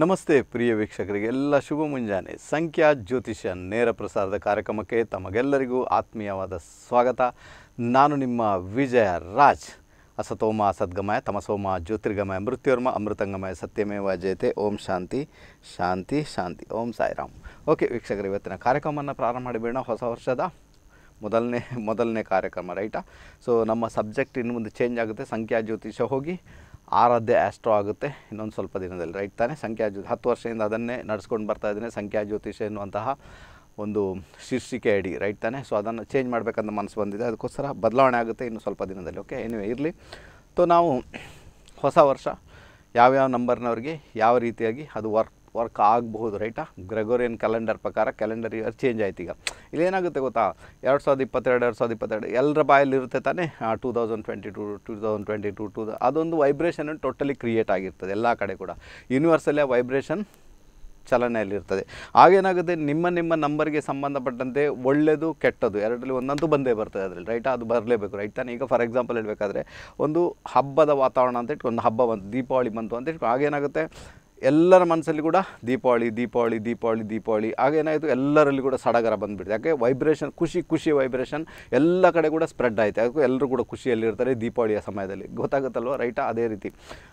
ನಮಸ್ತೆ ಪ್ರಿಯ ವೀಕ್ಷಕರಿಗೆ ಎಲ್ಲ ಶುಭ ಮುಂಜಾನೆ ಸಂಖ್ಯಾ ಜ್ಯೋತಿಷ್ಯ ನೇರ ಪ್ರಸಾರದ ಕಾರ್ಯಕ್ರಮಕ್ಕೆ ತಮಗೆಲ್ಲರಿಗೂ ಆತ್ಮೀಯವಾದ ಸ್ವಾಗತ ನಾನು ನಿಮ್ಮ ವಿಜಯ ರಾಜ್ ಅಸತೋಮ ಸದ್ಗಮಯ ತಮಸೋಮ ಜ್ಯೋತಿರ್ಗಮಯ ಮೃತ್ಯುರ್ಮ ಅಮೃತಂಗಮಯ ಸತ್ಯಮೇವ ಜಯತೆ ಓಂ ಶಾಂತಿ ಶಾಂತಿ ಶಾಂತಿ ಓಂ ಸಾಯಿರಾಮ್ ಓಕೆ ವೀಕ್ಷಕರು ಇವತ್ತಿನ ಕಾರ್ಯಕ್ರಮವನ್ನು ಪ್ರಾರಂಭ ಮಾಡಿಬೇಡ ಹೊಸ ವರ್ಷದ ಮೊದಲನೇ ಮೊದಲನೇ ಕಾರ್ಯಕ್ರಮ ರೈಟಾ ಸೊ ನಮ್ಮ ಸಬ್ಜೆಕ್ಟ್ ಇನ್ನು ಮುಂದೆ ಚೇಂಜ್ ಆಗುತ್ತೆ ಸಂಖ್ಯಾ ಜ್ಯೋತಿಷ ಹೋಗಿ ಆರಾಧ್ಯ ಆಸ್ಟ್ರೋ ಆಗುತ್ತೆ ಇನ್ನೊಂದು ಸ್ವಲ್ಪ ದಿನದಲ್ಲಿ ರೈಟ್ ತಾನೇ ಸಂಖ್ಯಾ ಜ್ಯೋತಿ ಹತ್ತು ವರ್ಷದಿಂದ ಅದನ್ನೇ ನಡೆಸ್ಕೊಂಡು ಬರ್ತಾ ಇದ್ದೀನಿ ಸಂಖ್ಯಾ ಜ್ಯೋತಿಷ ಎನ್ನುವಂತಹ ಒಂದು ಶೀರ್ಷಿಕೆ ಅಡಿ ರೈಟ್ ತಾನೇ ಸೊ ಅದನ್ನು ಚೇಂಜ್ ಮಾಡಬೇಕಂತ ಮನಸ್ಸು ಬಂದಿದೆ ಅದಕ್ಕೋಸ್ಕರ ಬದಲಾವಣೆ ಆಗುತ್ತೆ ಇನ್ನು ಸ್ವಲ್ಪ ದಿನದಲ್ಲಿ ಓಕೆ ಎನಿವೆ ಇರಲಿ ಸೊ ನಾವು ಹೊಸ ವರ್ಷ ಯಾವ್ಯಾವ ನಂಬರ್ನವ್ರಿಗೆ ಯಾವ ರೀತಿಯಾಗಿ ಅದು ವರ್ಕ್ ವರ್ಕ್ ಆಗಬಹುದು ರೈಟಾ ಗ್ರೆಗೋರಿಯನ್ ಕ್ಯಾಲೆಂಡರ್ ಪ್ರಕಾರ ಕ್ಯಾಲೆಂಡರ್ ಇಯರ್ ಚೇಂಜ್ ಆಯ್ತು ಈಗ ಇಲ್ಲಿ ಏನಾಗುತ್ತೆ ಗೊತ್ತಾ ಎರಡು ಸಾವಿರದ ಇಪ್ಪತ್ತೆರಡು ಎರಡು ಸಾವಿರದ ಇಪ್ಪತ್ತೆರಡು ಎಲ್ಲರ ಬಾಯಲ್ಲಿ ಇರುತ್ತೆ ತಾನೇ two thousand twenty two two thousand twenty two two ಅದೊಂದು ವೈಬ್ರೇಷನ್ ಟೋಟಲಿ ಕ್ರಿಯೇಟ್ ಆಗಿರ್ತದೆ ಎಲ್ಲ ಕಡೆ ಕೂಡ ಯೂನಿವರ್ಸಲ್ಲಿ ಆ ವೈಬ್ರೇಷನ್ ಚಲನೆಯಲ್ಲಿರ್ತದೆ ಆಗೇನಾಗುತ್ತೆ ನಿಮ್ಮ ನಿಮ್ಮ ನಂಬರ್ಗೆ ಸಂಬಂಧಪಟ್ಟಂತೆ ಒಳ್ಳೆಯದು ಕೆಟ್ಟದ್ದು ಎರಡರಲ್ಲಿ ಒಂದಂತೂ ಬಂದೇ ಬರ್ತದೆ ಅದರಲ್ಲಿ ರೈಟ್ ಅದು ಬರಲೇಬೇಕು ರೈಟ್ ತಾನೇ ಈಗ ಫಾರ್ ಎಕ್ಸಾಂಪಲ್ ಹೇಳಬೇಕಾದ್ರೆ ಒಂದು ಹಬ್ಬದ ವಾತಾವರಣ ಅಂತ ಇಟ್ಕೊಂಡು ಒಂದು ಹಬ್ಬ ಬಂತು ದೀಪಾವಳಿ ಬಂತು ಅಂತ ಇಟ್ಕೊಂಡು ಆಗೇನಾಗುತ್ತೆ ಎಲ್ಲರ ಮನಸ್ಸಲ್ಲಿ ಕೂಡ ದೀಪಾವಳಿ ದೀಪಾವಳಿ ದೀಪಾವಳಿ ದೀಪಾವಳಿ ಆಗೇನಾಯಿತು ಎಲ್ಲರಲ್ಲಿ ಕೂಡ ಸಡಗರ ಬಂದುಬಿಡ್ತು ಯಾಕೆ ವೈಬ್ರೇಷನ್ ಖುಷಿ ಖುಷಿ ವೈಬ್ರೇಷನ್ ಎಲ್ಲ ಕಡೆ ಕೂಡ ಸ್ಪ್ರೆಡ್ ಆಯಿತು ಅದಕ್ಕೂ ಎಲ್ಲರೂ ಕೂಡ ಖುಷಿಯಲ್ಲಿರ್ತಾರೆ ದೀಪಾವಳಿಯ ಸಮಯದಲ್ಲಿ ಗೊತ್ತಾಗುತ್ತಲ್ವ ರೈಟಾ ಅದೇ ರೀತಿ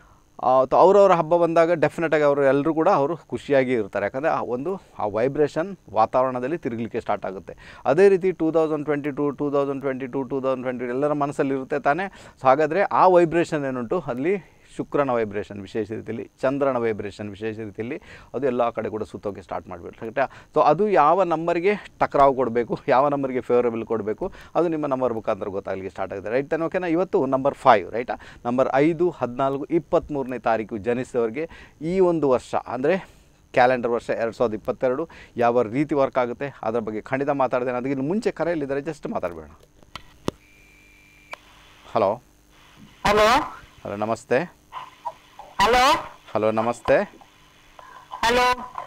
ಅವರವರ ಹಬ್ಬ ಬಂದಾಗ ಡೆಫಿನೆಟಾಗಿ ಅವರು ಎಲ್ಲರೂ ಕೂಡ ಅವರು ಖುಷಿಯಾಗಿ ಇರ್ತಾರೆ ಯಾಕಂದರೆ ಆ ಒಂದು ಆ ವೈಬ್ರೇಷನ್ ವಾತಾವರಣದಲ್ಲಿ ತಿರುಗಲಿಕ್ಕೆ ಸ್ಟಾರ್ಟ್ ಆಗುತ್ತೆ ಅದೇ ರೀತಿ two thousand twenty two two thousand twenty two two thousand twenty ಎಲ್ಲರ ಮನಸ್ಸಲ್ಲಿ ಇರುತ್ತೆ ತಾನೇ ಸೊ ಹಾಗಾದರೆ ಆ ವೈಬ್ರೇಷನ್ ಏನುಂಟು ಅಲ್ಲಿ ಶುಕ್ರನ ವೈಬ್ರೇಷನ್ ವಿಶೇಷ ರೀತಿಯಲ್ಲಿ ಚಂದ್ರನ ವೈಬ್ರೇಷನ್ ವಿಶೇಷ ರೀತಿಯಲ್ಲಿ ಅದು ಎಲ್ಲ ಕಡೆ ಕೂಡ ಸುತ್ತೋಕೆ ಸ್ಟಾರ್ಟ್ ಮಾಡಿಬಿಟ್ಟು ಕರೆಕ್ಟಾ ಸೊ ಅದು ಯಾವ ನಂಬರ್ಗೆ ಟಕ್ರಾವ್ ಕೊಡಬೇಕು ಯಾವ ನಂಬರ್ಗೆ ಫೇವರೇಬಲ್ ಕೊಡಬೇಕು ಅದು ನಿಮ್ಮ ನಂಬರ್ ಮುಖಾಂತರ ಗೊತ್ತಾಗಲಿಕ್ಕೆ ಸ್ಟಾರ್ಟ್ ಆಗಿದೆ ರೈಟ್ ತಾನೆ ಓಕೆನಾ ಇವತ್ತು ನಂಬರ್ ಫೈವ್ ರೈಟಾ ನಂಬರ್ ಐದು ಹದಿನಾಲ್ಕು ಇಪ್ಪತ್ತ್ಮೂರನೇ ತಾರೀಕು ಜನಿಸಿದವರಿಗೆ ಈ ಒಂದು ವರ್ಷ ಅಂದರೆ ಕ್ಯಾಲೆಂಡರ್ ವರ್ಷ ಎರಡು ಸಾವಿರದ ಇಪ್ಪತ್ತೆರಡು ಯಾವ ರೀತಿ ವರ್ಕ್ ಆಗುತ್ತೆ ಅದರ ಬಗ್ಗೆ ಖಂಡಿತ ಮಾತಾಡ್ತೇನೆ ಅದಕ್ಕಿಂತ ಮುಂಚೆ ಕರೆಯಲ್ಲಿದ್ದಾರೆ ಜಸ್ಟ್ ಮಾತಾಡಬೇಡ ಹಲೋ ಹಲೋ ಹಲೋ ನಮಸ್ತೆ ಹಲೋ ಹಲೋ ನಮಸ್ತೆ ಹಲೋ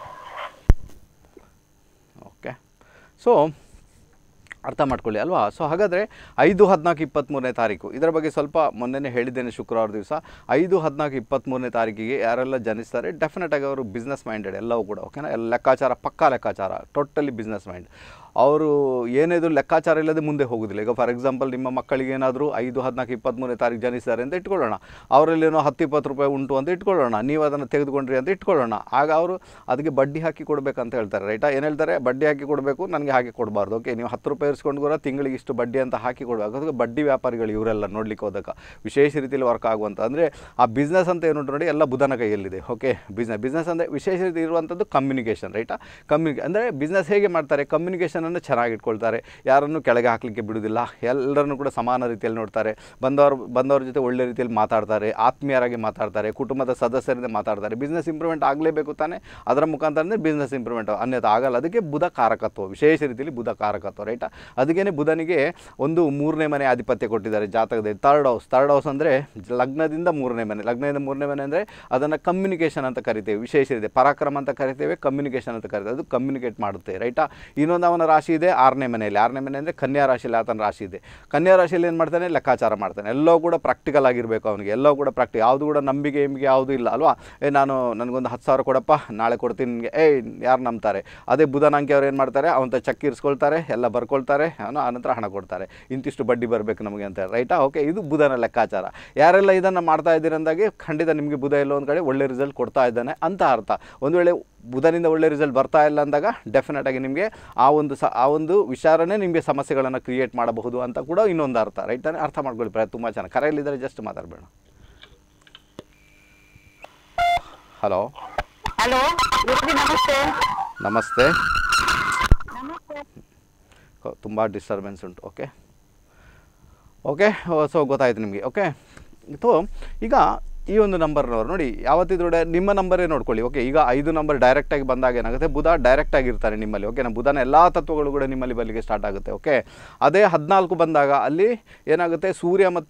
ಓಕೆ ಸೊ ಅರ್ಥ ಮಾಡ್ಕೊಳ್ಳಿ ಅಲ್ವಾ ಸೊ ಹಾಗಾದರೆ ಐದು ಹದಿನಾಲ್ಕು ಇಪ್ಪತ್ತ್ಮೂರನೇ ತಾರೀಕು ಇದರ ಬಗ್ಗೆ ಸ್ವಲ್ಪ ಮೊನ್ನೆನೇ ಹೇಳಿದ್ದೇನೆ ಶುಕ್ರವಾರ ದಿವಸ ಐದು ಹದಿನಾಲ್ಕು ಇಪ್ಪತ್ತ್ಮೂರನೇ ತಾರೀಕಿಗೆ ಯಾರೆಲ್ಲ ಜನಿಸ್ತಾರೆ ಡೆಫಿನೆಟಾಗಿ ಅವರು ಬಿಸ್ನೆಸ್ ಮೈಂಡೆಡ್ ಎಲ್ಲವೂ ಕೂಡ ಓಕೆನಾ ಎಲ್ಲ ಲೆಕ್ಕಾಚಾರ ಪಕ್ಕಾ ಲೆಕ್ಕಾಚಾರ ಟೋಟಲಿ ಬಿಸ್ನೆಸ್ ಮೈಂಡ್ ಅವರು ಏನಿದ್ರು ಲೆಕ್ಕಾಚಾರ ಇಲ್ಲದೆ ಮುಂದೆ ಹೋಗೋದಿಲ್ಲ ಈಗ ಫಾರ್ ಎಕ್ಸಾಂಪಲ್ ನಿಮ್ಮ ಮಕ್ಕಳಿಗೆ ಏನಾದರೂ ಐದು ಹದಿನಾಲ್ಕು ಇಪ್ಪತ್ತ್ಮೂರನೇ ತಾರೀಕು ಜನಿಸಿದ್ದಾರೆ ಅಂತ ಇಟ್ಕೊಳ್ಳೋಣ ಅವರಲ್ಲೇನೋ ಹತ್ತು ಇಪ್ಪತ್ತು ರೂಪಾಯಿ ಉಂಟು ಅಂತ ಇಟ್ಕೊಳ್ಳೋಣ ನೀವು ಅದನ್ನು ತೆಗೆದುಕೊಂಡ್ರಿ ಅಂತ ಇಟ್ಕೊಳ್ಳೋಣ ಆಗ ಅವರು ಅದಕ್ಕೆ ಬಡ್ಡಿ ಹಾಕಿ ಕೊಡಬೇಕಂತ ಹೇಳ್ತಾರೆ ರೈಟಾ ಏನು ಹೇಳ್ತಾರೆ ಬಡ್ಡಿ ಹಾಕಿ ಕೊಡಬೇಕು ನನಗೆ ಹಾಕಿ ಕೊಡಬಾರ್ದು ಓಕೆ ನೀವು ಹತ್ತು ರೂಪಾಯಿ ಇರಿಸ್ಕೊಂಡು ಕೂಡ ತಿಂಗಳಿಗೆ ಇಷ್ಟು ಬಡ್ಡಿ ಅಂತ ಹಾಕಿ ಕೊಡಬೇಕು ಅದಕ್ಕೆ ಬಡ್ಡಿ ವ್ಯಾಪಾರಿಗಳು ಇವರೆಲ್ಲ ನೋಡ್ಲಿಕ್ಕೆ ಹೋದಾಗ ವಿಶೇಷ ರೀತಿಯಲ್ಲಿ ವರ್ಕ್ ಆಗುವಂಥ ಅಂದರೆ ಆ ಬಿಸ್ನೆಸ್ ಅಂತ ಏನು ನೋಡಿ ಎಲ್ಲ ಬುಧನ ಕೈಯಲ್ಲಿದೆ ಓಕೆ ಬಿಸ್ನೆಸ್ ಬಿಸ್ನೆಸ್ ಅಂದರೆ ವಿಶೇಷ ರೀತಿ ಇರುವಂಥದ್ದು ಕಮ್ಯುನಿಕೇಷನ್ ರೈಟಾ ಕಮ್ಯುನಿಕೇ ಅಂದರೆ ಬಿಸ್ನೆಸ್ ಹೇಗೆ ಮಾಡ್ತಾರೆ ಕಮ್ಯುನಿಕೇಷನನ್ನು ಚೆನ್ನಾಗಿ ಇಟ್ಕೊಳ್ತಾರೆ ಯಾರನ್ನು ಕೆಳಗೆ ಹಾಕಲಿಕ್ಕೆ ಬಿಡುವುದಿಲ್ಲ ಎಲ್ಲರನ್ನು ಕೂಡ ಸಮಾನ ರೀತಿಯಲ್ಲಿ ನೋಡ್ತಾರೆ ಬಂದವರು ಬಂದವ್ರ ಜೊತೆ ಒಳ್ಳೆ ರೀತಿಯಲ್ಲಿ ಮಾತಾಡ್ತಾರೆ ಆತ್ಮೀಯರಾಗಿ ಮಾತಾಡ್ತಾರೆ ಕುಟುಂಬದ ಸದಸ್ಯರಿಂದ ಮಾತಾಡ್ತಾರೆ ಬಿಸ್ನೆಸ್ ಇಂಪ್ರೂವ್ಮೆಂಟ್ ಆಗಲೇಬೇಕು ತಾನೇ ಅದರ ಮುಖಾಂತರ ಅಂದರೆ ಬಿಸ್ನೆಸ್ ಇಂಪ್ರೂವ್ಮೆಂಟ್ ಅನ್ಯथा ಆಗಲ್ಲ ಅದಕ್ಕೆ ಬುಧ ಕಾರಕತ್ವ ವಿಶೇಷ ರೀತಿಯಲ್ಲಿ ಬುಧ ಕಾರಕತ್ವ ರೈಟಾ ಅದಕ್ಕೇ ಬುಧನಿಗೆ ಒಂದು ಮೂರನೇ ಮನೆ ಆಧಿಪತ್ಯ ಕೊಟ್ಟಿದ್ದಾರೆ ಜಾತಕದಲ್ಲಿ ಥರ್ಡ್ ಹೌಸ್ ಥರ್ಡ್ ಹೌಸ್ ಅಂದರೆ ಲಗ್ನದಿಂದ ಮೂರನೇ ಮನೆ ಲಗ್ನದಿಂದ ಮೂರನೇ ಮನೆ ಅಂದರೆ ಅದನ್ನು ಕಮ್ಯುನಿಕೇಷನ್ ಅಂತ ಕರಿತೇವೆ ವಿಶೇಷ ಇದೆ ಪರಾಕ್ರಮ ಅಂತ ಕರಿತೇವೆ ಕಮ್ಯುನಿಕೇಷನ್ ಅಂತ ಕರಿತೇವೆ ಅದು ಕಮ್ಯುನಿಕೇಟ್ ಮಾಡುತ್ತೆ ರೈಟಾ ಇನ್ನೊಂದು ಅವನ ರಾಶಿ ಇದೆ ಆರನೇ ಮನೆಯಲ್ಲಿ ಆರನೇ ಮನೆ ಅಂದರೆ ಕನ್ಯಾ ರಾಶಿಯಲ್ಲಿ ಆತನ ರಾಶಿ ಇದೆ ಕನ್ಯಾ ರಾಶಿಯಲ್ಲಿ ಏನು ಮಾಡ್ತಾನೆ ಲೆಕ್ಕಾಚಾರ ಮಾಡ್ತಾನೆ ಎಲ್ಲವೂ ಕೂಡ ಪ್ರಾಕ್ಟಿಕಲ್ ಆಗಿರಬೇಕು ಅವನಿಗೆ ಎಲ್ಲವೂ ಕೂಡ ಪ್ರಾಕ್ಟಿ ಯಾವುದು ಕೂಡ ನಂಬಿಕೆ ಎಂಬಿಕೆ ಯಾವುದೂ ಇಲ್ಲ ಅಲ್ವಾ ಏ ನಾನು ನನಗೊಂದು ಹತ್ತು ಸಾವಿರ ಕೊಡಪ್ಪ ನಾಳೆ ಕೊಡ್ತೀನಿ ನಿನಗೆ ಏಯ್ ಯಾರು ನಂಬ್ತಾರೆ ಅದೇ ಬುಧನ ಅಂಕೆ ಅವ್ರು ಏನು ಮಾಡ್ತಾರೆ ಅವನ ಚೆಕ್ ಇರಿಸ್ಕೊಳ್ತಾರೆ ಎಲ್ಲ ಬರ್ಕೊಳ್ತಾರೆ ಅವನು ಆನಂತರ ಹಣ ಕೊಡ್ತಾರೆ ಇಂತಿಷ್ಟು ಬಡ್ಡಿ ಬರಬೇಕು ನಮಗೆ ಅಂತ ರೈಟಾ ಓಕೆ ಇದು ಬುಧನ ಲೆಕ್ಕಾಚಾರ ಯಾರೆಲ್ಲ ಇದನ್ನು ಮಾಡ್ತಾ ಇದ್ದೀರಿ ಅಂದಾಗೆ ಖಂಡಿತ ನಿಮಗೆ ಬುಧ ಎಲ್ಲೋ ಒಂದು ಕಡೆ ಒಳ್ಳೆ ರಿಸಲ್ಟ್ ಕೊಡ್ತಾ ಇದ್ದಾನೆ ಅಂತ ಅರ್ಥ ಒಂದು ವೇಳೆ ಬುಧನಿಂದ ಒಳ್ಳೆ ರಿಸಲ್ಟ್ ಬರ್ತಾ ಇಲ್ಲ ಅಂದಾಗ ಡೆಫಿನೆಟ್ ಆಗಿ ನಿಮಗೆ ಆ ಒಂದು ಸ ಆ ಒಂದು ವಿಚಾರನೇ ನಿಮಗೆ ಸಮಸ್ಯೆಗಳನ್ನು ಕ್ರಿಯೇಟ್ ಮಾಡಬಹುದು ಅಂತ ಕೂಡ ಇನ್ನೊಂದು ಅರ್ಥ ರೈಟ್ ತಾನೇ ಅರ್ಥ ಮಾಡ್ಕೊಳ್ಳಿ ಪ್ರಯತ್ನ ತುಂಬ ಚೆನ್ನಾಗಿ ಕರೆಯಲ್ಲಿದ್ದರೆ ಜಸ್ಟ್ ಮಾತಾಡಬೇಡ ಹಲೋ ಹಲೋ ಗುರುಜಿ ನಮಸ್ತೆ ನಮಸ್ತೆ ನಮಸ್ತೆ ತುಂಬ ಡಿಸ್ಟರ್ಬೆನ್ಸ್ ಉಂಟು ಓಕೆ ಓಕೆ ಸೊ ಗೊತ್ತಾಯ್ತು ನಿಮಗೆ ಓಕೆ ಸೊ ಈಗ ಈ ಒಂದು ನಂಬರ್ನವ್ರು ನೋಡಿ ಯಾವತ್ತಿದ್ರೂ ನಿಮ್ಮ ನಂಬರೇ ನೋಡ್ಕೊಳ್ಳಿ ಓಕೆ ಈಗ ಐದು ನಂಬರ್ ಡೈರೆಕ್ಟಾಗಿ ಬಂದಾಗ ಏನಾಗುತ್ತೆ ಬುಧ ಡೈರೆಕ್ಟ್ ಆಗಿರ್ತಾನೆ ನಿಮ್ಮಲ್ಲಿ ಓಕೆನಾ ಬುಧನ ಎಲ್ಲ ತತ್ವಗಳು ಕೂಡ ನಿಮ್ಮಲ್ಲಿ ಬರಲಿಕ್ಕೆ ಸ್ಟಾರ್ಟ್ ಆಗುತ್ತೆ ಓಕೆ ಅದೇ ಹದಿನಾಲ್ಕು ಬಂದಾಗ ಅಲ್ಲಿ ಏನಾಗುತ್ತೆ ಸೂರ್ಯ ಮತ್ತು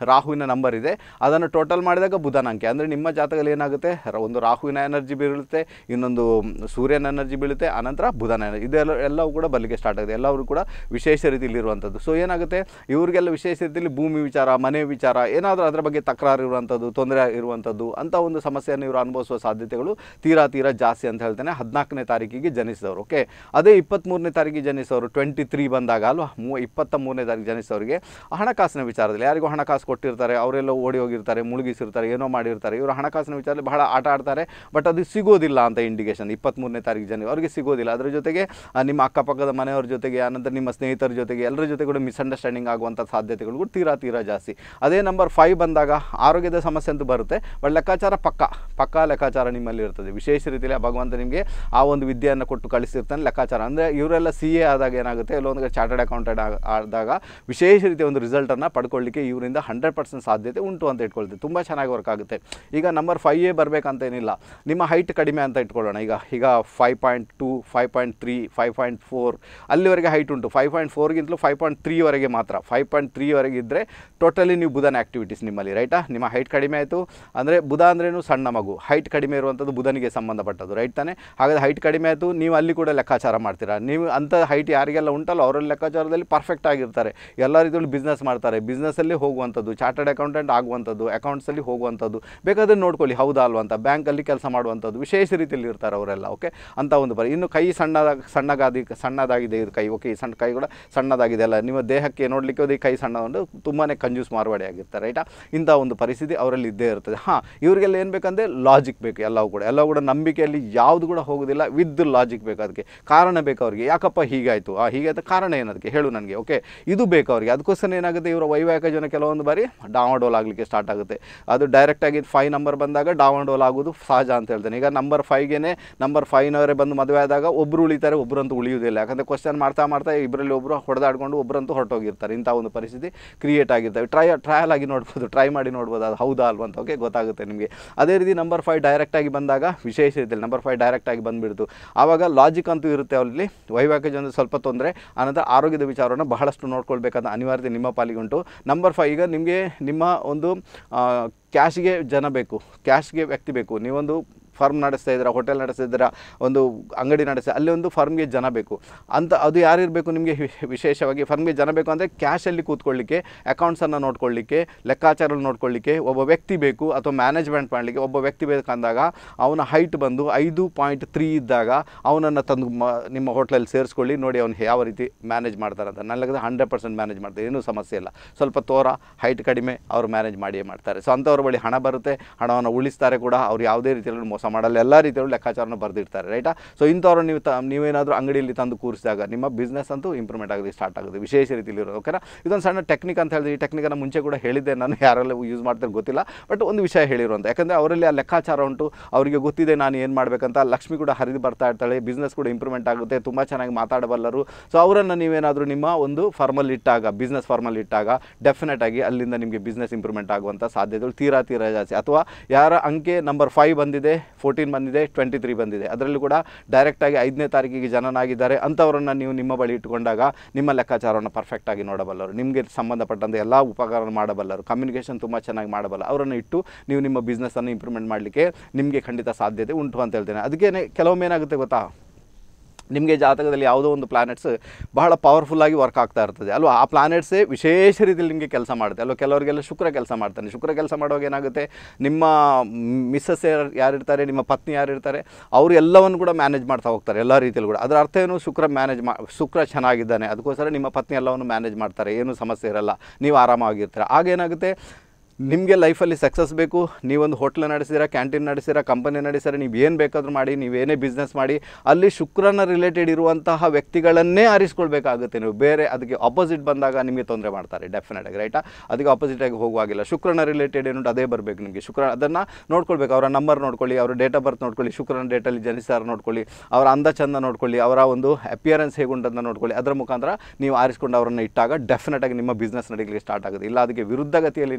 ರಾಹುವಿನ ನಂಬರ್ ಇದೆ ಅದನ್ನು ಟೋಟಲ್ ಮಾಡಿದಾಗ ಬುಧನ ಅಂಕೆ ಅಂದರೆ ನಿಮ್ಮ ಜಾತಕದಲ್ಲಿ ಏನಾಗುತ್ತೆ ರ- ಒಂದು ರಾಹುವಿನ ಎನರ್ಜಿ ಬೀಳುತ್ತೆ ಇನ್ನೊಂದು ಸೂರ್ಯನ ಎನರ್ಜಿ ಬೀಳುತ್ತೆ ಆನಂತರ ಬುಧನ ಎನರ್ಜಿ ಇದೆಲ್ಲ ಎಲ್ಲವೂ ಕೂಡ ಬಲಿಗೆ ಸ್ಟಾರ್ಟ್ ಆಗುತ್ತೆ ಎಲ್ಲರೂ ಕೂಡ ವಿಶೇಷ ರೀತಿಯಲ್ಲಿ ಇರುವಂಥದ್ದು ಸೊ ಏನಾಗುತ್ತೆ ಇವರಿಗೆಲ್ಲ ವಿಶೇಷ ರೀತಿಯಲ್ಲಿ ಭೂಮಿ ವಿಚಾರ ಮನೆ ವಿಚಾರ ಏನಾದರೂ ಅದರ ಬಗ್ಗೆ ತಕರಾರು ಇರುವಂಥದ್ದು ತೊಂದರೆ ಇರುವಂಥದ್ದು ಅಂತ ಒಂದು ಸಮಸ್ಯೆಯನ್ನು ಇವರು ಅನುಭವಿಸುವ ಸಾಧ್ಯತೆಗಳು ತೀರಾ ತೀರಾ ಜಾಸ್ತಿ ಅಂತ ಹೇಳ್ತೇನೆ ಹದಿನಾಲ್ಕನೇ ತಾರೀಕಿಗೆ ಜನಿಸಿದವರು ಓಕೆ ಅದೇ ಇಪ್ಪತ್ತ್ಮೂರನೇ ತಾರೀಕಿಗೆ ಜನಿಸೋರು ಟ್ವೆಂಟಿ ತ್ರೀ ಬಂದಾಗ ಅಲ್ವಾ ಮೂ ಇಪ್ಪತ್ತ ಮೂರನೇ ತಾರೀಕು ಜನಿಸೋರಿಗೆ ಹಣಕಾಸಿನ ವಿಚಾರದಲ್ಲಿ ಯಾರಿಗೂ ಹಣಕಾಸು ಕೊಟ್ಟಿರ್ತಾರೆ ಅವರೆಲ್ಲ ಓಡಿ ಹೋಗಿರ್ತಾರೆ ಮುಳುಗಿಸಿರ್ತಾರೆ ಏನೋ ಮಾಡಿರ್ತಾರೆ ಇವರು ಹಣಕಾಸಿನ ವಿಚಾರದಲ್ಲಿ ಬಹಳ ಆಟ ಆಡ್ತಾರೆ ಬಟ್ ಅದು ಸಿಗೋದಿಲ್ಲ ಅಂತ ಇಂಡಿಕೇಶನ್ ಇಪ್ಪತ್ತ್ಮೂರನೇ ತಾರೀಕು ಜನ ಅವರಿಗೆ ಸಿಗೋದಿಲ್ಲ ಅದರ ಜೊತೆಗೆ ಆ, ನಿಮ್ಮ ಅಕ್ಕಪಕ್ಕದ ಮನೆಯವ್ರ ಜೊತೆಗೆ ಆನಂತರ ನಿಮ್ಮ ಸ್ನೇಹಿತರ ಜೊತೆಗೆ ಎಲ್ಲರ ಜೊತೆ ಕೂಡ ಮಿಸ್ಅಂಡರ್ಸ್ಟ್ಯಾಂಡಿಂಗ್ ಆಗುವಂಥ ಸಾಧ್ಯತೆಗಳು ಕೂಡ ತೀರಾ ತೀರಾ ಜಾಸ್ತಿ ಅದೇ ನಂಬರ್ ಫೈವ್ ಬಂದಾಗ ಆರೋಗ್ಯದ ಸಮಸ್ಯೆ ಅಂತೂ ಬರುತ್ತೆ ಬಟ್ ಲೆಕ್ಕಾಚಾರ ಪಕ್ಕ ಪಕ್ಕಾ ಲೆಕ್ಕಾಚಾರ ನಿಮ್ಮಲ್ಲಿ ಇರ್ತದೆ ವಿಶೇಷ ರೀತಿಯಲ್ಲಿ ಆ ಭಗವಂತ ನಿಮಗೆ ಆ ಒಂದು ವಿದ್ಯೆಯನ್ನು ಕೊಟ್ಟು ಕಳಿಸಿರ್ತಾನೆ ಲೆಕ್ಕಾಚಾರ ಅಂದರೆ ಇವರೆಲ್ಲ ಸಿ ಎ ಆದಾಗ ಏನಾಗುತ್ತೆ ಎಲ್ಲೊಂದು ಚಾರ್ಟರ್ಡ್ ಅಕೌಂಟೆಂಟ್ ಆದಾಗ ವಿಶೇಷ ರೀತಿಯ ಒಂದು ರಿಸಲ್ಟನ್ನು ಪಡ್ಕೊಳ್ಳಿಕ್ಕೆ ಇವರಿಂದ ಹಂಡ್ರೆಡ್ ಪರ್ಸೆಂಟ್ ಸಾಧ್ಯತೆ ಉಂಟು ಅಂತ ಇಟ್ಕೊಳ್ತೀವಿ ತುಂಬ ಚೆನ್ನಾಗಿ ವರ್ಕ್ ಆಗುತ್ತೆ ಈಗ ನಂಬರ್ ಫೈವ್ ಎ ಬರಬೇಕಂತ ಏನಿಲ್ಲ ನಿಮ್ಮ ಹೈಟ್ ಕಡಿಮೆ ಅಂತ ಇಟ್ಕೊಳ್ಳೋಣ ಈಗ ಈಗ five point two five point three five point four ಅಲ್ಲಿವರೆಗೆ ಹೈಟ್ ಉಂಟು ಫೈವ್ ಪಾಯಿಂಟ್ ಫೋರ್ಗಿಂತಲೂ ಫೈವ್ ಪಾಯಿಂಟ್ ತ್ರೀವರೆಗೆ ಮಾತ್ರ ಫೈವ್ ಪಾಯಿಂಟ್ ತ್ರೀವರೆಗೆ ಇದ್ದರೆ ಟೋಟಲಿ ನೀವು ಬುಧನ ಆ್ಯಕ್ಟಿವಿಟೀಸ್ ನಿಮ್ಮಲ್ಲಿ ರೈಟಾ ನಿಮ್ಮ ಹೈಟ್ ಕಡಿಮೆ ಆಯಿತು ಅಂದರೆ ಬುಧ ಅಂದ್ರೇನು ಸಣ್ಣ ಮಗು ಹೈಟ್ ಕಡಿಮೆ ಇರುವಂಥದ್ದು ಬುಧನಿಗೆ ಸಂಬಂಧಪಟ್ಟದ್ದು ರೈಟ್ ತಾನೆ ಹಾಗಾದ್ರೆ ಹೈಟ್ ಕಡಿಮೆ ಆಯಿತು ನೀವು ಅಲ್ಲಿ ಕೂಡ ಲೆಕ್ಕಾಚಾರ ಮಾಡ್ತೀರಾ ನೀವು ಅಂಥ ಹೈಟ್ ಯಾರಿಗೆಲ್ಲ ಉಂಟಲ್ಲ ಅವರ ಲೆಕ್ಕಾಚಾರದಲ್ಲಿ ಪರ್ಫೆಕ್ಟ್ ಆಗಿರ್ತಾರೆ ಎಲ್ಲ ರೀತಿಯಲ್ಲಿ ಬಿಸ್ನೆಸ್ ಮಾಡ್ತಾರೆ ಬಿಸ್ನೆಸ್ಸಲ್ಲಿ ಹೋಗುವಂಥದ್ದು ಚಾರ್ಟರ್ಡ್ ಅಕೌಂಟೆಂಟ್ ಆಗುವಂಥದ್ದು ಅಕೌಂಟ್ಸಲ್ಲಿ ಹೋಗುವಂಥದ್ದು ಬೇಕಾದ್ರೆ ನೋಡ್ಕೊಳ್ಳಿ ಹೌದಾ ಅಲ್ವಾ ಅಂತ ಬ್ಯಾಂಕಲ್ಲಿ ಕೆಲಸ ಮಾಡುವಂಥದ್ದು ವಿಶೇಷ ರೀತಿಯಲ್ಲಿ ಇರ್ತಾರೆ ಅವರೆಲ್ಲ ಓಕೆ ಅಂತ ಒಂದು ಬರ ಇನ್ನು ಕೈ ಸಣ್ಣದಾಗ ಸಣ್ಣಗಾದಿ ಸಣ್ಣದಾಗಿದೆ ಇದು ಕೈ ಓಕೆ ಈ ಸಣ್ಣ ಕೈ ಕೂಡ ಸಣ್ಣದಾಗಿದೆ ಅಲ್ಲ ನಿಮ್ಮ ದೇಹಕ್ಕೆ ನೋಡಲಿಕ್ಕೆ ಹೋದ ಈ ಕೈ ಸಣ್ಣ ಒಂದು ತುಂಬಾ ಕಂಜೂಸ್ ಮಾರ್ವಾಡಿ ಆಗಿರ್ತಾರೆ ರೈಟಾ ಇಂಥ ಒಂದು ಪರಿಸ್ಥಿತಿ ಅವರಲ್ಲಿ ಇದ್ದೇ ಇರ್ತದೆ ಹಾಂ ಇವರಿಗೆಲ್ಲ ಏನು ಬೇಕಂದರೆ ಲಾಜಿಕ್ ಬೇಕು ಎಲ್ಲವೂ ಕೂಡ ಎಲ್ಲವೂ ಕೂಡ ನಂಬಿಕೆಯಲ್ಲಿ ಯಾವುದು ಕೂಡ ಹೋಗೋದಿಲ್ಲ ವಿದ್ ಲಾಜಿಕ್ ಬೇಕು ಅದಕ್ಕೆ ಕಾರಣ ಬೇಕು ಅವರಿಗೆ ಯಾಕಪ್ಪ ಹೀಗಾಯಿತು ಆ ಹೀಗಾಯ್ತು ಕಾರಣ ಏನದಕ್ಕೆ ಹೇಳು ನನಗೆ ಓಕೆ ಇದು ಬೇಕು ಅವರಿಗೆ ಅದಕ್ಕೋಸ್ಕರ ಏನಾಗುತ್ತೆ ಇವರ ವೈವಾಹಿಕ ಜನ ಕೆಲವೊಂದು ಬಾರಿ ಡಾವಡೋಲ್ ಆಗಲಿಕ್ಕೆ ಸ್ಟಾರ್ಟ್ ಆಗುತ್ತೆ ಅದು ಡೈರೆಕ್ಟಾಗಿ ಫೈವ್ ನಂಬರ್ ಬಂದಾಗ ಡಾವಡೋಲ್ ಆಗೋದು ಸಹಜ ಅಂತ ಹೇಳ್ತೇನೆ ಈಗ ನಂಬರ್ ಫೈವ್ಗೆ ನಂಬರ್ ಫೈವ್ನವರೇ ಬಂದು ಮದುವೆ ಆದಾಗ ಒಬ್ಬರು ಉಳಿತಾರೆ ಒಬ್ಬರಂತೂ ಉಳಿಯುವುದಿಲ್ಲ ಯಾಕಂದರೆ ಕ್ವಶನ್ ಮಾಡ್ತಾ ಮಾಡ್ತಾ ಇಬ್ಬರಲ್ಲಿ ಒಬ್ಬರು ಹೊಡೆದಾಡ್ಕೊಂಡು ಒಬ್ಬರಂತೂ ಹೊರಟೋಗಿರ್ತಾರೆ ಇಂಥ ಒಂದು ಪರಿಸ್ಥಿತಿ ಕ್ರಿಯೇಟ್ ಆಗಿರ್ತವೆ ಟ್ರೈ ಟ್ರಯಲ್ ಆಗಿ ನೋಡ್ಬೋದು ಟ್ರೈ ಮಾಡಿ ನೋಡ್ಬೋದು ಅದು ಹೌದಾ ಅಲ್ವಾ ಅಂತ ಓಕೆ ಗೊತ್ತಾಗುತ್ತೆ ನಿಮಗೆ ಅದೇ ರೀತಿ ನಂಬರ್ ಫೈವ್ ಡೈರೆಕ್ಟಾಗಿ ಬಂದಾಗ ವಿಶೇಷ ರೀತಿಯಲ್ಲಿ ನಂಬರ್ ಫೈವ್ ಡೈರೆಕ್ಟಾಗಿ ಬಂದುಬಿಡ್ತು ಆವಾಗ ಲಾಜಿಕ್ ಅಂತೂ ಇರುತ್ತೆ ಅವರಲ್ಲಿ ವೈವಾಹಿಕ ಜನ ಸ್ವಲ್ಪ ತೊಂದರೆ ಆನಂತರ ಆರೋಗ್ಯದ ವಿಚಾರವನ್ನು ಬಹಳಷ್ಟು ನೋಡ್ಕೊಳ್ಬೇಕಾದ ಅನಿವಾರ್ಯತೆ ನಿಮ್ಮ ಪಾಲಿಗೆ ಉಂಟು ನಂಬರ್ ಫೈವ್ ಈಗ ನಿಮಗೆ ನಿಮ್ಮ ಒಂದು ಕ್ಯಾಶ್ಗೆ ಜನ ಬೇಕು ಕ್ಯಾಶ್ಗೆ ವ್ಯಕ್ತಿ ಬೇಕು ನೀವೊಂದು ಫರ್ಮ್ ನಡೆಸ್ತಾ ಇದ್ದೀರಾ ಹೋಟೆಲ್ ನಡೆಸ್ತಾ ಇದ್ದೀರಾ ಒಂದು ಅಂಗಡಿ ನಡೆಸ್ತಾ ಅಲ್ಲಿ ಒಂದು ಫರ್ಮ್ಗೆ ಜನ ಬೇಕು ಅಂತ ಅದು ಯಾರಿರಬೇಕು ನಿಮಗೆ ವಿಶೇಷವಾಗಿ ಫರ್ಮ್ಗೆ ಜನ ಬೇಕು ಅಂದರೆ ಕ್ಯಾಶಲ್ಲಿ ಕೂತ್ಕೊಳ್ಳಿಕ್ಕೆ ಅಕೌಂಟ್ಸನ್ನು ನೋಡ್ಕೊಳ್ಳಿಕ್ಕೆ ಲೆಕ್ಕಾಚಾರ ನೋಡ್ಕೊಳ್ಳಿಕ್ಕೆ ಒಬ್ಬ ವ್ಯಕ್ತಿ ಬೇಕು ಅಥವಾ ಮ್ಯಾನೇಜ್ಮೆಂಟ್ ಮಾಡಲಿಕ್ಕೆ ಒಬ್ಬ ವ್ಯಕ್ತಿ ಬೇಕಂದಾಗ ಅವನ ಹೈಟ್ ಬಂದು ಐದು ಪಾಯಿಂಟ್ ತ್ರೀ ಇದ್ದಾಗ ಅವನನ್ನು ತಂದು ಮ ನಿಮ್ಮ ಹೋಟ್ಲಲ್ಲಿ ಸೇರಿಸ್ಕೊಳ್ಳಿ ನೋಡಿ ಅವ್ನು ಯಾವ ರೀತಿ ಮ್ಯಾನೇಜ್ ಮಾಡ್ತಾರೆ ಅಂತ ನನಗೆ ಹಂಡ್ರೆಡ್ ಪರ್ಸೆಂಟ್ ಮ್ಯಾನೇಜ್ ಮಾಡ್ತಾರೆ ಏನೂ ಸಮಸ್ಯೆ ಇಲ್ಲ ಸ್ವಲ್ಪ ತೋರ ಹೈಟ್ ಕಡಿಮೆ ಅವರು ಮ್ಯಾನೇಜ್ ಮಾಡಿಯೇ ಮಾಡ್ತಾರೆ ಸೊ ಅಂಥವ್ರ ಬಳಿ ಹಣ ಬರುತ್ತೆ ಹಣವನ್ನು ಉಳಿಸ್ತಾರೆ ಕೂಡ ಅವ್ರು ಯಾವುದೇ ರೀತಿಯಲ್ಲಿ ಮೋಸ ಮಾಡಲ್ಲ ಎಲ್ಲ ರೀತಿಯಲ್ಲೂ ಲೆಕ್ಕಾಚಾರನ ಬರೆದಿರ್ತಾರೆ ರೈಟಾ ಸೊ ಇಂಥವ್ರು ನೀವು ತ ನೀವೇನಾದರೂ ಅಂಗಡಿಯಲ್ಲಿ ತಂದು ಕೂರಿಸಿದಾಗ ನಿಮ್ಮ ಬಿಸ್ನೆಸ್ ಅಂತೂ ಇಂಪ್ರೂವ್ಮೆಂಟ್ ಆಗೋದು ಸ್ಟಾರ್ಟ್ ಆಗುತ್ತೆ ವಿಶೇಷ ರೀತಿಯಲ್ಲಿ ಇರೋದು ಓಕೆನಾ ಇದೊಂದು ಸಣ್ಣ ಟೆಕ್ನಿಕ್ ಅಂತ ಹೇಳಿದ್ರೆ ಈ ಟೆಕ್ನಿಕನ್ನು ಮುಂಚೆ ಕೂಡ ಹೇಳಿದ್ದೆ ನಾನು ಯಾರೆಲ್ಲ ಯೂಸ್ ಮಾಡ್ತಾರೆ ಗೊತ್ತಿಲ್ಲ ಬಟ್ ಒಂದು ವಿಷಯ ಹೇಳಿರುವಂಥ ಯಾಕಂದರೆ ಅವರಲ್ಲಿ ಆ ಲೆಕ್ಕಾಚಾರ ಉಂಟು ಅವರಿಗೆ ಗೊತ್ತಿದೆ ನಾನು ಏನು ಮಾಡಬೇಕಂತ ಲಕ್ಷ್ಮಿ ಕೂಡ ಹರಿದು ಬರ್ತಾ ಇರ್ತಾಳೆ ಬಿಸ್ನೆಸ್ ಕೂಡ ಇಂಪ್ರೂವ್ಮೆಂಟ್ ಆಗುತ್ತೆ ತುಂಬ ಚೆನ್ನಾಗಿ ಮಾತಾಡಬಲ್ಲರು ಸೊ ಅವರನ್ನು ನೀವೇನಾದರೂ ನಿಮ್ಮ ಒಂದು ಫಾರ್ಮಲ್ಲಿ ಇಟ್ಟಾಗ ಬಿಸ್ನೆಸ್ ಫಾರ್ಮಲ್ಲಿ ಇಟ್ಟಾಗ ಡೆಫಿನೆಟ್ ಆಗಿ ಅಲ್ಲಿಂದ ನಿಮಗೆ ಬಿಸ್ನೆಸ್ ಇಂಪ್ರೂವ್ಮೆಂಟ್ ಆಗುವಂಥ ಸಾಧ್ಯತೆಗಳು ತೀರಾ ತೀರಾ ಜಾಸ್ತಿ ಅಥವಾ ಯಾರ ಅಂಕೆ ನಂಬರ್ ಫೈವ್ ಬಂದಿದೆ ಫೋರ್ಟೀನ್ ಬಂದಿದೆ ಟ್ವೆಂಟಿ ತ್ರೀ ಬಂದಿದೆ ಅದರಲ್ಲೂ ಕೂಡ ಡೈರೆಕ್ಟಾಗಿ ಐದನೇ ತಾರೀಕಿಗೆ ಜನನಾಗಿದ್ದಾರೆ ಅಂಥವರನ್ನು ನೀವು ನಿಮ್ಮ ಬಳಿ ಇಟ್ಟುಕೊಂಡಾಗ ನಿಮ್ಮ ಲೆಕ್ಕಾಚಾರವನ್ನು ಪರ್ಫೆಕ್ಟಾಗಿ ನೋಡಬಲ್ಲರು ನಿಮಗೆ ಸಂಬಂಧಪಟ್ಟಂತೆ ಎಲ್ಲ ಉಪಕರಣ ಮಾಡಬಲ್ಲರು ಕಮ್ಯುನಿಕೇಷನ್ ತುಂಬ ಚೆನ್ನಾಗಿ ಮಾಡಬಲ್ಲ ಅವರನ್ನು ಇಟ್ಟು ನೀವು ನಿಮ್ಮ ಬಿಸ್ನೆಸ್ಸನ್ನು ಇಂಪ್ರೂವ್ಮೆಂಟ್ ಮಾಡಲಿಕ್ಕೆ ನಿಮಗೆ ಖಂಡಿತ ಸಾಧ್ಯತೆ ಉಂಟು ಅಂತ ಹೇಳ್ತೇನೆ ಅದಕ್ಕೇ ಕೆಲವೊಮ್ಮೆ ಏನಾಗುತ್ತೆ ಗೊತ್ತಾ ನಿಮಗೆ ಜಾತಕದಲ್ಲಿ ಯಾವುದೋ ಒಂದು ಪ್ಲಾನೆಟ್ಸ್ ಬಹಳ ಪವರ್ಫುಲ್ಲಾಗಿ ವರ್ಕ್ ಆಗ್ತಾ ಇರ್ತದೆ ಅಲ್ವಾ ಆ ಪ್ಲಾನೆಟ್ಸೇ ವಿಶೇಷ ರೀತಿಯಲ್ಲಿ ನಿಮಗೆ ಕೆಲಸ ಮಾಡುತ್ತೆ ಅಲ್ವಾ ಕೆಲವರಿಗೆಲ್ಲ ಶುಕ್ರ ಕೆಲಸ ಮಾಡ್ತಾನೆ ಶುಕ್ರ ಕೆಲಸ ಮಾಡುವಾಗ ಏನಾಗುತ್ತೆ ನಿಮ್ಮ ಮಿಸ್ಸಸ್ ಯಾರಿರ್ತಾರೆ ನಿಮ್ಮ ಪತ್ನಿ ಯಾರಿರ್ತಾರೆ ಅವರು ಎಲ್ಲವನ್ನು ಕೂಡ ಮ್ಯಾನೇಜ್ ಮಾಡ್ತಾ ಹೋಗ್ತಾರೆ ಎಲ್ಲ ರೀತಿಯಲ್ಲೂ ಕೂಡ ಅದರ ಅರ್ಥ ಏನು ಶುಕ್ರ ಮ್ಯಾನೇಜ್ ಮಾ ಶುಕ್ರ ಚೆನ್ನಾಗಿದ್ದಾನೆ ಅದಕ್ಕೋಸ್ಕರ ನಿಮ್ಮ ಪತ್ನಿ ಎಲ್ಲವನ್ನು ಮ್ಯಾನೇಜ್ ಮಾಡ್ತಾರೆ ಏನೂ ಸಮಸ್ಯೆ ಇರಲ್ಲ ನೀವು ಆರಾಮಾಗಿರ್ತೀರ ಆಗೇನಾಗುತ್ತೆ ನಿಮಗೆ ಲೈಫಲ್ಲಿ ಸಕ್ಸಸ್ ಬೇಕು ನೀವೊಂದು ಹೋಟ್ಲ್ ನಡೆಸಿರಾ ಕ್ಯಾಂಟೀನ್ ನಡೆಸಿರಾ ಕಂಪನಿ ನಡೆಸಿರಾ ನೀವು ಏನು ಬೇಕಾದರೂ ಮಾಡಿ ನೀವೇನೇ ಬಿಸ್ನೆಸ್ ಮಾಡಿ ಅಲ್ಲಿ ಶುಕ್ರನ ರಿಲೇಟೆಡ್ ಇರುವಂತಹ ವ್ಯಕ್ತಿಗಳನ್ನೇ ಆರಿಸ್ಕೊಳ್ಬೇಕಾಗುತ್ತೆ ನೀವು ಬೇರೆ ಅದಕ್ಕೆ ಆಪೋಸಿಟ್ ಬಂದಾಗ ನಿಮಗೆ ತೊಂದರೆ ಮಾಡ್ತಾರೆ ಡೆಫಿನೆಟ್ ಆಗಿ ರೈಟಾ ಅದಕ್ಕೆ ಆಪೋಸಿಟ್ ಆಗಿ ಹೋಗುವಾಗಿಲ್ಲ ಶುಕ್ರನ ರಿಲೇಟೆಡ್ ಏನುಂಟು ಅದೇ ಬರಬೇಕು ನಿಮಗೆ ಶುಕ್ರ ಅದನ್ನು ನೋಡ್ಕೊಳ್ಬೇಕು ಅವರ ನಂಬರ್ ನೋಡ್ಕೊಳ್ಳಿ ಅವರ ಡೇಟ್ ಆಫ್ ಬರ್ತ್ ನೋಡ್ಕೊಳ್ಳಿ ಶುಕ್ರನ ಡೇಟಲ್ಲಿ ಜನಿಸಾರ ನೋಡ್ಕೊಳ್ಳಿ ಅವರ ಅಂದ ಚಂದ ನೋಡ್ಕೊಳ್ಳಿ ಅವರ ಒಂದು ಅಪಿಯರೆನ್ಸ್ ಹೇಗುಂಟಂತ ನೋಡ್ಕೊಳ್ಳಿ ಅದರ ಮುಖಾಂತರ ನೀವು ಆರಿಸ್ಕೊಂಡು ಅವರನ್ನು ಇಟ್ಟಾಗ ಡೆಫಿನೆಟ್ ಆಗಿ ನಿಮ್ಮ ಬಿಸ್ನೆಸ್ ನಡೀಲಿಕ್ಕೆ ಸ್ಟಾರ್ಟ್ ಆಗುತ್ತೆ ಇಲ್ಲ ಅದಕ್ಕೆ ವಿರುದ್ಧ ಗತಿಯಲ್ಲಿ ನೀವು ಇಟ್ಟಾಗ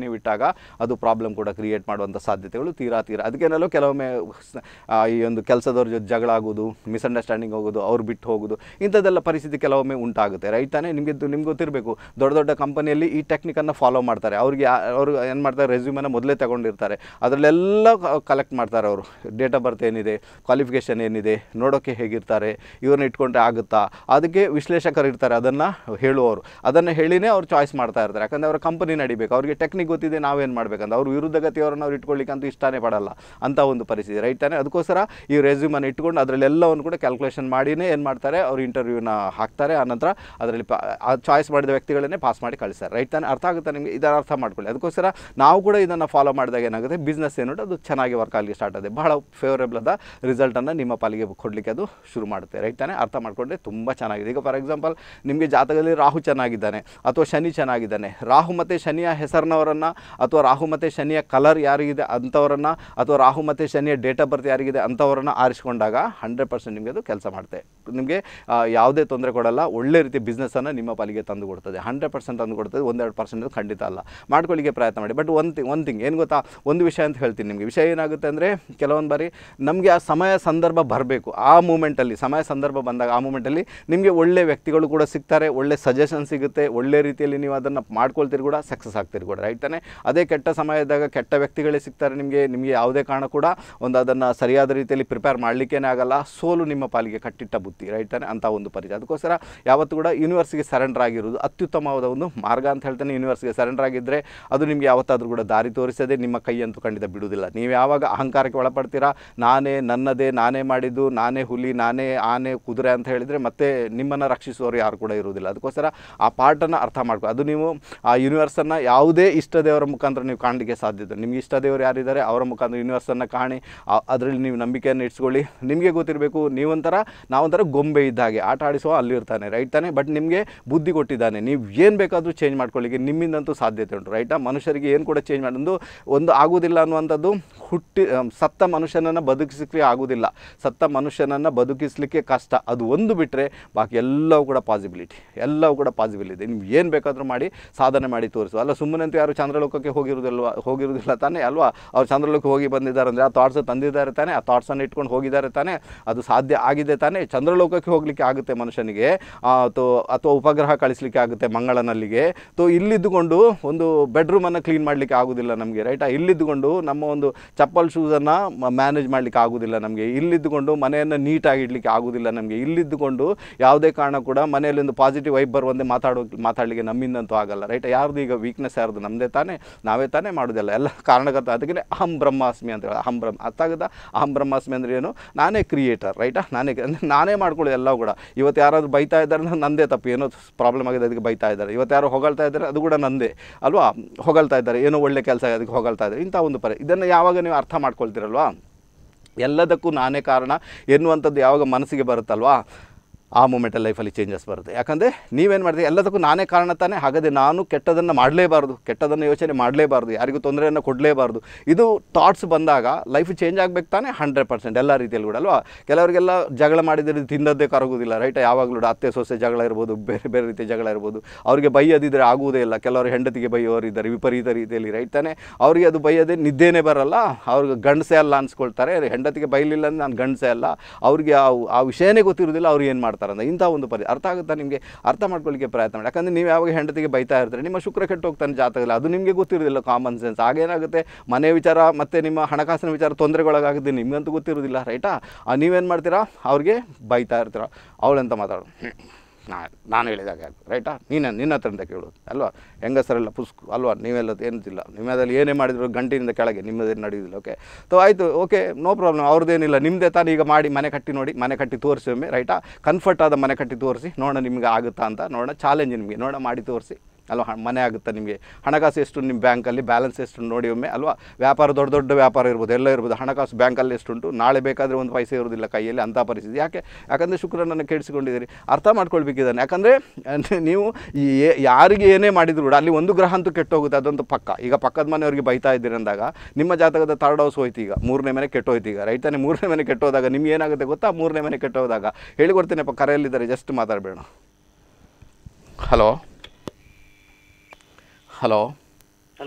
ಅದು ಪ್ರಾಬ್ಲಮ್ ಕೂಡ ಕ್ರಿಯೇಟ್ ಮಾಡುವಂಥ ಸಾಧ್ಯತೆಗಳು ತೀರಾ ತೀರಾ ಅದಕ್ಕೇನಲ್ಲೋ ಕೆಲವೊಮ್ಮೆ ಸ- ಆ, ಈ ಒಂದು ಕೆಲಸದವ್ರ ಜೊತೆ ಜಗಳ ಆಗೋದು ಮಿಸ್ಅಂಡರ್ಸ್ಟ್ಯಾಂಡಿಂಗ್ ಹೋಗೋದು ಅವ್ರು ಬಿಟ್ಟು ಹೋಗೋದು ಇಂಥದ್ದೆಲ್ಲ ಪರಿಸ್ಥಿತಿ ಕೆಲವೊಮ್ಮೆ ಉಂಟಾಗುತ್ತೆ ರೈಟ್ ತಾನೇ ನಿಮಗೆ ನಿಮ್ಗೆ ಗೊತ್ತಿರಬೇಕು ದೊಡ್ಡ ದೊಡ್ಡ ಕಂಪನಿಯಲ್ಲಿ ಈ ಟೆಕ್ನಿಕನ್ನು ಫಾಲೋ ಮಾಡ್ತಾರೆ ಅವ್ರಿಗೆ ಯಾ- ಅವರು ಏನು ಮಾಡ್ತಾರೆ ರೆಸ್ಯೂಮನ್ನು ಮೊದಲೇ ತಗೊಂಡಿರ್ತಾರೆ ಅದರಲ್ಲೆಲ್ಲ ಕಲೆಕ್ಟ್ ಮಾಡ್ತಾರೆ ಅವರು ಡೇಟ್ ಆಫ್ ಬರ್ತ್ ಏನಿದೆ ಕ್ವಾಲಿಫಿಕೇಷನ್ ಏನಿದೆ ನೋಡೋಕ್ಕೆ ಹೇಗಿರ್ತಾರೆ ಇವ್ರನ್ನ ಇಟ್ಕೊಂಡ್ರೆ ಆಗುತ್ತಾ ಅದಕ್ಕೆ ವಿಶ್ಲೇಷಕರು ಇರ್ತಾರೆ ಅದನ್ನು ಹೇಳುವವರು ಅದನ್ನು ಹೇಳಿನೇ ಅವ್ರು ಚಾಯ್ಸ್ ಮಾಡ್ತಾ ಇರ್ತಾರೆ ಯಾಕಂದರೆ ಅವರ ಕಂಪನಿ ನಡಿಬೇಕು ಅವ್ರಿಗೆ ಟೆಕ್ನಿಕ್ ಗೊತ್ತಿದೆ ನಾವೇನು ಮಾಡ್ಬೇಕಂತ ಅವ್ರು ವಿರುದ್ಧ ಗತಿಯವರನ್ನು ಅವ್ರು ಇಟ್ಕೊಳ್ಳಿಕ್ಕೆ ಅಂತೂ ಇಷ್ಟನೇ ಪಡಲ್ಲ ಅಂತ ಒಂದು ಪರಿಸ್ಥಿತಿ ರೈಟ್ ತಾನೇ ಅದಕ್ಕೋಸ್ಕರ ಈ ರೆಸ್ಯೂಮನ್ನು ಇಟ್ಕೊಂಡು ಅದರಲ್ಲೆಲ್ಲವನ್ನು ಕೂಡ ಕ್ಯಾಲ್ಕುಲೇಷನ್ ಮಾಡಿನೇ ಏನು ಮಾಡ್ತಾರೆ ಅವ್ರು ಇಂಟರ್ವ್ಯೂನ ಹಾಕ್ತಾರೆ ಆನಂತರ ಅದರಲ್ಲಿ ಪಾ ಆ ಚಾಯ್ಸ್ ಮಾಡಿದ ವ್ಯಕ್ತಿಗಳನ್ನೇ ಪಾಸ್ ಮಾಡಿ ಕಳಿಸ್ತಾರೆ ರೈಟ್ ತಾನೇ ಅರ್ಥ ಆಗುತ್ತೆ ನಿಮಗೆ ಇದನ್ನು ಅರ್ಥ ಮಾಡ್ಕೊಳ್ಳಿ ಅದಕ್ಕೋಸ್ಕರ ನಾವು ಕೂಡ ಇದನ್ನು ಫಾಲೋ ಮಾಡಿದಾಗ ಏನಾಗುತ್ತೆ ಬಿಸ್ನೆಸ್ ಏನು ಅದು ಚೆನ್ನಾಗಿ ವರ್ಕ್ ಆಗಲಿಕ್ಕೆ ಸ್ಟಾರ್ಟ್ ಆಗುತ್ತೆ ಬಹಳ ಫೇವರೇಬಲ್ ಆದ ರಿಸಲ್ಟನ್ನು ನಿಮ್ಮ ಪಾಲಿಗೆ ಕೊಡಲಿಕ್ಕೆ ಅದು ಶುರು ಮಾಡುತ್ತೆ ರೈಟ್ ತಾನೇ ಅರ್ಥ ಮಾಡಿಕೊಂಡ್ರೆ ತುಂಬ ಚೆನ್ನಾಗಿದೆ ಈಗ ಫಾರ್ ಎಕ್ಸಾಂಪಲ್ ನಿಮಗೆ ಜಾತಕದಲ್ಲಿ ರಾಹು ಚೆನ್ನಾಗಿದ್ದಾನೆ ಅಥವಾ ಶನಿ ಚೆನ್ನಾಗಿದ್ದಾನೆ ರಾಹು ಮತ್ತು ಶನಿಯ ಹೆಸರಿನವರನ್ನು ಅಥವಾ ರಾಹು ಮತ್ತು ಶನಿಯ ಕಲರ್ ಯಾರಿಗಿದೆ ಅಂಥವರನ್ನು ಅಥವಾ ರಾಹು ಮತ್ತು ಶನಿಯ ಡೇಟ್ ಆಫ್ ಬರ್ತ್ ಯಾರಿಗಿದೆ ಅಂಥವರನ್ನು ಆರಿಸ್ಕೊಂಡಾಗ ಹಂಡ್ರೆಡ್ ಪರ್ಸೆಂಟ್ ನಿಮಗೆ ಅದು ಕೆಲಸ ಮಾಡುತ್ತೆ ನಿಮಗೆ ಆ, ಯಾವುದೇ ತೊಂದರೆ ಕೊಡಲ್ಲ ಒಳ್ಳೆ ರೀತಿಯ ಬಿಸ್ನೆಸ್ಸನ್ನು ನಿಮ್ಮ ಪಾಲಿಗೆ ತಂದು ಕೊಡ್ತದೆ ಹಂಡ್ರೆಡ್ ಪರ್ಸೆಂಟ್ ತಂದು ಕೊಡ್ತದೆ ಒಂದೆರಡು ಪರ್ಸೆಂಟ್ ಖಂಡಿತ ಅಲ್ಲ ಮಾಡ್ಕೊಳ್ಳಿಕ್ಕೆ ಪ್ರಯತ್ನ ಮಾಡಿ ಬಟ್ ಒಂದು ಥಿಂಗ್ ಒಂದು ಥಿಂಗ್ ಏನು ಗೊತ್ತಾ ಒಂದು ವಿಷಯ ಅಂತ ಹೇಳ್ತೀನಿ ನಿಮಗೆ ವಿಷಯ ಏನಾಗುತ್ತೆ ಅಂದರೆ ಕೆಲವೊಂದು ಬಾರಿ ನಮಗೆ ಆ ಸಮಯ ಸಂದರ್ಭ ಬರಬೇಕು ಆ ಮೂಮೆಂಟಲ್ಲಿ ಸಮಯ ಸಂದರ್ಭ ಬಂದಾಗ ಆ ಮೂಮೆಂಟಲ್ಲಿ ನಿಮಗೆ ಒಳ್ಳೆ ವ್ಯಕ್ತಿಗಳು ಕೂಡ ಸಿಗ್ತಾರೆ ಒಳ್ಳೆ ಸಜೆಷನ್ ಸಿಗುತ್ತೆ ಒಳ್ಳೆ ರೀತಿಯಲ್ಲಿ ನೀವು ಅದನ್ನು ಮಾಡ್ಕೊಳ್ತೀರಿ ಕೂಡ ಸಕ್ಸಸ್ ಆಗ್ತೀರಿ ಕೂಡ ರೈಟ್ ತಾನೇ ಅದೇ ಕೆಟ್ಟ ಸಮಯ ಇದ್ದಾಗ ಕೆಟ್ಟ ವ್ಯಕ್ತಿಗಳೇ ಸಿಗ್ತಾರೆ ನಿಮಗೆ ನಿಮಗೆ ಯಾವುದೇ ಕಾರಣ ಕೂಡ ಒಂದು ಅದನ್ನು ಸರಿಯಾದ ರೀತಿಯಲ್ಲಿ ಪ್ರಿಪೇರ್ ಮಾಡಲಿಕ್ಕೇನೆ ಆಗಲ್ಲ ಸೋಲು ನಿಮ್ಮ ಪಾಲಿಗೆ ಕಟ್ಟಿಟ್ಟ ಬುತ್ತಿ ರೈಟ್ ತಾನೇ ಅಂತ ಒಂದು ಪರಿಚಯ ಅದಕ್ಕೋಸ್ಕರ ಯಾವತ್ತೂ ಕೂಡ ಯೂನಿವರ್ಸ್ಗೆ ಸರೆಂಡರ್ ಆಗಿರೋದು ಅತ್ಯುತ್ತಮವಾದ ಒಂದು ಮಾರ್ಗ ಅಂತ ಹೇಳ್ತಾನೆ ಯೂನಿವರ್ಸ್ಗೆ ಸರೆಂಡರ್ ಆಗಿದ್ದರೆ ಅದು ನಿಮಗೆ ಯಾವತ್ತಾದರೂ ಕೂಡ ದಾರಿ ತೋರಿಸದೆ ನಿಮ್ಮ ಕೈಯಂತೂ ಖಂಡಿತ ಬಿಡುವುದಿಲ್ಲ ನೀವು ಯಾವಾಗ ಅಹಂಕಾರಕ್ಕೆ ಒಳಪಡ್ತೀರಾ ನಾನೇ ನನ್ನದೇ ನಾನೇ ಮಾಡಿದ್ದು ನಾನೇ ಹುಲಿ ನಾನೇ ಆನೆ ಕುದುರೆ ಅಂತ ಹೇಳಿದರೆ ಮತ್ತೆ ನಿಮ್ಮನ್ನು ರಕ್ಷಿಸುವವರು ಯಾರು ಕೂಡ ಇರುವುದಿಲ್ಲ ಅದಕ್ಕೋಸ್ಕರ ಆ ಪಾರ್ಟನ್ನು ಅರ್ಥ ಮಾಡ್ಕೊ ಅದು ನೀವು ಆ ಯೂನಿವರ್ಸನ್ನು ಯಾವುದೇ ಇಷ್ಟ ದೇವರ ಮುಖಾಂತರ ನೀವು ಕಾಣಲಿಕ್ಕೆ ಸಾಧ್ಯತೆ ನಿಮ್ಗೆ ಇಷ್ಟ ದೇವರು ಯಾರಿದ್ದಾರೆ ಅವರ ಮುಖಾಂತರ ಯೂನಿವರ್ಸನ್ನು ಕಾಣಿ ಅದರಲ್ಲಿ ನೀವು ನಂಬಿಕೆಯನ್ನು ಇಟ್ಸ್ಕೊಳ್ಳಿ ನಿಮಗೆ ಗೊತ್ತಿರಬೇಕು ನೀವೊಂಥರ ನಾವೊಂಥರ ಗೊಂಬೆ ಇದ್ದ ಹಾಗೆ ಆಟ ಆಡಿಸುವ ಅಲ್ಲಿರ್ತಾನೆ ರೈಟ್ ತಾನೆ ಬಟ್ ನಿಮಗೆ ಬುದ್ಧಿ ಕೊಟ್ಟಿದ್ದಾನೆ ನೀವು ಏನು ಬೇಕಾದರೂ ಚೇಂಜ್ ಮಾಡ್ಕೊಳ್ಳಿಕ್ಕೆ ನಿಮ್ಮಿಂದಂತೂ ಸಾಧ್ಯತೆ ಉಂಟು ರೈಟಾ ಮನುಷ್ಯರಿಗೆ ಏನು ಕೂಡ ಚೇಂಜ್ ಮಾಡೋದು ಒಂದು ಆಗುವುದಿಲ್ಲ ಅನ್ನುವಂಥದ್ದು ಹುಟ್ಟಿ ಅಮ್, ಸತ್ತ ಮನುಷ್ಯನನ್ನು ಬದುಕಿಸಲಿಕ್ಕೆ ಆಗುವುದಿಲ್ಲ ಸತ್ತ ಮನುಷ್ಯನನ್ನು ಬದುಕಿಸಲಿಕ್ಕೆ ಕಷ್ಟ ಅದು ಒಂದು ಬಿಟ್ಟರೆ ಬಾಕಿ ಎಲ್ಲವೂ ಕೂಡ ಪಾಸಿಬಿಲಿಟಿ ಎಲ್ಲವೂ ಕೂಡ ಪಾಸಿಬಲ್ ಇದೆ ನೀವು ಏನು ಬೇಕಾದರೂ ಮಾಡಿ ಸಾಧನೆ ಮಾಡಿ ತೋರಿಸು ಅಲ್ಲ ಸುಮ್ಮನೆ ಅಂತ ಯಾರು ಚಂದ್ರಲೋಕಕ್ಕೆ ಹೋಗಿರೋದಿಲ್ವ ಹೋಗಿರೋದಿಲ್ಲ ತಾನೇ ಅಲ್ವಾ ಅವ್ರು ಚಂದ್ರಲೋಕಕ್ಕೆ ಹೋಗಿ ಬಂದಿದ್ದಾರೆ ಅಂದರೆ ಆ ಥಾಟ್ಸ್ ತಂದಿದ್ದಾರೆ ತಾನೇ ಆ ಥಾಟ್ಸನ್ನು ಇಟ್ಕೊಂಡು ಹೋಗಿದ್ದಾರೆ ತಾನೇ ಅದು ಸಾಧ್ಯ ಆಗಿದೆ ತಾನೇ ಚಂದ್ರಲೋಕಕ್ಕೆ ಹೋಗಲಿಕ್ಕೆ ಆಗುತ್ತೆ ಮನುಷ್ಯನಿಗೆ ಆ, ಅಥವಾ ಅಥವಾ ಉಪಗ್ರಹ ಕಳಿಸ್ಲಿಕ್ಕೆ ಆಗುತ್ತೆ ಮಂಗಳನಲ್ಲಿಗೆ ತೋ ಇಲ್ಲಿದ್ದುಕೊಂಡು ಒಂದು ಬೆಡ್ರೂಮನ್ನು ಕ್ಲೀನ್ ಮಾಡಲಿಕ್ಕೆ ಆಗೋದಿಲ್ಲ ನಮಗೆ ರೈಟಾ ಇಲ್ಲಿದ್ದುಕೊಂಡು ನಮ್ಮ ಒಂದು ಚಪ್ಪಲ್ ಶೂಸನ್ನು ಮ್ಯಾನೇಜ್ ಮಾಡಲಿಕ್ಕೆ ಆಗೋದಿಲ್ಲ ನಮಗೆ ಇಲ್ಲಿದ್ದುಕೊಂಡು ಮನೆಯನ್ನು ನೀಟಾಗಿ ಇಡಲಿಕ್ಕೆ ಆಗೋದಿಲ್ಲ ನಮಗೆ ಇಲ್ಲಿದ್ದುಕೊಂಡು ಯಾವುದೇ ಕಾರಣ ಕೂಡ ಮನೆಯಲ್ಲಿ ಒಂದು ಪಾಸಿಟಿವ್ ವೈಬ್ ಬರುವಂತೆ ಮಾತಾಡೋ ಮಾತಾಡಲಿಕ್ಕೆ ನಮ್ಮಿಂದಂತೂ ಆಗಲ್ಲ ರೈಟ್ ಯಾರ್ದು ಈಗ ವೀಕ್ನೆಸ್ ಯಾರ್ದು ನಮ್ಮದೇ ತಾನೇ ನಾವೇ ತಾನೇ ಮಾಡೋದಿಲ್ಲ ಎಲ್ಲ ಕಾರಣಕರ್ತ ಅದಕ್ಕೆ ಅಹಂ ಬ್ರಹ್ಮಾಸ್ಮಿ ಅಂತ ಹೇಳಿ ಅಹಂ ಬ್ರಹ್ಮ ಅರ್ಥ ಆಗುತ್ತಾ ಅಹಂ ಬ್ರಹ್ಮಾಸ್ಮಿ ಅಂದರೆ ಏನು ನಾನೇ ಕ್ರಿಯೇಟರ್ ರೈಟಾ ನಾನೇ ಅಂದ್ರೆ ನಾನೇ ಮಾಡ್ಕೊಳ್ಳೋದು ಎಲ್ಲ ಕೂಡ ಇವತ್ತು ಯಾರಾದರೂ ಬೈತಾ ಇದ್ದಾರೆ ಅಂದ್ರೆ ನಂದೇ ತಪ್ಪು ಏನೋ ಪ್ರಾಬ್ಲಮ್ ಆಗಿದೆ ಅದಕ್ಕೆ ಬೈತಾ ಇದ್ದಾರೆ ಇವತ್ತು ಯಾರೋ ಹೊಗಳ್ತಾ ಇದ್ದಾರೆ ಅದು ಕೂಡ ನಂದೇ ಅಲ್ವಾ ಹೊಗಳ್ತಾ ಇದ್ದಾರೆ ಏನೋ ಒಳ್ಳೆ ಕೆಲಸ ಅದಕ್ಕೆ ಹೊಗಳ್ತಾ ಇದ್ದಾರೆ ಇಂಥ ಒಂದು ಪರಿ ಇದನ್ನು ಯಾವಾಗ ನೀವು ಅರ್ಥ ಮಾಡ್ಕೊಳ್ತೀರಲ್ವಾ ಎಲ್ಲದಕ್ಕೂ ನಾನೇ ಕಾರಣ ಎನ್ನುವಂಥದ್ದು ಯಾವಾಗ ಮನಸ್ಸಿಗೆ ಬರುತ್ತಲ್ವಾ ಆ ಮೂಮೆಂಟಲ್ಲಿ ಲೈಫಲ್ಲಿ ಚೇಂಜಸ್ ಬರುತ್ತೆ ಯಾಕಂದರೆ ನೀವೇನು ಮಾಡ್ತೀವಿ ಎಲ್ಲದಕ್ಕೂ ನಾನೇ ಕಾರಣ ತಾನೇ ಹಾಗಾದರೆ ನಾನು ಕೆಟ್ಟದನ್ನು ಮಾಡಲೇಬಾರ್ದು ಕೆಟ್ಟದನ್ನು ಯೋಚನೆ ಮಾಡಲೇಬಾರ್ದು ಯಾರಿಗೂ ತೊಂದರೆಯನ್ನು ಕೊಡಲೇಬಾರ್ದು ಇದು ಥಾಟ್ಸ್ ಬಂದಾಗ ಲೈಫ್ ಚೇಂಜ್ ಆಗಬೇಕು ತಾನೇ ಹಂಡ್ರೆಡ್ ಪರ್ಸೆಂಟ್ ಎಲ್ಲ ರೀತಿಯಲ್ಲಿ ಕೂಡ ಅಲ್ವಾ ಕೆಲವರಿಗೆಲ್ಲ ಜಗಳ ಮಾಡಿದರೆ ತಿಂದದ್ದೇ ಕರಗೋದಿಲ್ಲ ರೈಟ್ ಯಾವಾಗಲೂ ಕೂಡ ಅತ್ತೆ ಸೊಸೆ ಜಗಳ ಇರ್ಬೋದು ಬೇರೆ ಬೇರೆ ರೀತಿಯ ಜಗಳ ಇರ್ಬೋದು ಅವರಿಗೆ ಬೈಯೋದಿದ್ರೆ ಆಗುವುದೇ ಇಲ್ಲ ಕೆಲವರು ಹೆಂಡತಿಗೆ ಬೈಯೋರು ಇದ್ದಾರೆ ವಿಪರೀತ ರೀತಿಯಲ್ಲಿ ರೈಟ್ ತಾನೇ ಅವರಿಗೆ ಅದು ಬೈಯೋದೇ ನಿದ್ದೆನೇ ಬರಲ್ಲ ಅವ್ರಿಗೆ ಗಂಡಸೇ ಅಲ್ಲ ಅನ್ಸ್ಕೊಳ್ತಾರೆ ಹೆಂಡತಿಗೆ ಬೈಲಿಲ್ಲ ಅಂದ್ರೆ ನಾನು ಗಂಡಸೇ ಅಲ್ಲ ಅವ್ರಿಗೆ ಆ ಆ ವಿಷಯನೇ ಗೊತ್ತಿರೋದಿಲ್ಲ ಅವ್ರು ಏನು ಮಾಡ್ತಾರೆ ಅಂತ ಇಂಥ ಒಂದು ಪರಿ ಅರ್ಥ ಆಗುತ್ತಾ ನಿಮಗೆ ಅರ್ಥ ಮಾಡ್ಕೊಳ್ಳಿಕ್ಕೆ ಪ್ರಯತ್ನ ಮಾಡಿ ಯಾಕಂದರೆ ನೀವು ಯಾವಾಗ ಹೆಂಡತಿಗೆ ಬೈತಾ ಇರ್ತಾರೆ ನಿಮ್ಮ ಶುಕ್ರ ಕೆಟ್ಟು ಹೋಗ್ತಾನೆ ಜಾತಕದಲ್ಲಿ ಅದು ನಿಮಗೆ ಗೊತ್ತಿರೋದಿಲ್ಲ ಕಾಮನ್ ಸೆನ್ಸ್ ಆಗೇನಾಗುತ್ತೆ ಮನೆ ವಿಚಾರ ಮತ್ತು ನಿಮ್ಮ ಹಣಕಾಸಿನ ವಿಚಾರ ತೊಂದರೆಗೊಳಗಾಗುತ್ತೆ ನಿಮಗಂತೂ ಗೊತ್ತಿರೋದಿಲ್ಲ ರೈಟಾ ನೀವೇನು ಮಾಡ್ತೀರಾ ಅವ್ರಿಗೆ ಬೈತಾ ಇರ್ತೀರ ಅವಳೆಂತ ಮಾತಾಡೋದು ನಾ ನಾನು ಹೇಳಿದಾಗ ರೈಟಾ ನೀನು ನಿನ್ನ ಹತ್ರ ಅಂತ ಕೇಳೋದು ಅಲ್ವಾ ಹೆಂಗಸರೆಲ್ಲ ಪುಸ್ಕು ಅಲ್ವಾ ನೀವೆಲ್ಲ ಏನಿಲ್ಲ ನಿಮ್ಮದಲ್ಲಿ ಏನೇ ಮಾಡಿದ್ರು ಗಂಟಿನಿಂದ ಕೆಳಗೆ ನಿಮ್ಮದೇನು ನಡೆಯೋದಿಲ್ಲ ಓಕೆ ಸೊ ಆಯಿತು ಓಕೆ ನೋ ಪ್ರಾಬ್ಲಮ್ ಅವ್ರದ್ದೇನಿಲ್ಲ ನಿಮ್ಮದೇ ತಾನು ಈಗ ಮಾಡಿ ಮನೆ ಕಟ್ಟಿ ನೋಡಿ ಮನೆ ಕಟ್ಟಿ ತೋರಿಸಿ ಒಮ್ಮೆ ರೈಟಾ ಕನ್ಫರ್ಟ್ ಆದ ಮನೆ ಕಟ್ಟಿ ತೋರಿಸಿ ನೋಡೋಣ ನಿಮ್ಗೆ ಆಗುತ್ತಾ ಅಂತ ನೋಡೋಣ ಚಾಲೆಂಜ್ ನಿಮಗೆ ನೋಡೋಣ ಮಾಡಿ ತೋರಿಸಿ ಅಲ್ವಾ ಹ- ಮನೆ ಆಗುತ್ತಾ ನಿಮಗೆ ಹಣಕಾಸು ಎಷ್ಟು ನಿಮ್ಮ ಬ್ಯಾಂಕಲ್ಲಿ ಬ್ಯಾಲೆನ್ಸ್ ಎಷ್ಟು ನೋಡಿ ಒಮ್ಮೆ ಅಲ್ವಾ ವ್ಯಾಪಾರ ದೊಡ್ಡ ದೊಡ್ಡ ವ್ಯಾಪಾರ ಇರ್ಬೋದು ಎಲ್ಲ ಇರ್ಬೋದು ಹಣಕಾಸು ಬ್ಯಾಂಕಲ್ಲಿ ಎಷ್ಟುಂಟು ನಾಳೆ ಬೇಕಾದರೆ ಒಂದು ಪೈಸೆ ಇರೋದಿಲ್ಲ ಕೈಯಲ್ಲಿ ಅಂಥ ಪರಿಸ್ಥಿತಿ ಯಾಕೆ ಯಾಕಂದರೆ ಶುಕ್ರನನ್ನು ಕೆಡಿಸಿಕೊಂಡಿದ್ದೀರಿ ಅರ್ಥ ಮಾಡ್ಕೊಳ್ಬೇಕಿದ್ದಾನೆ ಯಾಕಂದರೆ ನೀವು ಈ ಏ- ಯಾರಿಗೆ ಏನೇ ಮಾಡಿದ್ರು ಕೂಡ ಅಲ್ಲಿ ಒಂದು ಗ್ರಹ ಅಂತೂ ಕೆಟ್ಟೋಗುತ್ತೆ ಅದಂತೂ ಪಕ್ಕ ಈಗ ಪಕ್ಕದ ಮನೆಯವ್ರಿಗೆ ಬೈತಾ ಇದ್ದೀರಿ ಅಂದಾಗ ನಿಮ್ಮ ಜಾತಕದ ಥರ್ಡ್ ಹೌಸ್ ಹೋಯ್ತು ಈಗ ಮೂರನೇ ಮನೆ ಕೆಟ್ಟೋಯ್ತು ಈಗ ರೈತನೇ ಮೂರನೇ ಮನೆ ಕೆಟ್ಟೋದಾಗ ನಿಮ್ಗೆ ಏನಾಗುತ್ತೆ ಗೊತ್ತಾ ಮೂರನೇ ಮನೆ ಕೆಟ್ಟೋದಾಗ ಹೇಳಿಕೊಡ್ತೇನೆಪ್ಪ ಕರೆಯಲ್ಲಿದ್ದಾರೆ ಜಸ್ಟ್ ಮಾತಾಡಬೇಡ ಹಲೋ ಹಲೋ ಹಲೋ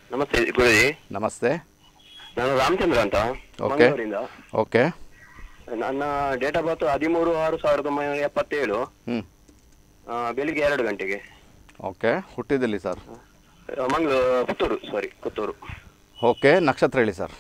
ನಮಸ್ತೆ ಗುರುಜಿ ನಮಸ್ತೆ ನಾನು ರಾಮಚಂದ್ರ ಅಂತ Okay. ಮಂಗಳೂರಿಂದ ಓಕೆ ನನ್ನ ಡೇಟ್ ಆಫ್ ಬರ್ತ್ ಹದಿಮೂರು ಆರು ಸಾವಿರದ ಒಂಬೈನೂರ ಎಪ್ಪತ್ತೇಳು ಹ್ಞೂ ಆ, ಬೆಳಿಗ್ಗೆ ಎರಡು ಗಂಟೆಗೆ ಓಕೆ ಹುಟ್ಟಿದಲ್ಲಿ ಸರ್ ಆ, ಮಂಗಳೂರು ಪುತ್ತೂರು ಸಾರಿ ಪುತ್ತೂರು ಓಕೆ ನಕ್ಷತ್ರ ಹೇಳಿ ಸರ್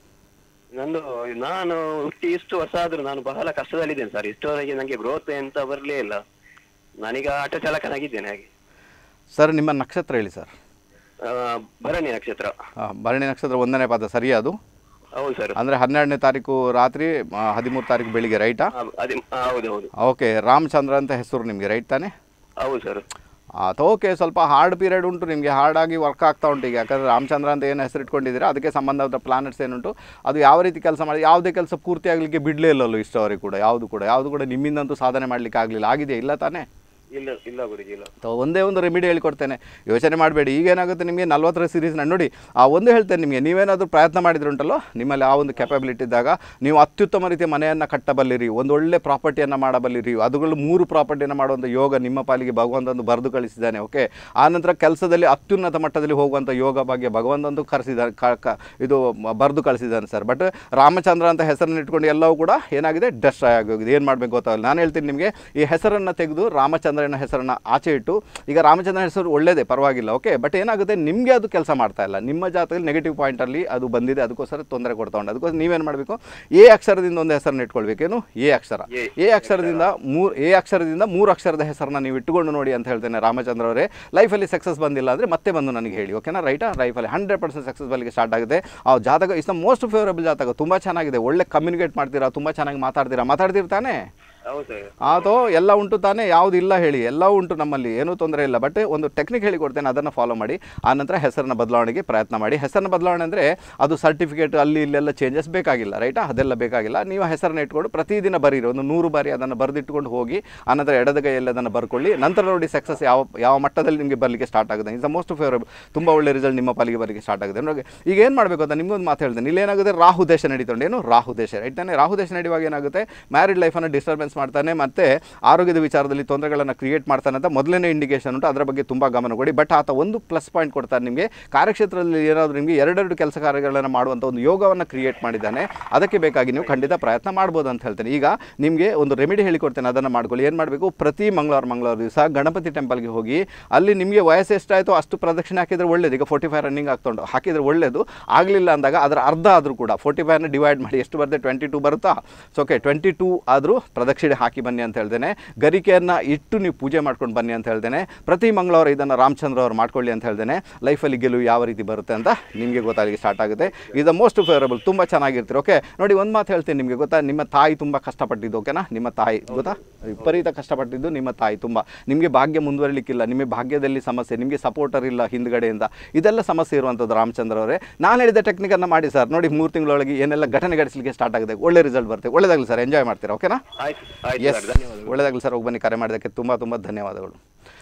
ನಂದು ನಾನು ಹುಟ್ಟಿ ಇಷ್ಟು ವರ್ಷ ಆದ್ರೂ ನಾನು ಬಹಳ ಕಷ್ಟದಲ್ಲಿದ್ದೇನೆ ಸರ್ ಇಷ್ಟವರೆಗೆ ನನಗೆ ಗ್ರೋತ್ ಅಂತ ಬರಲೇ ಇಲ್ಲ ನಾನೀಗ ಆಟೋ ಚಾಲಕನಾಗಿದ್ದೇನೆ ಹಾಗೆ ಸರ್ ನಿಮ್ಮ ನಕ್ಷತ್ರ ಹೇಳಿ ಸರ್ ಆ, ಭರಣಿ ನಕ್ಷತ್ರ ಹಾಂ ಭರಣಿ ನಕ್ಷತ್ರ ಒಂದನೇ ಪಾದ ಸರಿಯಾ ಅದು ಹೌದು ಸರ್ ಅಂದರೆ ಹನ್ನೆರಡನೇ ತಾರೀಕು ರಾತ್ರಿ ಹದಿಮೂರು ತಾರೀಕು ಬೆಳಿಗ್ಗೆ ರೈಟಾ ಅದೇ ಆ, ಹೌದು ಹೌದು ಓಕೆ ರಾಮಚಂದ್ರ ಅಂತ ಹೆಸರು ನಿಮಗೆ ರೈಟ್ ತಾನೇ ಹೌದು ಸರ್ ಆತ ಓಕೆ ಸ್ವಲ್ಪ ಹಾರ್ಡ್ ಪೀರಿಯಡ್ ಉಂಟು ನಿಮಗೆ ಹಾರ್ಡಾಗಿ ವರ್ಕ್ ಆಗ್ತಾ ಉಂಟು ಈಗ ಯಾಕಂದರೆ ರಾಮಚಂದ್ರ ಅಂತ ಏನು ಹೆಸರು ಇಟ್ಕೊಂಡಿದ್ದೀರಾ ಅದಕ್ಕೆ ಸಂಬಂಧಪಟ್ಟ ಪ್ಲಾನೆಟ್ಸ್ ಏನುಂಟು ಅದು ಯಾವ ರೀತಿ ಕೆಲಸ ಮಾಡಿ ಯಾವುದೇ ಕೆಲಸ ಪೂರ್ತಿ ಆಗಲಿಕ್ಕೆ ಬಿಡಲೇ ಇಲ್ಲಲ್ಲೋ ಇಷ್ಟವರೆಗೆ ಕೂಡ ಯಾವುದು ಕೂಡ ಯಾವುದು ಕೂಡ ನಿಮ್ಮಿಂದಂತೂ ಸಾಧನೆ ಮಾಡಲಿಕ್ಕೆ ಆಗಲಿಲ್ಲ ಆಗಿದೆಯಾ ಇಲ್ಲ ತಾನೇ ಇಲ್ಲ ಇಲ್ಲ ಗುರುಜಿ ಇಲ್ಲ ಸೊ ಒಂದೇ ಒಂದು ರೆಮಿಡಿ ಹೇಳಿಕೊಡ್ತೇನೆ ಯೋಚನೆ ಮಾಡಬೇಡಿ ಈಗೇನಾಗುತ್ತೆ ನಿಮಗೆ ನಲ್ವತ್ತರ ಸೀರೀಸ್ನ ನೋಡಿ ಆ ಒಂದು ಹೇಳ್ತೇನೆ ನಿಮಗೆ ನೀವೇನಾದರೂ ಪ್ರಯತ್ನ ಮಾಡಿದ್ರೆ ಉಂಟಲ್ಲೋ ನಿಮ್ಮಲ್ಲಿ ಆ ಒಂದು ಕೆಪಬಿಲಿಟಿ ಇದ್ದಾಗ ನೀವು ಅತ್ಯುತ್ತಮ ರೀತಿಯ ಮನೆಯನ್ನು ಕಟ್ಟಬಲ್ಲಿರಿ ಒಂದು ಒಳ್ಳೆ ಪ್ರಾಪರ್ಟಿಯನ್ನು ಮಾಡಬಲ್ಲಿರಿ ಅದುಗಳು ಮೂರು ಪ್ರಾಪರ್ಟಿಯನ್ನು ಮಾಡುವಂಥ ಯೋಗ ನಿಮ್ಮ ಪಾಲಿಗೆ ಭಗವಂತಂದು ಬರೆದು ಕಳಿಸಿದ್ದಾನೆ ಓಕೆ ಆನಂತರ ಕೆಲಸದಲ್ಲಿ ಅತ್ಯುನ್ನತ ಮಟ್ಟದಲ್ಲಿ ಹೋಗುವಂಥ ಯೋಗ ಬಗ್ಗೆ ಭಗವಂತಂದು ಕರೆಸಿದ್ದಾನೆ ಕ- ಕ- ಇದು ಬರೆದು ಕಳಿಸಿದ್ದಾನೆ ಸರ್ ಬಟ್ ರಾಮಚಂದ್ರ ಅಂತ ಹೆಸರನ್ನು ಇಟ್ಕೊಂಡು ಎಲ್ಲವೂ ಕೂಡ ಏನಾಗಿದೆ ಡೆಸ್ಟ್ರಾಯ್ ಆಗೋಗಿದೆ ಏನು ಮಾಡಬೇಕು ಗೊತ್ತಾಗಲ್ಲ ನಾನು ಹೇಳ್ತೀನಿ ನಿಮಗೆ ಈ ಹೆಸರನ್ನು ತೆಗೆದು ರಾಮಚಂದ್ರನ ಹೆಸರನ್ನು ಆಚೆ ಇಟ್ಟು ಈಗ ರಾಮಚಂದ್ರನ ಹೆಸರು ಒಳ್ಳೇದೇ ಪರವಾಗಿಲ್ಲ ಓಕೆ ಬಟ್ ಏನಾಗುತ್ತೆ ನಿಮಗೆ ಅದು ಕೆಲಸ ಮಾಡ್ತಾ ಇಲ್ಲ ನಿಮ್ಮ ಜಾತಕದಲ್ಲಿ ನೆಗೆಟಿವ್ ಪಾಯಿಂಟಲ್ಲಿ ಅದು ಬಂದಿದೆ ಅದಕ್ಕೋಸ್ಕರ ತೊಂದರೆ ಕೊಡ್ತಾ ಉಂಟು ಅದಕ್ಕೋಸ್ಕರ ನೀವೇನು ಮಾಡಬೇಕು ಎ ಅಕ್ಷರದಿಂದ ಒಂದು ಹೆಸರನ್ನು ಇಟ್ಕೊಳ್ಬೇಕೇನು ಎ ಅಕ್ಷರ ಎ. ಎ ಅಕ್ಷರದಿಂದ ಮೂರು ಎ ಅಕ್ಷರದಿಂದ ಮೂರು ಅಕ್ಷರದ ಹೆಸರನ್ನ ನೀವು ಇಟ್ಟುಕೊಂಡು ನೋಡಿ ಅಂತ ಹೇಳ್ತೇನೆ ರಾಮಚಂದ್ರ ಅವರೇ ಲೈಫಲ್ಲಿ ಸಕ್ಸಸ್ ಬಂದಿಲ್ಲ ಅಂದರೆ ಮತ್ತೆ ಬಂದು ನನಗೆ ಹೇಳಿ ಓಕೆನಾ ರೈಟಾ ಲೈಫಲ್ಲಿ ಹಂಡ್ರೆಡ್ ಪರ್ಸೆಂಟ್ ಸಕ್ಸಸ್ ಬಲ್ಲಿಗೆ ಸ್ಟಾರ್ಟ್ ಆಗುತ್ತೆ ಆ ಜಾತಕ ಇಸ್ ದ ಮೋಸ್ಟ್ ಫೇವರಬಲ್ ಜಾತಕ ತುಂಬ ಚೆನ್ನಾಗಿದೆ ಒಳ್ಳೆ ಕಮ್ಯುನಿಕೇಟ್ ಮಾಡ್ತೀರಾ ತುಂಬ ಚೆನ್ನಾಗಿ ಮಾತಾಡ್ತೀರಾ ಮಾತಾಡ್ತಿರ್ತಾನೆ ಹೌದು ಸರ್ ಅದು ಎಲ್ಲ ಉಂಟು ತಾನೇ ಯಾವುದು ಇಲ್ಲ ಹೇಳಿ ಎಲ್ಲ ಉಂಟು ನಮ್ಮಲ್ಲಿ ಏನೂ ತೊಂದರೆ ಇಲ್ಲ ಬಟ್ ಒಂದು ಟೆಕ್ನಿಕ್ ಹೇಳಿ ಕೊಡ್ತೇನೆ ಅದನ್ನು ಫಾಲೋ ಮಾಡಿ ಆನಂತರ ಹೆಸರನ್ನ ಬದಲಾವಣೆಗೆ ಪ್ರಯತ್ನ ಮಾಡಿ ಹೆಸರನ್ನ ಬದಲಾವಣೆ ಅಂದರೆ ಅದು ಸರ್ಟಿಫಿಕೇಟ್ ಅಲ್ಲಿ ಇಲ್ಲೆಲ್ಲ ಚೇಂಜಸ್ ಬೇಕಾಗಿಲ್ಲ ರೈಟಾ ಅದೆಲ್ಲ ಬೇಕಾಗಿಲ್ಲ ನೀವು ಹೆಸರನ್ನ ಇಟ್ಕೊಂಡು ಪ್ರತಿದಿನ ಬರೀರಿ ಒಂದು ನೂರು ಬಾರಿ ಅದನ್ನು ಬರೆದಿಟ್ಕೊಂಡು ಹೋಗಿ ಆನಂತರ ಎಡದಗೈಯಲ್ಲಿ ಅದನ್ನು ಬರ್ಕೊಳ್ಳಿ ನಂತರ ನೋಡಿ ಸಕ್ಸಸ್ ಯಾವ ಯಾವ ಮಟ್ಟದಲ್ಲಿ ನಿಮಗೆ ಬರಲಿಕ್ಕೆ ಸ್ಟಾರ್ಟ್ ಆಗುತ್ತೆ ಇಸ್ ದ ಮೋಸ್ಟ್ ಫೇವರಬಲ್ ತುಂಬ ಒಳ್ಳೆ ರಿಸಲ್ಟ್ ನಿಮ್ಮ ಪಾಲಿಗೆ ಬರಲಿಕ್ಕೆ ಸ್ಟಾರ್ಟ್ ಆಗುತ್ತೆ ನೋಡಿ ಈಗ ಏನು ಮಾಡಬೇಕು ಅಂತ ನಿಮ್ಗೊಂದು ಮಾತು ಹೇಳ್ತೇನೆ ಇಲ್ಲಿ ಏನಾಗುತ್ತೆ ರಾಹು ದೇಶ ನಡೀತುಂಟು ಏನು ರಾಹು ದೇಶ ರೈಟ್ ತಾನೇ ರಾಹು ದೇಶ ನಡೆಯುವಾಗ ಏನಾಗುತ್ತೆ ಮ್ಯಾರಿಡ್ ಲೈಫನ್ನು ಡಿಸ್ಟರ್ಬೆನ್ಸ್ ಮಾಡ್ತಾನೆ ಮತ್ತು ಆರೋಗ್ಯದ ವಿಚಾರದಲ್ಲಿ ತೊಂದರೆಗಳನ್ನು ಕ್ರಿಯೇಟ್ ಮಾಡ್ತಾನೆ ಅಂತ ಮೊದಲನೇ ಇಂಡಿಕೇಶನ್ ಉಂಟು ಅದರ ಬಗ್ಗೆ ತುಂಬ ಗಮನ ಕೊಡಿ ಬಟ್ ಆತ ಒಂದು ಪ್ಲಸ್ ಪಾಯಿಂಟ್ ಕೊಡ್ತಾನೆ ನಿಮಗೆ ಕಾರ್ಯಕ್ಷೇತ್ರದಲ್ಲಿ ಏನಾದರೂ ನಿಮಗೆ ಎರಡೆರಡು ಕೆಲಸ ಕಾರ್ಯಗಳನ್ನು ಮಾಡುವಂಥ ಒಂದು ಯೋಗವನ್ನು ಕ್ರಿಯೇಟ್ ಮಾಡಿದ್ದಾನೆ ಅದಕ್ಕೆ ಬೇಕಾಗಿ ನೀವು ಖಂಡಿತ ಪ್ರಯತ್ನ ಮಾಡ್ಬೋದು ಅಂತ ಹೇಳ್ತೇನೆ ಈಗ ನಿಮಗೆ ಒಂದು ರೆಮಿಡಿ ಹೇಳಿಕೊಡ್ತೇನೆ ಅದನ್ನು ಮಾಡ್ಕೊಳ್ಳಿ ಏನು ಮಾಡಬೇಕು ಪ್ರತಿ ಮಂಗಳವಾರ ಮಂಗಳವಾರ ದಿವಸ ಗಣಪತಿ ಟೆಂಪಲ್ಗೆ ಹೋಗಿ ಅಲ್ಲಿ ನಿಮಗೆ ವಯಸ್ಸು ಎಷ್ಟಾಯಿತು ಅಷ್ಟು ಪ್ರದಕ್ಷಿಣೆ ಹಾಕಿದರೆ ಒಳ್ಳೇದು ಈಗ ಫೋರ್ಟಿ ಫೈವ್ ರನ್ನಿಂಗ್ ಆಗ್ತುಂಟು ಹಾಕಿದರೆ ಒಳ್ಳೇದು ಆಗಲಿಲ್ಲ ಅಂದಾಗ ಅದರ ಅರ್ಧ ಆದರೂ ಕೂಡ ಫೋರ್ಟಿ ಫೈವ್ನ ಡಿವೈಡ್ ಮಾಡಿ ಎಷ್ಟು ಬರುತ್ತೆ ಟ್ವೆಂಟಿ ಟೂ ಬರುತ್ತಾ ಸೊ ಓಕೆ ಟ್ವೆಂಟಿ ಟೂ ಆದರೂ ಪ್ರದಕ್ಷಿಣೆ ಹಾಕಿ ಬನ್ನಿ ಅಂತ ಹೇಳ್ತೇನೆ ಗರಿಕೆಯನ್ನು ಇಟ್ಟು ನೀವು ಪೂಜೆ ಮಾಡ್ಕೊಂಡು ಬನ್ನಿ ಅಂತ ಹೇಳ್ತೇನೆ ಪ್ರತಿ ಮಂಗಳವಾರ ಇದನ್ನು ರಾಮಚಂದ್ರ ಅವರು ಮಾಡ್ಕೊಳ್ಳಿ ಅಂತ ಹೇಳ್ತೇನೆ ಲೈಫಲ್ಲಿ ಗೆಲುವು ಯಾವ ರೀತಿ ಬರುತ್ತೆ ಅಂತ ನಿಮಗೆ ಗೊತ್ತಾಗಲಿಕ್ಕೆ ಸ್ಟಾರ್ಟ್ ಆಗುತ್ತೆ ಇದು ಮೋಸ್ಟ್ ಫೇವರಬಲ್ ತುಂಬ ಚೆನ್ನಾಗಿರ್ತೀರಿ ಓಕೆ ನೋಡಿ ಒಂದು ಮಾತು ಹೇಳ್ತೀನಿ ನಿಮಗೆ ಗೊತ್ತಾ ನಿಮ್ಮ ತಾಯಿ ತುಂಬ ಕಷ್ಟಪಟ್ಟಿದ್ದು ಓಕೆನಾ ನಿಮ್ಮ ತಾಯಿ ಗೊತ್ತಾ ವಿಪರೀತ ಕಷ್ಟಪಟ್ಟಿದ್ದು ನಿಮ್ಮ ತಾಯಿ ತುಂಬ ನಿಮಗೆ ಭಾಗ್ಯ ಮುಂದುವರಿಲಿಕ್ಕಿಲ್ಲ ನಿಮಗೆ ಭಾಗ್ಯದಲ್ಲಿ ಸಮಸ್ಯೆ ನಿಮಗೆ ಸಪೋರ್ಟರ್ ಇಲ್ಲ ಹಿಂದ್ಗಡೆಯಿಂದ ಇದೆಲ್ಲ ಸಮಸ್ಯೆ ಇರುವಂಥದ್ದು ರಾಮಚಂದ್ರ ಅವರೇ ನಾನು ಹೇಳಿದ ಟೆಕ್ನಿಕನ್ನು ಮಾಡಿ ಸರ್ ನೋಡಿ ಮೂರು ತಿಂಗಳೊಳಗೆ ಏನೆಲ್ಲ ಘಟನೆ ಘಟಿಸಲಿಕ್ಕೆ ಸ್ಟಾರ್ಟ್ ಆಗುತ್ತೆ ಒಳ್ಳೆ ರಿಸಲ್ಟ್ ಬರುತ್ತೆ ಒಳ್ಳೆದಾಗಲಿ ಸರ್ ಎಂಜಾಯ್ ಮಾಡ್ತೀರಾ ಓಕೆನಾ ಆಯ್ತು ಆಯ್ತು ಎಸ್ ಸರ್ ಧನ್ಯವಾದಗಳು ಒಳ್ಳೆದಾಗಲಿ ಸರ್ ಹೋಗಿ ಬನ್ನಿ ಕರೆ ಮಾಡೋದಕ್ಕೆ ತುಂಬ ತುಂಬ ಧನ್ಯವಾದಗಳು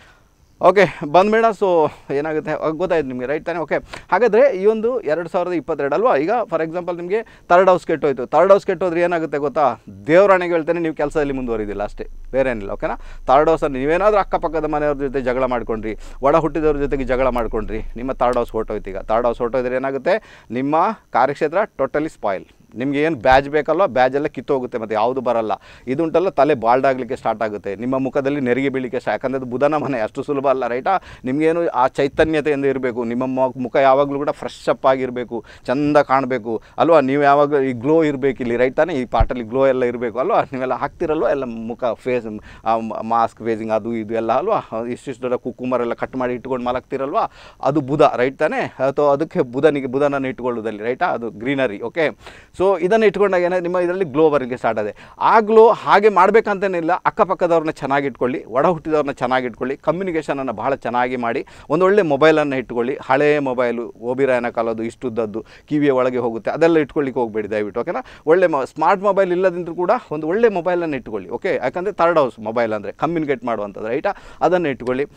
ಓಕೆ ಬಂದ್ಬೇಡ ಸೊ ಏನಾಗುತ್ತೆ ಅಹ್, ಗೊತ್ತಾಯ್ತು ನಿಮಗೆ ರೈಟ್ ತಾನೆ ಓಕೆ ಹಾಗಾದರೆ ಈ ಒಂದು ಎರಡು ಸಾವಿರದ ಇಪ್ಪತ್ತೆರಡು ಅಲ್ವಾ ಈಗ ಫಾರ್ ಎಕ್ಸಾಂಪಲ್ ನಿಮಗೆ ತರ್ಡ್ ಹೌಸ್ ಕೆಟ್ಟೋಯ್ತು ತರ್ಡ್ ಹೌಸ್ ಕೆಟ್ಟೋದ್ರೆ ಏನಾಗುತ್ತೆ ಗೊತ್ತಾ ದೇವರಾಣಿಗೆ ಹೇಳ್ತೇನೆ ನೀವು ಕೆಲಸದಲ್ಲಿ ಮುಂದುವರಿದಿಲ್ಲ ಅಷ್ಟೇ ಬೇರೆ ಏನಿಲ್ಲ ಓಕೆನಾ ತರ್ಡ್ ಹೌಸಲ್ಲಿ ನೀವೇನಾದರೂ ಅಕ್ಕಪಕ್ಕದ ಮನೆಯವ್ರ ಜೊತೆ ಜಗಳ ಮಾಡ್ಕೊಂಡ್ರಿ ಒಡ ಹುಟ್ಟಿದವ್ರ ಜೊತೆಗೆ ಜಗಳ ಮಾಡ್ಕೊಂಡ್ರಿ ನಿಮ್ಮ ತರ್ಡ್ ಹೌಸ್ ಹೊರ್ಟೋಯ್ತು ಈಗ ತರ್ಡ್ ಹೌಸ್ ಹೊರ್ಟೋದ್ರೆ ಏನಾಗುತ್ತೆ ನಿಮ್ಮ ಕಾರ್ಯಕ್ಷೇತ್ರ ಟೋಟಲಿ ಸ್ಪಾಯಿಲ್ ನಿಮ್ಗೆ ಏನು ಬ್ಯಾಜ್ ಬೇಕಲ್ವ ಬ್ಯಾಜ್ ಎಲ್ಲ ಕಿತ್ತೋಗುತ್ತೆ ಮತ್ತು ಯಾವುದು ಬರಲ್ಲ ಇದುಂಟಲ್ಲ ತಲೆ ಬಾಲ್ಡ್ ಆಗಲಿಕ್ಕೆ ಸ್ಟಾರ್ಟ್ ಆಗುತ್ತೆ ನಿಮ್ಮ ಮುಖದಲ್ಲಿ ನೆರಿಗೆ ಬೀಳಿಕ್ಕೆ ಸ್ಟಾ ಯಾಕಂದರೆ ಅದು ಬುಧನ ಮನೆ ಅಷ್ಟು ಸುಲಭ ಅಲ್ಲ ರೈಟಾ ನಿಮಗೇನು ಆ ಚೈತನ್ಯತೆಯಿಂದ ಇರಬೇಕು ನಿಮ್ಮ ಮೊ- ಮುಖ ಯಾವಾಗಲೂ ಕೂಡ ಫ್ರೆಶ್ ಅಪ್ ಆಗಿರಬೇಕು ಚಂದ ಕಾಣಬೇಕು ಅಲ್ವಾ ನೀವು ಯಾವಾಗ ಈ ಗ್ಲೋ ಇರಬೇಕು ಇಲ್ಲಿ ರೈಟ್ ತಾನೇ ಈ ಪಾಟಲ್ಲಿ ಗ್ಲೋ ಎಲ್ಲ ಇರಬೇಕು ಅಲ್ವಾ ನೀವೆಲ್ಲ ಹಾಕ್ತಿರಲ್ವ ಎಲ್ಲ ಮುಖ ಫೇಸ್ ಮಾಸ್ಕ್ ಫೇಸಿಂಗ್ ಅದು ಇದು ಎಲ್ಲ ಅಲ್ವಾ ಇಷ್ಟಿಷ್ಟು ದೊಡ್ಡ ಕುಕ್ಕುಮರ್ ಎಲ್ಲ ಕಟ್ ಮಾಡಿ ಇಟ್ಕೊಂಡು ಮಲಗ್ತಿರಲ್ವಾ ಅದು ಬುಧ ರೈಟ್ ತಾನೇ ಅಥವಾ ಅದಕ್ಕೆ ಬುಧನಿಗೆ ಬುಧನನ್ನು ಇಟ್ಕೊಳ್ಳೋದಲ್ಲಿ ರೈಟಾ ಅದು ಗ್ರೀನರಿ ಓಕೆ ಸೊ ಇದನ್ನು ಇಟ್ಕೊಂಡಾಗ ಏನಾದ್ರೆ ನಿಮ್ಮ ಇದರಲ್ಲಿ ಗ್ಲೋ ಬರಲಿಕ್ಕೆ ಸ್ಟಾರ್ಟ್ ಆಗಿದೆ ಆ ಗ್ಲೋ ಹಾಗೆ ಮಾಡಬೇಕಂತೇನಿಲ್ಲ ಅಕ್ಕಪಕ್ಕದವ್ರನ್ನ ಚೆನ್ನಾಗಿ ಇಟ್ಕೊಳ್ಳಿ ಒಡ ಹುಟ್ಟಿದವ್ರನ್ನ ಚೆನ್ನಾಗಿ ಇಟ್ಕೊಳ್ಳಿ ಕಮ್ಯುನಿಕೇಷನನ್ನು ಬಹಳ ಚೆನ್ನಾಗಿ ಮಾಡಿ ಒಂದೊಳ್ಳೆ ಮೊಬೈಲನ್ನು ಇಟ್ಕೊಳ್ಳಿ ಹಳೆಯ ಮೊಬೈಲು ಓಬಿರಾಯನ ಕಾಲದ್ದು ಇಷ್ಟುದ್ದದ್ದು ಕಿವಿಯ ಒಳಗೆ ಹೋಗುತ್ತೆ ಅದೆಲ್ಲ ಇಟ್ಕೊಳ್ಳಿಕ್ಕೆ ಹೋಗಬೇಡಿ ದಯವಿಟ್ಟು ಓಕೆನಾ ಒಳ್ಳೆ ಸ್ಮಾರ್ಟ್ ಮೊಬೈಲ್ ಇಲ್ಲದಿದ್ದರೂ ಕೂಡ ಒಂದು ಒಳ್ಳೆ ಮೊಬೈಲನ್ನು ಇಟ್ಕೊಳ್ಳಿ ಓಕೆ ಯಾಕಂದರೆ ಥರ್ಡ್ ಹೌಸ್ ಮೊಬೈಲ್ ಅಂದರೆ ಕಮ್ಯುನಿಕೇಟ್ ಮಾಡುವಂಥದ್ದು ರೈಟಾ ಅದನ್ನು ಇಟ್ಕೊಳ್ಳಿ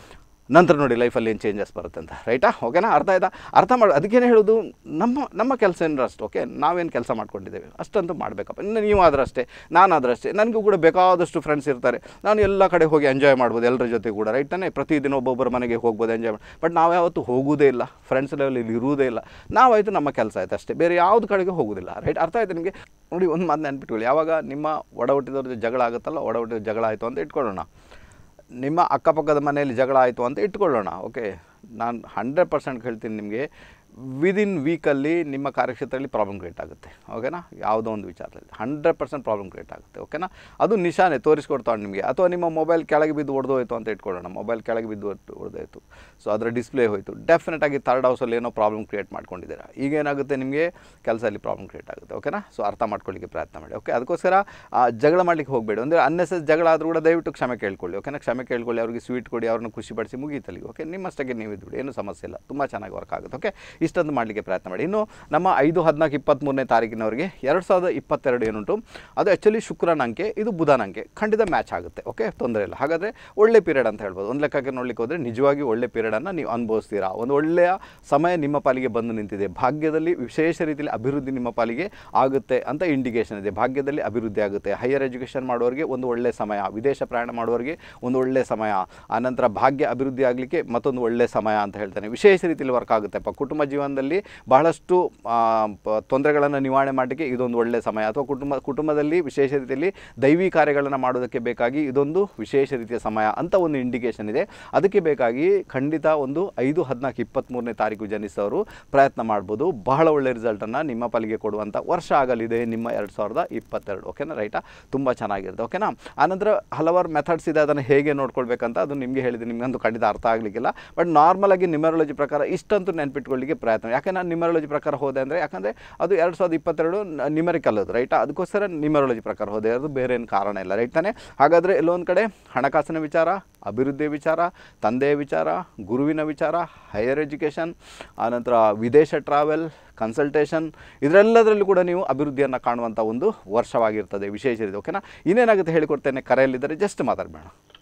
ನಂತರ ನೋಡಿ ಲೈಫಲ್ಲಿ ಏನು ಚೇಂಜಸ್ ಬರುತ್ತೆ ಅಂತ ರೈಟಾ ಓಕೆನಾ ಅರ್ಥ ಆಯ್ತಾ ಅರ್ಥ ಮಾಡಿ ಅದಕ್ಕೇನೆ ಹೇಳೋದು ನಮ್ಮ ನಮ್ಮ ಕೆಲಸ ಏನಾರು ಅಷ್ಟು ಓಕೆ ನಾವೇನು ಕೆಲಸ ಮಾಡ್ಕೊಂಡಿದ್ದೇವೆ ಅಷ್ಟಂತೂ ಮಾಡಬೇಕಪ್ಪ ಇನ್ನು ನೀವು ಆದ್ರೆ ಅಷ್ಟೇ ನಾನಾದ್ರೆ ಅಷ್ಟೇ ನನಗೂ ಕೂಡ ಬೇಕಾದಷ್ಟು ಫ್ರೆಂಡ್ಸ್ ಇರ್ತಾರೆ ನಾನು ಎಲ್ಲ ಕಡೆ ಹೋಗಿ ಎಂಜಾಯ್ ಮಾಡ್ಬೋದು ಎಲ್ಲರ ಜೊತೆ ಕೂಡ ರೈಟ್ ತಾನೇ ಪ್ರತಿದಿನ ಒಬ್ಬೊಬ್ಬರ ಮನೆಗೆ ಹೋಗ್ಬೋದು ಎಂಜಾಯ್ ಮಾಡಿ ಬಟ್ ನಾವು ಯಾವತ್ತೂ ಹೋಗೋದೇ ಇಲ್ಲ ಫ್ರೆಂಡ್ಸ್ ಲೆವೆಲಲ್ಲಿ ಇರುವುದೇ ಇಲ್ಲ ನಾವಾಯಿತು ನಮ್ಮ ಕೆಲಸ ಆಯ್ತು ಅಷ್ಟೇ ಬೇರೆ ಯಾವ್ದು ಕಡೆಗೆ ಹೋಗೋದಿಲ್ಲ ರೈಟ್ ಅರ್ಥ ಆಯ್ತು ನಿಮಗೆ ನೋಡಿ ಒಂದು ಮಾತು ನೆನ್ಪಿಟ್ಕೊಳ್ಳಿ ಯಾವಾಗ ನಿಮ್ಮ ಒಡ ಹುಟ್ಟಿದವ್ರ ಜೊತೆ ಜಗಳ ಆಗುತ್ತಲ್ಲ ಒಡ ಹುಟ್ಟಿದ ಜಗಳ ಆಯಿತು ಅಂತ ಇಟ್ಕೊಳ್ಳೋಣ ನಿಮ್ಮ ಅಕ್ಕಪಕ್ಕದ ಮನೆಯಲ್ಲಿ ಜಗಳ ಆಯಿತು ಅಂತ ಇಟ್ಕೊಳ್ಳೋಣ ಓಕೆ ನಾನು ಹಂಡ್ರೆಡ್ ಪರ್ಸೆಂಟ್ ಹೇಳ್ತೀನಿ ನಿಮಗೆ ವಿದಿನ್ ವೀಕಲ್ಲಿ ನಿಮ್ಮ ಕಾರ್ಯಕ್ಷೇತ್ರದಲ್ಲಿ ಪ್ರಾಬ್ಲಮ್ ಕ್ರಿಯೇಟ್ ಆಗುತ್ತೆ ಓಕೆನಾ ಯಾವುದೋ ಒಂದು ವಿಚಾರದಲ್ಲಿ ಹಂಡ್ರೆಡ್ ಪರ್ಸೆಂಟ್ ಪ್ರಾಬ್ಲಮ್ ಕ್ರಿಯೇಟ್ ಆಗುತ್ತೆ ಓಕೆನಾ ಅದು ನಿಶಾನೆ ತೋರಿಸ್ಕೊಡ್ತಾವೆ ನಿಮಗೆ ಅಥವಾ ನಿಮ್ಮ ಮೊಬೈಲ್ ಕೆಳಗೆ ಬಿದ್ದು ಹೊಡೆದೋಯ್ತು ಅಂತ ಇಟ್ಕೊಳ್ಳೋಣ ಮೊಬೈಲ್ ಕೆಳಗೆ ಬಿದ್ದು ಹೊಡೆದೋಯ್ತು ಸೊ ಅದರ ಡಿಸ್ಪ್ಲೇ ಹೋಯಿತು ಡೆಫಿನೆಟಾಗಿ ಥರ್ಡ್ ಹೌಸಲ್ಲಿ ಏನೋ ಪ್ರಾಬ್ಲಮ್ ಕ್ರಿಯೇಟ್ ಮಾಡ್ಕೊಂಡಿದ್ದೀರಾ ಈಗ ಏನಾಗುತ್ತೆ ನಿಮಗೆ ಕೆಲಸದಲ್ಲಿ ಪ್ರಾಬ್ಲಮ್ ಕ್ರಿಯೇಟ್ ಆಗುತ್ತೆ ಓಕೆನಾ ಸೊ ಅರ್ಥ ಮಾಡ್ಕೊಳ್ಳಿಕ್ಕೆ ಪ್ರಯತ್ನ ಮಾಡಿ ಓಕೆ ಅದಕ್ಕೋಸ್ಕರ ಆ, ಜಗಳ ಮಾಡಲಿಕ್ಕೆ ಹೋಗಬೇಡಿ ಅಂದರೆ ಅನ್ನೆಸಸ್ ಜಗಳ ಆದರೂ ಕೂಡ ದಯವಿಟ್ಟು ಕ್ಷಮೆ ಕೇಳ್ಕೊಳ್ಳಿ ಓಕೆನಾ ಕ್ಷಮೆ ಕೇಳ್ಕೊಳ್ಳಿ ಅವ್ರಿಗೆ ಸ್ವೀಟ್ ಕೊಡಿ ಅವ್ರನ್ನ ಖುಷಿಪಡಿಸಿ ಮುಗೀತಲ್ಲಿ ಓಕೆ ನಿಮ್ಮಷ್ಟಕ್ಕೆ ನೀವು ಇದ್ಬಿಡಿ ಏನು ಸಮಸ್ಯೆ ಇಲ್ಲ ತುಂಬ ಚೆನ್ನಾಗಿ ವರ್ಕ್ ಆಗುತ್ತೆ ಓಕೆ ಇಷ್ಟೊಂದು ಮಾಡಲಿಕ್ಕೆ ಪ್ರಯತ್ನ ಮಾಡಿ ಇನ್ನು ನಮ್ಮ ಐದು ಹದಿನಾಲ್ಕು ಇಪ್ಪತ್ತ್ಮೂರನೇ ತಾರೀಕಿನವರಿಗೆ ಎರಡು ಸಾವಿರದ ಇಪ್ಪತ್ತೆರಡು ಏನುಂಟು ಅದು ಆ್ಯಕ್ಚುಲಿ ಶುಕ್ರನ ಅಂಕೆ ಇದು ಬುಧನ ಅಂಕೆ ಖಂಡಿತ ಮ್ಯಾಚ್ ಆಗುತ್ತೆ ಓಕೆ ತೊಂದರೆ ಇಲ್ಲ ಹಾಗಾದರೆ ಒಳ್ಳೆ ಪೀರಿಯಡ್ ಅಂತ ಹೇಳ್ಬೋದು ಒಂದು ಲೆಕ್ಕಕ್ಕೆ ನೋಡ್ಲಿಕ್ಕೆ ಹೋದರೆ ನಿಜವಾಗಿ ಒಳ್ಳೆ ಪೀರಿಯಡನ್ನು ನೀವು ಅನುಭವಿಸ್ತೀರಾ ಒಂದು ಒಳ್ಳೆಯ ಸಮಯ ನಿಮ್ಮ ಪಾಲಿಗೆ ಬಂದು ನಿಂತಿದೆ ಭಾಗ್ಯದಲ್ಲಿ ವಿಶೇಷ ರೀತಿಯಲ್ಲಿ ಅಭಿವೃದ್ಧಿ ನಿಮ್ಮ ಪಾಲಿಗೆ ಆಗುತ್ತೆ ಅಂತ ಇಂಡಿಕೇಶನ್ ಇದೆ ಭಾಗ್ಯದಲ್ಲಿ ಅಭಿವೃದ್ಧಿ ಆಗುತ್ತೆ ಹೈಯರ್ ಎಜುಕೇಷನ್ ಮಾಡೋರಿಗೆ ಒಂದು ಒಳ್ಳೆಯ ಸಮಯ ವಿದೇಶ ಪ್ರಯಾಣ ಮಾಡುವವರಿಗೆ ಒಂದು ಒಳ್ಳೆಯ ಸಮಯ ಆನಂತರ ಭಾಗ್ಯ ಅಭಿವೃದ್ಧಿ ಆಗಲಿಕ್ಕೆ ಮತ್ತೊಂದು ಒಳ್ಳೆಯ ಸಮಯ ಅಂತ ಹೇಳ್ತಾನೆ ವಿಶೇಷ ರೀತಿಯಲ್ಲಿ ವರ್ಕ್ ಆಗುತ್ತೆಪ್ಪ ಕುಟುಂಬ ಜೀವನದಲ್ಲಿ ಬಹಳಷ್ಟು ತೊಂದರೆಗಳನ್ನು ನಿವಾರಣೆ ಮಾಡಲಿಕ್ಕೆ ಇದೊಂದು ಒಳ್ಳೆಯ ಸಮಯ ಅಥವಾ ಕುಟುಂಬ ಕುಟುಂಬದಲ್ಲಿ ವಿಶೇಷ ರೀತಿಯಲ್ಲಿ ದೈವಿ ಕಾರ್ಯಗಳನ್ನು ಮಾಡೋದಕ್ಕೆ ಬೇಕಾಗಿ ಇದೊಂದು ವಿಶೇಷ ರೀತಿಯ ಸಮಯ ಅಂತ ಒಂದು ಇಂಡಿಕೇಶನ್ ಇದೆ ಅದಕ್ಕೆ ಬೇಕಾಗಿ ಖಂಡಿತ ಒಂದು ಐದು ಹದಿನಾಲ್ಕು ಇಪ್ಪತ್ತ್ಮೂರನೇ ತಾರೀಕು ಜನಿಸೋರು ಪ್ರಯತ್ನ ಮಾಡ್ಬೋದು ಬಹಳ ಒಳ್ಳೆಯ ರಿಸಲ್ಟನ್ನು ನಿಮ್ಮ ಪಾಲಿಗೆ ಕೊಡುವಂಥ ವರ್ಷ ಆಗಲಿದೆ ನಿಮ್ಮ ಎರಡು ಸಾವಿರದ ಇಪ್ಪತ್ತೆರಡು ಓಕೆನಾ ರೈಟಾ ತುಂಬ ಚೆನ್ನಾಗಿರುತ್ತೆ ಓಕೆನಾ ಆನಂತರ ಹಲವಾರು ಮೆಥಡ್ಸ್ ಇದೆ ಅದನ್ನು ಹೇಗೆ ನೋಡ್ಕೊಳ್ಬೇಕಂತ ಅದು ನಿಮಗೆ ಹೇಳಿದೆ ನಿಮಗಂತೂ ಖಂಡಿತ ಅರ್ಥ ಆಗಲಿಕ್ಕಿಲ್ಲ ಬಟ್ ನಾರ್ಮಲಾಗಿ ನ್ಯೂಮರಾಲಜಿ ಪ್ರಕಾರ ಇಷ್ಟಂತೂ ನೆನ್ಪಿಟ್ಕೊಳ್ಳಿಕ್ಕೆ ಪ್ರಯತ್ನ ಯಾಕೆ ನಾನು ನ್ಯೂಮರಾಲಜಿ ಪ್ರಕಾರ ಹೋದೆ ಅಂದರೆ ಯಾಕಂದರೆ ಅದು ಎರಡು ಸಾವಿರದ ಇಪ್ಪತ್ತೆರಡು ನ್ಯೂಮರಿಕಲ್ ಅದು ರೈಟಾ ಅದಕ್ಕೋಸ್ಕರ ನ್ಯೂಮರಾಲಜಿ ಪ್ರಕಾರ ಹೋದೆ ಅದು ಬೇರೆ ಏನು ಕಾರಣ ಇಲ್ಲ ರೈಟ್ ತಾನೇ ಹಾಗಾದರೆ ಎಲ್ಲೊಂದು ಕಡೆ ಹಣಕಾಸಿನ ವಿಚಾರ ಅಭಿವೃದ್ಧಿಯ ವಿಚಾರ ತಂದೆಯ ವಿಚಾರ ಗುರುವಿನ ವಿಚಾರ ಹೈಯರ್ ಎಜುಕೇಷನ್ ಆನಂತರ ವಿದೇಶ ಟ್ರಾವೆಲ್ ಕನ್ಸಲ್ಟೇಷನ್ ಇದರೆಲ್ಲದರಲ್ಲೂ ಕೂಡ ನೀವು ಅಭಿವೃದ್ಧಿಯನ್ನು ಕಾಣುವಂಥ ಒಂದು ವರ್ಷವಾಗಿರ್ತದೆ ವಿಶೇಷ ಇದೆ ಓಕೆನಾ ಇನ್ನೇನಾಗುತ್ತೆ ಹೇಳಿಕೊಡ್ತೇನೆ ಕರೆಯಲ್ಲಿದ್ದರೆ ಜಸ್ಟ್ ಮಾತಾಡಬೇಡ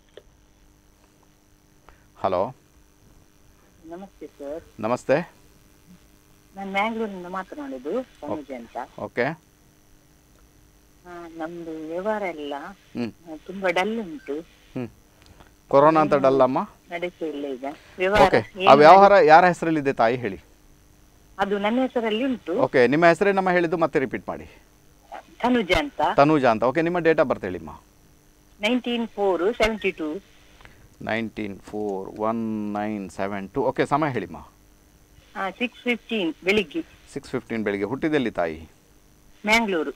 ಹಲೋ ನಮಸ್ತೆ ಸರ್ ನಮಸ್ತೆ ನಾನು ಮ್ಯಾಂಗ್ಳೂರಿನಿಂದ ಮಾತನಾಡೋದು ತನುಜ ಅಂತ ಓಕೆ ಆ, ನಮ್ದು ವ್ಯವಹಾರ ಎಲ್ಲ ಹ್ಞೂ ಆ, ತುಂಬಾ ಡಲ್ ಉಂಟು ಹ್ಞೂ ಕೊರೋನಾ ಅಂತ ಡಲ್ಲಮ್ಮ ನಡೆಸೇ ಇಲ್ಲ ಈಗ ವ್ಯವಹಾರ ಓಕೆ ಏನು ಆ ವ್ಯವಹಾರ ಯಾರ ಹೆಸರಲ್ಲಿದೆ ತಾಯಿ ಹೇಳಿ ಅದು ನನ್ನ ಹೆಸರಲ್ಲಿ ಉಂಟು ಓಕೆ ನಿಮ್ಮ ಹೆಸರೇ ನಮ್ಮ ಹೇಳಿದ್ದು ಮತ್ತೆ ರಿಪೀಟ್ ಮಾಡಿ ತನುಜ ಅಂತ ತನೂಜಾ ಅಂತ ಓಕೆ ನಿಮ್ಮ ಡೇಟ್ ಆಫ್ ಬರ್ತ್ ಹೇಳಿಮ್ಮ nineteen four seventy two nineteen four one nine seven two okay ಸಮಯ ಹೇಳಿಮ್ಮ ಸಿಕ್ಸ್ ಫಿಫ್ಟೀನ್ ಬೆಳಿಗ್ಗೆ ಸಿಕ್ಸ್ ಫಿಫ್ಟೀನ್ ಬೆಳಿಗ್ಗೆ ಹುಟ್ಟಿದಲ್ಲಿ ತಾಯಿ ಮ್ಯಾಂಗ್ಳೂರು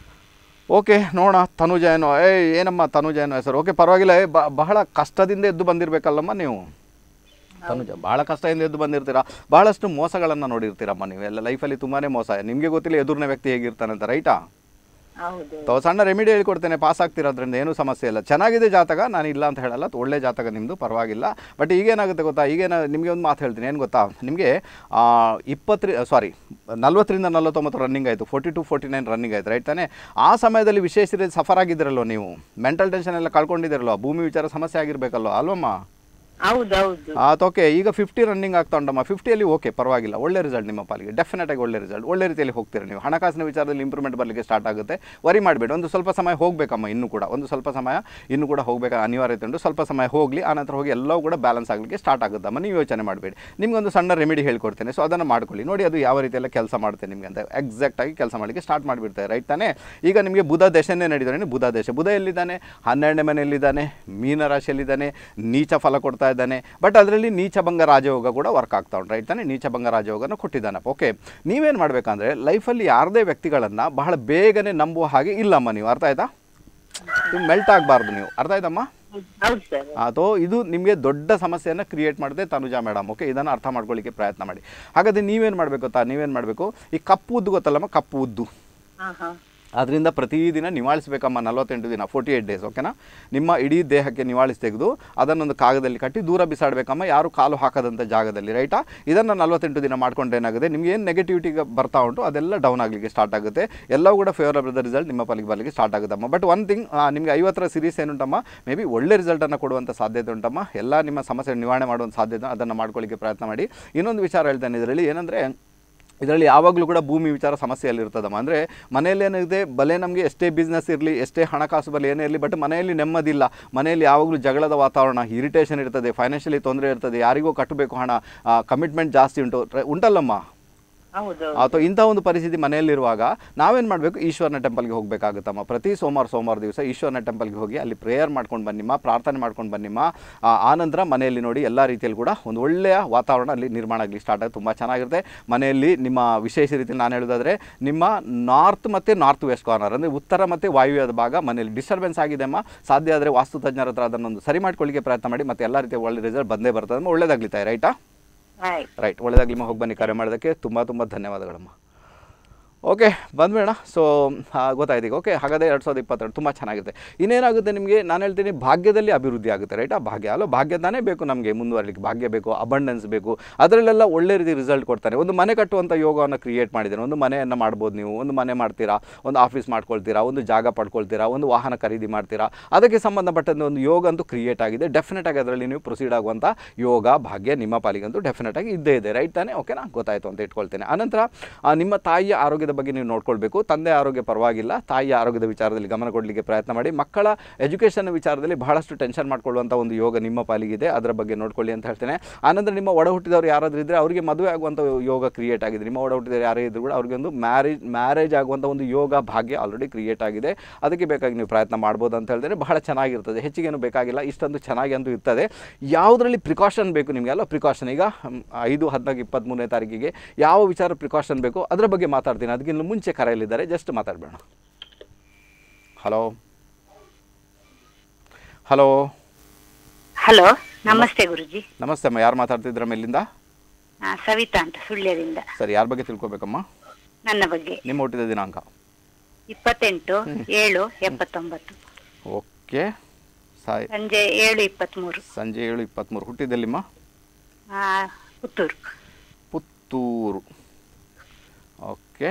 ಓಕೆ ನೋಡೋಣ ತನುಜ ಏನೋ ಏ ಏನಮ್ಮ ತನುಜ ಏನೋ ಹೆಸರು ಓಕೆ ಪರವಾಗಿಲ್ಲ ಏ, ಬ- ಬಹಳ ಕಷ್ಟದಿಂದ ಎದ್ದು ಬಂದಿರಬೇಕಲ್ಲಮ್ಮ ನೀವು ತನುಜ ಬಹಳ ಕಷ್ಟದಿಂದ ಎದ್ದು ಬಂದಿರ್ತೀರಾ ಬಹಳಷ್ಟು ಮೋಸಗಳನ್ನು ನೋಡಿರ್ತೀರಮ್ಮ ನೀವು ಎಲ್ಲ ಲೈಫಲ್ಲಿ ತುಂಬಾ ಮೋಸ ನಿಮಗೆ ಗೊತ್ತಿಲ್ಲ ಎದುರಿನ ವ್ಯಕ್ತಿ ಹೇಗಿರ್ತಾನೆ ಅಂತ ರೈಟಾ ಹೌದು ತೊ ಸಣ್ಣ ರೆಮಿಡಿ ಹೇಳ್ಕೊಡ್ತೇನೆ ಪಾಸ್ ಆಗ್ತಿರೋದ್ರಿಂದ ಏನೂ ಸಮಸ್ಯೆ ಇಲ್ಲ ಚೆನ್ನಾಗಿದೆ ಜಾತಕ ನಾನು ಇಲ್ಲ ಅಂತ ಹೇಳಲ್ಲ ಒಳ್ಳೆ ಜಾತಕ ನಿಮ್ಮದು ಪರವಾಗಿಲ್ಲ ಬಟ್ ಈಗೇನಾಗುತ್ತೆ ಗೊತ್ತಾ ಈಗೇನ ನಿಮಗೆ ಒಂದು ಮಾತು ಹೇಳ್ತೀನಿ ಏನು ಗೊತ್ತಾ ನಿಮಗೆ ಇಪ್ಪತ್ತರಿ ಸಾರಿ ನಲ್ವತ್ತರಿಂದ ನಲ್ವತ್ತೊಂಬತ್ತು ರನ್ನಿಂಗ್ ಆಯಿತು forty to forty nine running ಆಯಿತು ರೈಟ್ ತಾನೇ ಆ ಸಮಯದಲ್ಲಿ ವಿಶೇಷ ರೀತಿ ಸಫರ್ ಆಗಿದ್ದೀರಲ್ವ ನೀವು ಮೆಂಟಲ್ ಟೆನ್ಷನ್ ಎಲ್ಲ ಕಳ್ಕೊಂಡಿದ್ದೀರಲ್ವ ಭೂಮಿ ವಿಚಾರ ಸಮಸ್ಯೆ ಆಗಿರಬೇಕಲ್ವ ಅಲ್ವಮ್ಮ ಹೌದೌದು ಓಕೆ ಈಗ ಫಿಫ್ಟಿ ರನ್ನಿಂಗ್ ಆಗ್ತಾ ಉಂಟಮ್ಮ ಫಿಫ್ಟಿಯಲ್ಲಿ ಓಕೆ ಪರವಾಗಿಲ್ಲ ಒಳ್ಳೆ ರಿಸಲ್ಟ್ ನಿಮ್ಮ ಪಾಲಿಗೆ ಡೆಫಿನೆಟ್ ಆಗಿ ಒಳ್ಳೆ ರಿಸಲ್ಟ್ ಒಳ್ಳೆ ರೀತಿಯಲ್ಲಿ ಹೋಗ್ತೀರ ನೀವು ಹಣಕಾಸಿನ ವಿಚಾರದಲ್ಲಿ ಇಂಪ್ರೂವ್ಮೆಂಟ್ ಬರಲಿಕ್ಕೆ ಸ್ಟಾರ್ಟ್ ಆಗುತ್ತೆ ವರಿ ಮಾಡಬೇಡಿ ಒಂದು ಸ್ವಲ್ಪ ಸಮಯ ಹೋಗಬೇಕಮ್ಮ ಇನ್ನೂ ಕೂಡ ಒಂದು ಸ್ವಲ್ಪ ಸಮಯ ಇನ್ನೂ ಕೂಡ ಹೋಗಬೇಕು ಅನಿವಾರ್ಯತೆ ಉಂಟು ಸ್ವಲ್ಪ ಸಮಯ ಹೋಗಲಿ ಆನಂತರ ಹೋಗಿ ಎಲ್ಲವೂ ಕೂಡ ಬ್ಯಾಲೆನ್ಸ್ ಆಗಲಿಕ್ಕೆ ಸ್ಟಾರ್ಟ್ ಆಗುತ್ತಮ್ಮ ನೀವು ಯೋಚನೆ ಮಾಡಬೇಡಿ ನಿಮಗೊಂದು ಸಣ್ಣ ರೆಮಿಡಿ ಹೇಳ್ಕೊಡ್ತೇನೆ ಸೊ ಅದನ್ನು ಮಾಡ್ಕೊಳ್ಳಿ ನೋಡಿ ಅದು ಯಾವ ರೀತಿಯೆಲ್ಲ ಕೆಲಸ ಮಾಡುತ್ತೆ ನಿಮಗೆ ಅಂತ ಎಕ್ಸಾಕ್ಟಾಗಿ ಕೆಲಸ ಮಾಡಲಿಕ್ಕೆ ಸ್ಟಾರ್ಟ್ ಮಾಡಿಬಿಡ್ತಾರೆ ರೈಟ್ ತಾನೇ ಈಗ ನಿಮಗೆ ಬುಧ ದಶನೇ ನಡೀತಾನೆ ಬುಧ ದೇಶ ಬುಧ ಎಲ್ಲಿದ್ದಾನೆ ಹನ್ನೆರಡನೇ ಮನೆಯಲ್ಲಿದ್ದಾನೆ ಮೀನ ರಾಶಿಯಲ್ಲಿದ್ದಾನೆ ನೀಚ ಫಲ ಕೊಡ್ತಾ ಇದ್ದಾನೆ ಬಟ್ ಅದರಲ್ಲಿ ನೀಚಭಂಗ ರಾಜಯೋಗ ಕೂಡ ವರ್ಕ್ ಆಗ್ತಾ ಉಂಟು ರೈಟ್ ತಾನೇ ನೀಚಭಂಗ ರಾಜಯೋಗನ ಕೊಟ್ಟಿದ್ದಾನಪ್ಪ ಓಕೆ ನೀವೇನು ಮಾಡಬೇಕಂದ್ರೆ ಲೈಫಲ್ಲಿ ಯಾರದೇ ವ್ಯಕ್ತಿಗಳನ್ನು ಬಹಳ ಬೇಗನೆ ನಂಬುವ ಹಾಗೆ ಇಲ್ಲಮ್ಮ ನೀವು ಅರ್ಥ ಆಯ್ತಾ ನೀವು ಮೆಲ್ಟ್ ಆಗಬಾರ್ದು ನೀವು ಅರ್ಥ ಆಯ್ತಮ್ಮ ಹೌದು ಸರ್ ಅಥವಾ ಇದು ನಿಮಗೆ ದೊಡ್ಡ ಸಮಸ್ಯೆಯನ್ನು ಕ್ರಿಯೇಟ್ ಮಾಡಿದೆ ತನುಜಾ ಮೇಡಮ್ ಓಕೆ ಇದನ್ನು ಅರ್ಥ ಮಾಡ್ಕೊಳ್ಳಿಕ್ಕೆ ಪ್ರಯತ್ನ ಮಾಡಿ ಹಾಗಾದರೆ ನೀವೇನು ಮಾಡಬೇಕು ಗೊತ್ತಾ ನೀವೇನು ಮಾಡಬೇಕು ಈ ಕಪ್ಪು ಉದ್ದು ಗೊತ್ತಲ್ಲಮ್ಮ ಕಪ್ಪು ಉದ್ದು ಹಾ ಹಾ ಅದರಿಂದ ಪ್ರತಿದಿನ ನಿವಾಳಿಸಬೇಕಮ್ಮ ನಲವತ್ತೆಂಟು ದಿನ ಫೋರ್ಟಿ ಏಯ್ಟ್ ಡೇಸ್ ಓಕೆನಾ ನಿಮ್ಮ ಇಡೀ ದೇಹಕ್ಕೆ ನಿವಾಳಿಸಿ ತೆಗೆದು ಅದನ್ನೊಂದು ಕಾಗದಲ್ಲಿ ಕಟ್ಟಿ ದೂರ ಬಿಸಾಡಬೇಕಮ್ಮ ಯಾರು ಕಾಲು ಹಾಕದಂಥ ಜಾಗದಲ್ಲಿ ರೈಟಾ ಇದನ್ನು ನಲವತ್ತೆಂಟು ದಿನ ಮಾಡ್ಕೊಂಡ್ರೆ ಏನಾಗುತ್ತೆ ನಿಮ್ಗೆ ಏನು ನೆಗೆಟಿವಿಟಿ ಬರ್ತಾ ಉಂಟು ಅದೆಲ್ಲ ಡೌನ್ ಆಗಲಿಕ್ಕೆ ಸ್ಟಾರ್ಟ್ ಆಗುತ್ತೆ ಎಲ್ಲವೂ ಕೂಡ ಫೇವರಬಲ್ ರಿಸಲ್ಟ್ ನಿಮ್ಮ ಪಾಲಿಗೆ ಬರಲಿಕ್ಕೆ ಸ್ಟಾರ್ಟ್ ಆಗುತ್ತಮ್ಮ ಬಟ್ ಒನ್ ಥಿಂಗ್ ನಿಮಗೆ ಐವತ್ತರ ಸಿರೀಸ್ ಏನುಂಟಮ್ಮ ಮೇ ಬಿ ಒಳ್ಳೆ ರಿಸಲ್ಟನ್ನು ಕೊಡುವಂಥ ಸಾಧ್ಯತೆ ಉಂಟಮ್ಮ ಎಲ್ಲ ನಿಮ್ಮ ಸಮಸ್ಯೆ ನಿವಾರಣೆ ಮಾಡುವಂಥ ಸಾಧ್ಯತೆ ಅದನ್ನು ಮಾಡ್ಕೊಳ್ಳಿಕ್ಕೆ ಪ್ರಯತ್ನ ಮಾಡಿ ಇನ್ನೊಂದು ವಿಚಾರ ಹೇಳ್ತೇನೆ ಇದರಲ್ಲಿ ಏನಂದರೆ ಇದರಲ್ಲಿ ಯಾವಾಗಲೂ ಕೂಡ ಭೂಮಿ ವಿಚಾರ ಸಮಸ್ಯೆಯಲ್ಲಿ ಇರ್ತದಮ್ಮ ಅಂದರೆ ಮನೆಯಲ್ಲಿ ಏನಿದೆ ಬಲೆ ನಮಗೆ ಎಷ್ಟೇ ಬಿಸ್ನೆಸ್ ಇರಲಿ ಎಷ್ಟೇ ಹಣಕಾಸು ಬಲೆ ಏನೇ ಇರಲಿ ಬಟ್ ಮನೆಯಲ್ಲಿ ನೆಮ್ಮದಿಲ್ಲ ಮನೆಯಲ್ಲಿ ಯಾವಾಗಲೂ ಜಗಳದ ವಾತಾವರಣ ಇರಿಟೇಷನ್ ಇರ್ತದೆ ಫೈನಾನ್ಷಿಯಲಿ ತೊಂದರೆ ಇರ್ತದೆ ಯಾರಿಗೋ ಕಟ್ಟಬೇಕು ಹಣ ಕಮಿಟ್ಮೆಂಟ್ ಜಾಸ್ತಿ ಉಂಟು ರ- ಉಂಟಲ್ಲಮ್ಮ ಹೌದು ಅಥವಾ ಇಂಥ ಒಂದು ಪರಿಸ್ಥಿತಿ ಮನೆಯಲ್ಲಿರುವಾಗ ನಾವೇನು ಮಾಡಬೇಕು ಈಶ್ವರನ ಟೆಂಪಲ್ಗೆ ಹೋಗಬೇಕಾಗುತ್ತಮ್ಮ ಪ್ರತಿ ಸೋಮವಾರ ಸೋಮವಾರ ದಿವಸ ಈಶ್ವರನ ಟೆಂಪಲ್ಗೆ ಹೋಗಿ ಅಲ್ಲಿ ಪ್ರೇಯರ್ ಮಾಡ್ಕೊಂಡು ಬನ್ನಿಮ್ಮ ಪ್ರಾರ್ಥನೆ ಮಾಡ್ಕೊಂಡು ಬನ್ನಿಮ್ಮ ಆ, ಆನಂತರ ಮನೆಯಲ್ಲಿ ನೋಡಿ ಎಲ್ಲ ರೀತಿಯಲ್ಲಿ ಕೂಡ ಒಂದು ಒಳ್ಳೆಯ ವಾತಾವರಣ ಅಲ್ಲಿ ನಿರ್ಮಾಣ ಆಗಲಿ ಸ್ಟಾರ್ಟ್ ಆಗಿ ತುಂಬ ಚೆನ್ನಾಗಿರುತ್ತೆ ಮನೆಯಲ್ಲಿ ನಿಮ್ಮ ವಿಶೇಷ ರೀತಿಯಲ್ಲಿ ನಾನು ಹೇಳೋದಾದರೆ ನಿಮ್ಮ ನಾರ್ತ್ ಮತ್ತು ನಾರ್ತ್ ವೆಸ್ಟ್ ಕಾರ್ನರ್ ಅಂದರೆ ಉತ್ತರ ಮತ್ತು ವಾಯುವ್ಯದ ಭಾಗ ಮನೆಯಲ್ಲಿ ಡಿಸ್ಟರ್ಬೆನ್ಸ್ ಆಗಿದೆ ಅಮ್ಮ ಸಾಧ್ಯ ಆದರೆ ವಾಸ್ತು ತಜ್ಞರ ಹತ್ರ ಅದನ್ನೊಂದು ಸರಿ ಮಾಡ್ಕೊಳ್ಳಿಕ್ಕೆ ಪ್ರಯತ್ನ ಮಾಡಿ ಮತ್ತು ಎಲ್ಲ ರೀತಿಯ ಒಳ್ಳೆ ರಿಸಲ್ಟ್ ಬಂದೇ ಬರ್ತದೆ ಅಮ್ಮ ಒಳ್ಳೇದಾಗ್ಲಿ ತಾಯಿ ರೈಟಾ ಆಯ್ತು ರೈಟ್ ಒಳ್ಳೆದಾಗಲಿ ಹೋಗಿ ಬನ್ನಿ ಕರೆ ಮಾಡೋದಕ್ಕೆ ತುಂಬ ತುಂಬ ಧನ್ಯವಾದಗಳಮ್ಮ ಓಕೆ ಬಂದ್ಬೇಡ ಸೊ ಗೊತ್ತಾಯ್ತು ಈಗ ಓಕೆ ಹಾಗಾದರೆ ಎರಡು ಸಾವಿರದ ಇಪ್ಪತ್ತೆರಡು ತುಂಬ ಚೆನ್ನಾಗಿದೆ ಇನ್ನೇನಾಗುತ್ತೆ ನಿಮಗೆ ನಾನು ಹೇಳ್ತೀನಿ ಭಾಗ್ಯದಲ್ಲಿ ಅಭಿವೃದ್ಧಿ ಆಗುತ್ತೆ ರೈಟ್ ಆ ಭಾಗ್ಯ ಅಲ್ಲ ಭಾಗ್ಯದಾನೇ ಬೇಕು ನಮಗೆ ಮುಂದುವರಲಿಕ್ಕೆ ಭಾಗ್ಯ ಬೇಕು ಅಬಂಡೆನ್ಸ್ ಬೇಕು ಅದರಲ್ಲೆಲ್ಲ ಒಳ್ಳೆ ರೀತಿ ರಿಸಲ್ಟ್ ಕೊಡ್ತಾರೆ ಒಂದು ಮನೆ ಕಟ್ಟುವಂಥ ಯೋಗವನ್ನು ಕ್ರಿಯೇಟ್ ಮಾಡಿದ್ದೇನೆ ಒಂದು ಮನೆಯನ್ನು ಮಾಡ್ಬೋದು ನೀವು ಒಂದು ಮನೆ ಮಾಡ್ತೀರಾ ಒಂದು ಆಫೀಸ್ ಮಾಡ್ಕೊಳ್ತೀರಾ ಒಂದು ಜಾಗ ಪಡ್ಕೊಳ್ತೀರಾ ಒಂದು ವಾಹನ ಖರೀದಿ ಮಾಡ್ತೀರಾ ಅದಕ್ಕೆ ಸಂಬಂಧಪಟ್ಟಂತೆ ಒಂದು ಯೋಗ ಅಂತೂ ಕ್ರಿಯೇಟ್ ಆಗಿದೆ ಡೆಫಿನೆಟ್ ಆಗಿ ಅದರಲ್ಲಿ ನೀವು ಪ್ರೊಸೀಡ್ ಆಗುವಂಥ ಯೋಗ ಭಾಗ್ಯ ನಿಮ್ಮ ಪಾಲಿಗಂತೂ ಡೆಫಿನೆಟ್ ಆಗಿ ಇದ್ದೇ ಇದೆ ರೈಟ್ ತಾನೇ ಓಕೆನಾ ಗೊತ್ತಾಯಿತು ಅಂತ ಇಟ್ಕೊಳ್ತೇನೆ ಆನಂತರ ಆ, ನಿಮ್ಮ ತಾಯಿಯ ಆರೋಗ್ಯದ ಬಗ್ಗೆ ನೀವು ನೋಡ್ಕೊಳ್ಬೇಕು ತಂದೆ ಆರೋಗ್ಯ ಪರವಾಗಿಲ್ಲ ತಾಯಿಯ ಆರೋಗ್ಯದ ವಿಚಾರದಲ್ಲಿ ಗಮನ ಕೊಡಲಿಕ್ಕೆ ಪ್ರಯತ್ನ ಮಾಡಿ ಮಕ್ಕಳ ಎಜುಕೇಷನ್ ವಿಚಾರದಲ್ಲಿ ಬಹಳಷ್ಟು ಟೆನ್ಷನ್ ಮಾಡ್ಕೊಳ್ಳುವಂಥ ಒಂದು ಯೋಗ ನಿಮ್ಮ ಪಾಲಿಗಿದೆ ಅದರ ಬಗ್ಗೆ ನೋಡ್ಕೊಳ್ಳಿ ಅಂತ ಹೇಳ್ತೇನೆ ಆನಂತರ ನಿಮ್ಮ ಒಡ ಹುಟ್ಟಿದವರು ಯಾರಾದರೂ ಇದ್ದರೆ ಅವರಿಗೆ ಮದುವೆ ಆಗುವಂಥ ಯೋಗ ಕ್ರಿಯೇಟ್ ಆಗಿದೆ ನಿಮ್ಮ ಒಡ ಹುಟ್ಟಿದವರು ಯಾರೇ ಇದ್ದರೂ ಕೂಡ ಅವ್ರಿಗೆ ಒಂದು ಮ್ಯಾರೇಜ್ ಮ್ಯಾರೇಜ್ ಆಗುವಂಥ ಒಂದು ಯೋಗ ಭಾಗ್ಯ ಆಲ್ರೆಡಿ ಕ್ರಿಯೇಟ್ ಆಗಿದೆ ಅದಕ್ಕೆ ಬೇಕಾಗಿ ನೀವು ಪ್ರಯತ್ನ ಮಾಡ್ಬೋದು ಅಂತ ಹೇಳ್ತೇನೆ ಬಹಳ ಚೆನ್ನಾಗಿರ್ತದೆ ಹೆಚ್ಚಿಗೇನು ಬೇಕಾಗಿಲ್ಲ ಇಷ್ಟೊಂದು ಚೆನ್ನಾಗಿ ಅಂತೂ ಇರ್ತದೆ ಯಾವುದರಲ್ಲಿ ಪ್ರಿಕಾಷನ್ ಬೇಕು ನಿಮಗೆ ಅಲ್ಲ ಪ್ರಿಕಾಷನ್ ಈಗ ಹ್ಮ್, ಐದು ಹದಿನಾಲ್ಕು ಇಪ್ಪತ್ತ್ಮೂರನೇ ತಾರೀಕಿಗೆ ಯಾವ ವಿಚಾರ ಪ್ರಿಕಾಷನ್ ಬೇಕು ಅದರ ಬಗ್ಗೆ ಮಾತಾಡ್ತೀನಿ ಅದಕ್ಕಿಂತ ಮುಂಚೆ ಕರೆಯಲ್ಲಿದ್ದಾರೆ ಜಸ್ಟ್ ಮಾತಾಡಬೇಡ ಹಲೋ ಹಲೋ ಹಲೋ ನಮಸ್ತೆ ಗುರುಜಿ ನಮಸ್ತೆ ಅಮ್ಮ ಯಾರು ಮಾತಾಡ್ತಿದ್ರ ಮೇಲಿಂದ ಆ, ಸವಿತಾ ಅಂತ ಸುಳ್ಯದಿಂದ ಸರಿ ಯಾರ ಬಗ್ಗೆ ತಿಳ್ಕೊಬೇಕಮ್ಮ ನನ್ನ ಬಗ್ಗೆ ನಿಮ್ಮ ಹುಟ್ಟಿದ ದಿನಾಂಕ ಇಪ್ಪತ್ತೆಂಟು ಏಳು ಎಪ್ಪತ್ತೊಂಬತ್ತು ಓಕೆ ಸಾಯ್ ಸಂಜೆ ಏಳು ಇಪ್ಪತ್ತ್ಮೂರು ಸಂಜೆ ಏಳು ಇಪ್ಪತ್ತ್ಮೂರು ಹುಟ್ಟಿದ್ದೆಲ್ಲಿಮ್ಮ ಆ, ಪುತ್ತೂರು ಪುತ್ತೂರು ಓಕೆ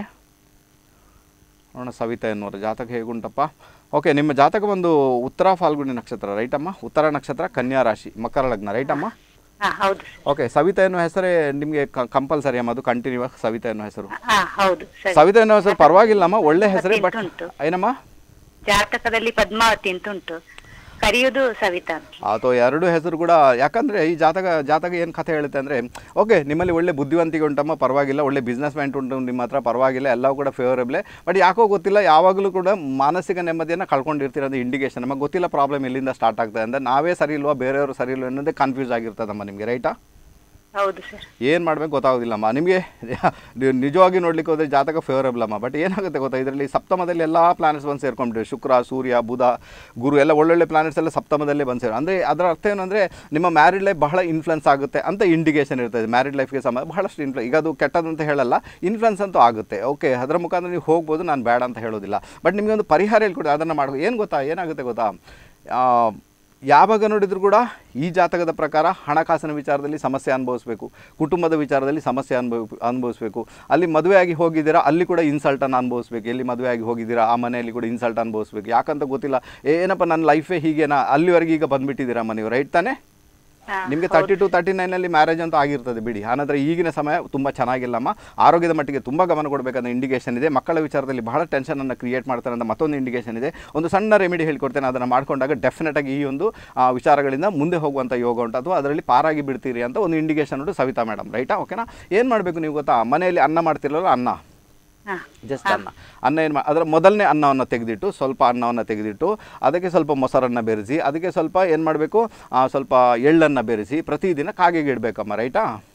ನೋಡೋಣ ಸವಿತಾ ಎನ್ನುವರು ಜಾತಕ ಹೇಗುಂಟಪ್ಪ ಓಕೆ ನಿಮ್ಮ ಜಾತಕ ಒಂದು ಉತ್ತರ ಫಾಲ್ಗುಣಿ ನಕ್ಷತ್ರ ರೈಟಮ್ಮ ಉತ್ತರ ನಕ್ಷತ್ರ ಕನ್ಯಾ ರಾಶಿ ಮಕರ ಲಗ್ನ ರೈಟಮ್ಮ ಹಾ ಹೌದು ಸರ್ ಓಕೆ ಸವಿತಾ ಎನ್ನುವ ಹೆಸರೇ ನಿಮಗೆ ಕಂಪಲ್ಸರಿ ಅಮ್ಮ ಅದು ಕಂಟಿನ್ಯೂ ಸವಿತಾ ಎನ್ನುವ ಹೆಸರು ಹಾ ಹೌದು ಸರಿ ಸವಿತಾ ಎನ್ನುವ ಹೆಸರು ಪರವಾಗಿಲ್ಲಮ್ಮ ಒಳ್ಳೆ ಹೆಸರೇ ಬಟ್ ಉಂಟು. ಏನಮ್ಮ ಜಾತಕದಲ್ಲಿ ಪದ್ಮಾವತಿ ಅಂತ ಉಂಟು ಕರೆಯುವುದು ಸವಿತಾ ಅಂತ ಅಥವಾ ಎರಡು ಹೆಸರು ಕೂಡ ಯಾಕಂದರೆ ಈ ಜಾತಕ ಜಾತಕ ಏನು ಕಥೆ ಹೇಳುತ್ತೆ ಅಂದರೆ ಓಕೆ ನಿಮ್ಮಲ್ಲಿ ಒಳ್ಳೆ ಬುದ್ಧಿವಂತಿಕೆ ಉಂಟಮ್ಮ ಪರವಾಗಿಲ್ಲ ಒಳ್ಳೆ ಬಿಸ್ನೆಸ್ ಮ್ಯಾನ್ ಉಂಟು ನಿಮ್ಮ ಹತ್ರ ಪರವಾಗಿಲ್ಲ ಎಲ್ಲವೂ ಕೂಡ ಫೇವರೇಬಲೇ ಬಟ್ ಯಾಕೋ ಗೊತ್ತಿಲ್ಲ ಯಾವಾಗಲೂ ಕೂಡ ಮಾನಸಿಕ ನೆಮ್ಮದಿಯನ್ನು ಕಳ್ಕೊಂಡಿರ್ತೀರ ಅದು ಇಂಡಿಕೇಶನ್ ನಮಗೆ ಗೊತ್ತಿಲ್ಲ ಪ್ರಾಬ್ಲಮ್ ಎಲ್ಲಿಂದ ಸ್ಟಾರ್ಟ್ ಆಗ್ತದೆ ಅಂದರೆ ನಾವೇ ಸರಿ ಇಲ್ವಾ ಬೇರೆಯವರು ಸರಿ ಇಲ್ವಾ ಅನ್ನೋದೇ ಕನ್ಫ್ಯೂಸ್ ಆಗಿರ್ತದಮ್ಮ ನಿಮಗೆ ರೈಟಾ ಹೌದು ಸರ್ ಏನು ಮಾಡಬೇಕು ಗೊತ್ತಾಗೋದಿಲ್ಲಮ್ಮ ನಿಮಗೆ ನೀವು ನಿಜವಾಗಿ ನೋಡ್ಲಿಕ್ಕೆ ಹೋದರೆ ಜಾತಕ ಫೇವರಬಲ್ ಅಮ್ಮ ಬಟ್ ಏನಾಗುತ್ತೆ ಗೊತ್ತಾ ಇದರಲ್ಲಿ ಸಪ್ತಮದಲ್ಲಿ ಎಲ್ಲ ಪ್ಲಾನೆಟ್ಸ್ ಬಂದು ಸೇರ್ಕೊಂಡ್ಬಿಟ್ಟಿವೆ ಶುಕ್ರ ಸೂರ್ಯ ಬುಧ ಗುರು ಎಲ್ಲ ಒಳ್ಳೊಳ್ಳೆ ಪ್ಲಾನೆಟ್ಸ್ ಎಲ್ಲ ಸಪ್ತಮದಲ್ಲೇ ಬಂದು ಸೇರಿ ಅಂದರೆ ಅದರ ಅರ್ಥ ಏನು ಅಂದರೆ ನಿಮ್ಮ ಮ್ಯಾರಿಡ್ ಲೈಫ್ ಬಹಳ ಇನ್ಫ್ಲುಯೆನ್ಸ್ ಆಗುತ್ತೆ ಅಂತ ಇಂಡಿಕೇಶನ್ ಇರ್ತದೆ ಮ್ಯಾರಿಡ್ ಲೈಫ್ಗೆ ಸಂಬಂಧ ಬಹಳಷ್ಟು ಇನ್ಫ್ಲು ಈಗ ಅದು ಕೆಟ್ಟದಂತ ಹೇಳಲ್ಲ ಇನ್ಫ್ಲುಯೆನ್ಸ್ ಅಂತೂ ಆಗುತ್ತೆ ಓಕೆ ಅದರ ಮುಖಾಂತರ ನೀವು ಹೋಗ್ಬೋದು ನಾನು ಬೇಡ ಅಂತ ಹೇಳೋದಿಲ್ಲ ಬಟ್ ನಿಮಗೆ ಒಂದು ಪರಿಹಾರ ಹೇಳ್ಕೊಡಿ ಅದನ್ನು ಮಾಡ್ಕೊ ಏನು ಗೊತ್ತಾ ಏನಾಗುತ್ತೆ ಗೊತ್ತಾ ಆ, ಯಾವಾಗ ನೋಡಿದ್ರು ಕೂಡ ಈ ಜಾತಕದ ಪ್ರಕಾರ ಹಣಕಾಸಿನ ವಿಚಾರದಲ್ಲಿ ಸಮಸ್ಯೆ ಅನುಭವಿಸಬೇಕು ಕುಟುಂಬದ ವಿಚಾರದಲ್ಲಿ ಸಮಸ್ಯೆ ಅನುಭವ ಅನುಭವಿಸಬೇಕು ಅಲ್ಲಿ ಮದುವೆಯಾಗಿ ಹೋಗಿದ್ದೀರಾ ಅಲ್ಲಿ ಕೂಡ ಇನ್ಸಲ್ಟನ್ನು ಅನುಭವಿಸ್ಬೇಕು ಎಲ್ಲಿ ಮದುವೆಯಾಗಿ ಹೋಗಿದ್ದೀರಾ ಆ ಮನೆಯಲ್ಲಿ ಕೂಡ ಇನ್ಸಲ್ಟ್ ಅನುಭವಿಸ್ಬೇಕು ಯಾಕಂತ ಗೊತ್ತಿಲ್ಲ ಏನಪ್ಪ ನನ್ನ ಲೈಫೇ ಹೀಗೇನಾ ಅಲ್ಲಿವರೆಗೆ ಈಗ ಬಂದುಬಿಟ್ಟಿದ್ದೀರಮ್ಮ ನೀವು ರೈಟ್ ತಾನೇ ಹಾ, ನಿಮಗೆ ಹೌದು. ತರ್ಟಿ ಟು ತರ್ಟಿ ನೈನಲ್ಲಿ ಮ್ಯಾರೇಜ್ ಅಂತ ಆಗಿರ್ತದೆ ಬಿಡಿ ಆನಂತರ ಈಗಿನ ಸಮಯ ತುಂಬ ಚೆನ್ನಾಗಿಲ್ಲಮ್ಮ ಆರೋಗ್ಯದ ಮಟ್ಟಿಗೆ ತುಂಬ ಗಮನ ಕೊಡಬೇಕನ್ನೋ ಇಂಡಿಕೇಶನ್ ಇದೆ ಮಕ್ಕಳ ವಿಚಾರದಲ್ಲಿ ಬಹಳ ಟೆನ್ಷನನ್ನು ಕ್ರಿಯೇಟ್ ಮಾಡ್ತಾರೆ ಅಂತ ಮತ್ತೊಂದು ಇಂಡಿಕೇಶನ್ ಇದೆ ಒಂದು ಸಣ್ಣ ರೆಮಿಡಿ ಹೇಳ್ಕೊಡ್ತೇನೆ ಅದನ್ನು ಮಾಡ್ಕೊಂಡಾಗ ಡೆಫಿನೆಟ್ ಆಗಿ ಈ ಒಂದು ಆ, ವಿಚಾರಗಳಿಂದ ಮುಂದೆ ಹೋಗುವಂಥ ಯೋಗ ಉಂಟು ಅಥವಾ ಅದರಲ್ಲಿ ಪಾರಾಗಿ ಬಿಡ್ತೀರಿ ಅಂತ ಒಂದು ಇಂಡಿಕೇಶನ್ ಉಂಟು ಸವಿತಾ ಮೇಡಮ್ ರೈಟಾ ಓಕೆನಾ ಏನು ಮಾಡಬೇಕು ನೀವು ಗೊತ್ತಾ ಮನೆಯಲ್ಲಿ ಅನ್ನ ಮಾಡ್ತಿರಲ್ಲ ಅನ್ನ ಹಾ ಜಸ್ಟ್ ಅನ್ನ ಅನ್ನ ಏನು ಮಾ ಅದರ ಮೊದಲನೇ ಅನ್ನವನ್ನು ತೆಗೆದಿಟ್ಟು ಸ್ವಲ್ಪ ಅನ್ನವನ್ನು ತೆಗೆದಿಟ್ಟು ಅದಕ್ಕೆ ಸ್ವಲ್ಪ ಮೊಸರನ್ನು ಬೆರೆಸಿ ಅದಕ್ಕೆ ಸ್ವಲ್ಪ ಏನು ಮಾಡಬೇಕು ಸ್ವಲ್ಪ ಎಳ್ಳನ್ನು ಬೆರೆಸಿ ಪ್ರತಿದಿನ ಕಾಗೆಗೆ ಇಡಬೇಕಮ್ಮ ರೈಟಾ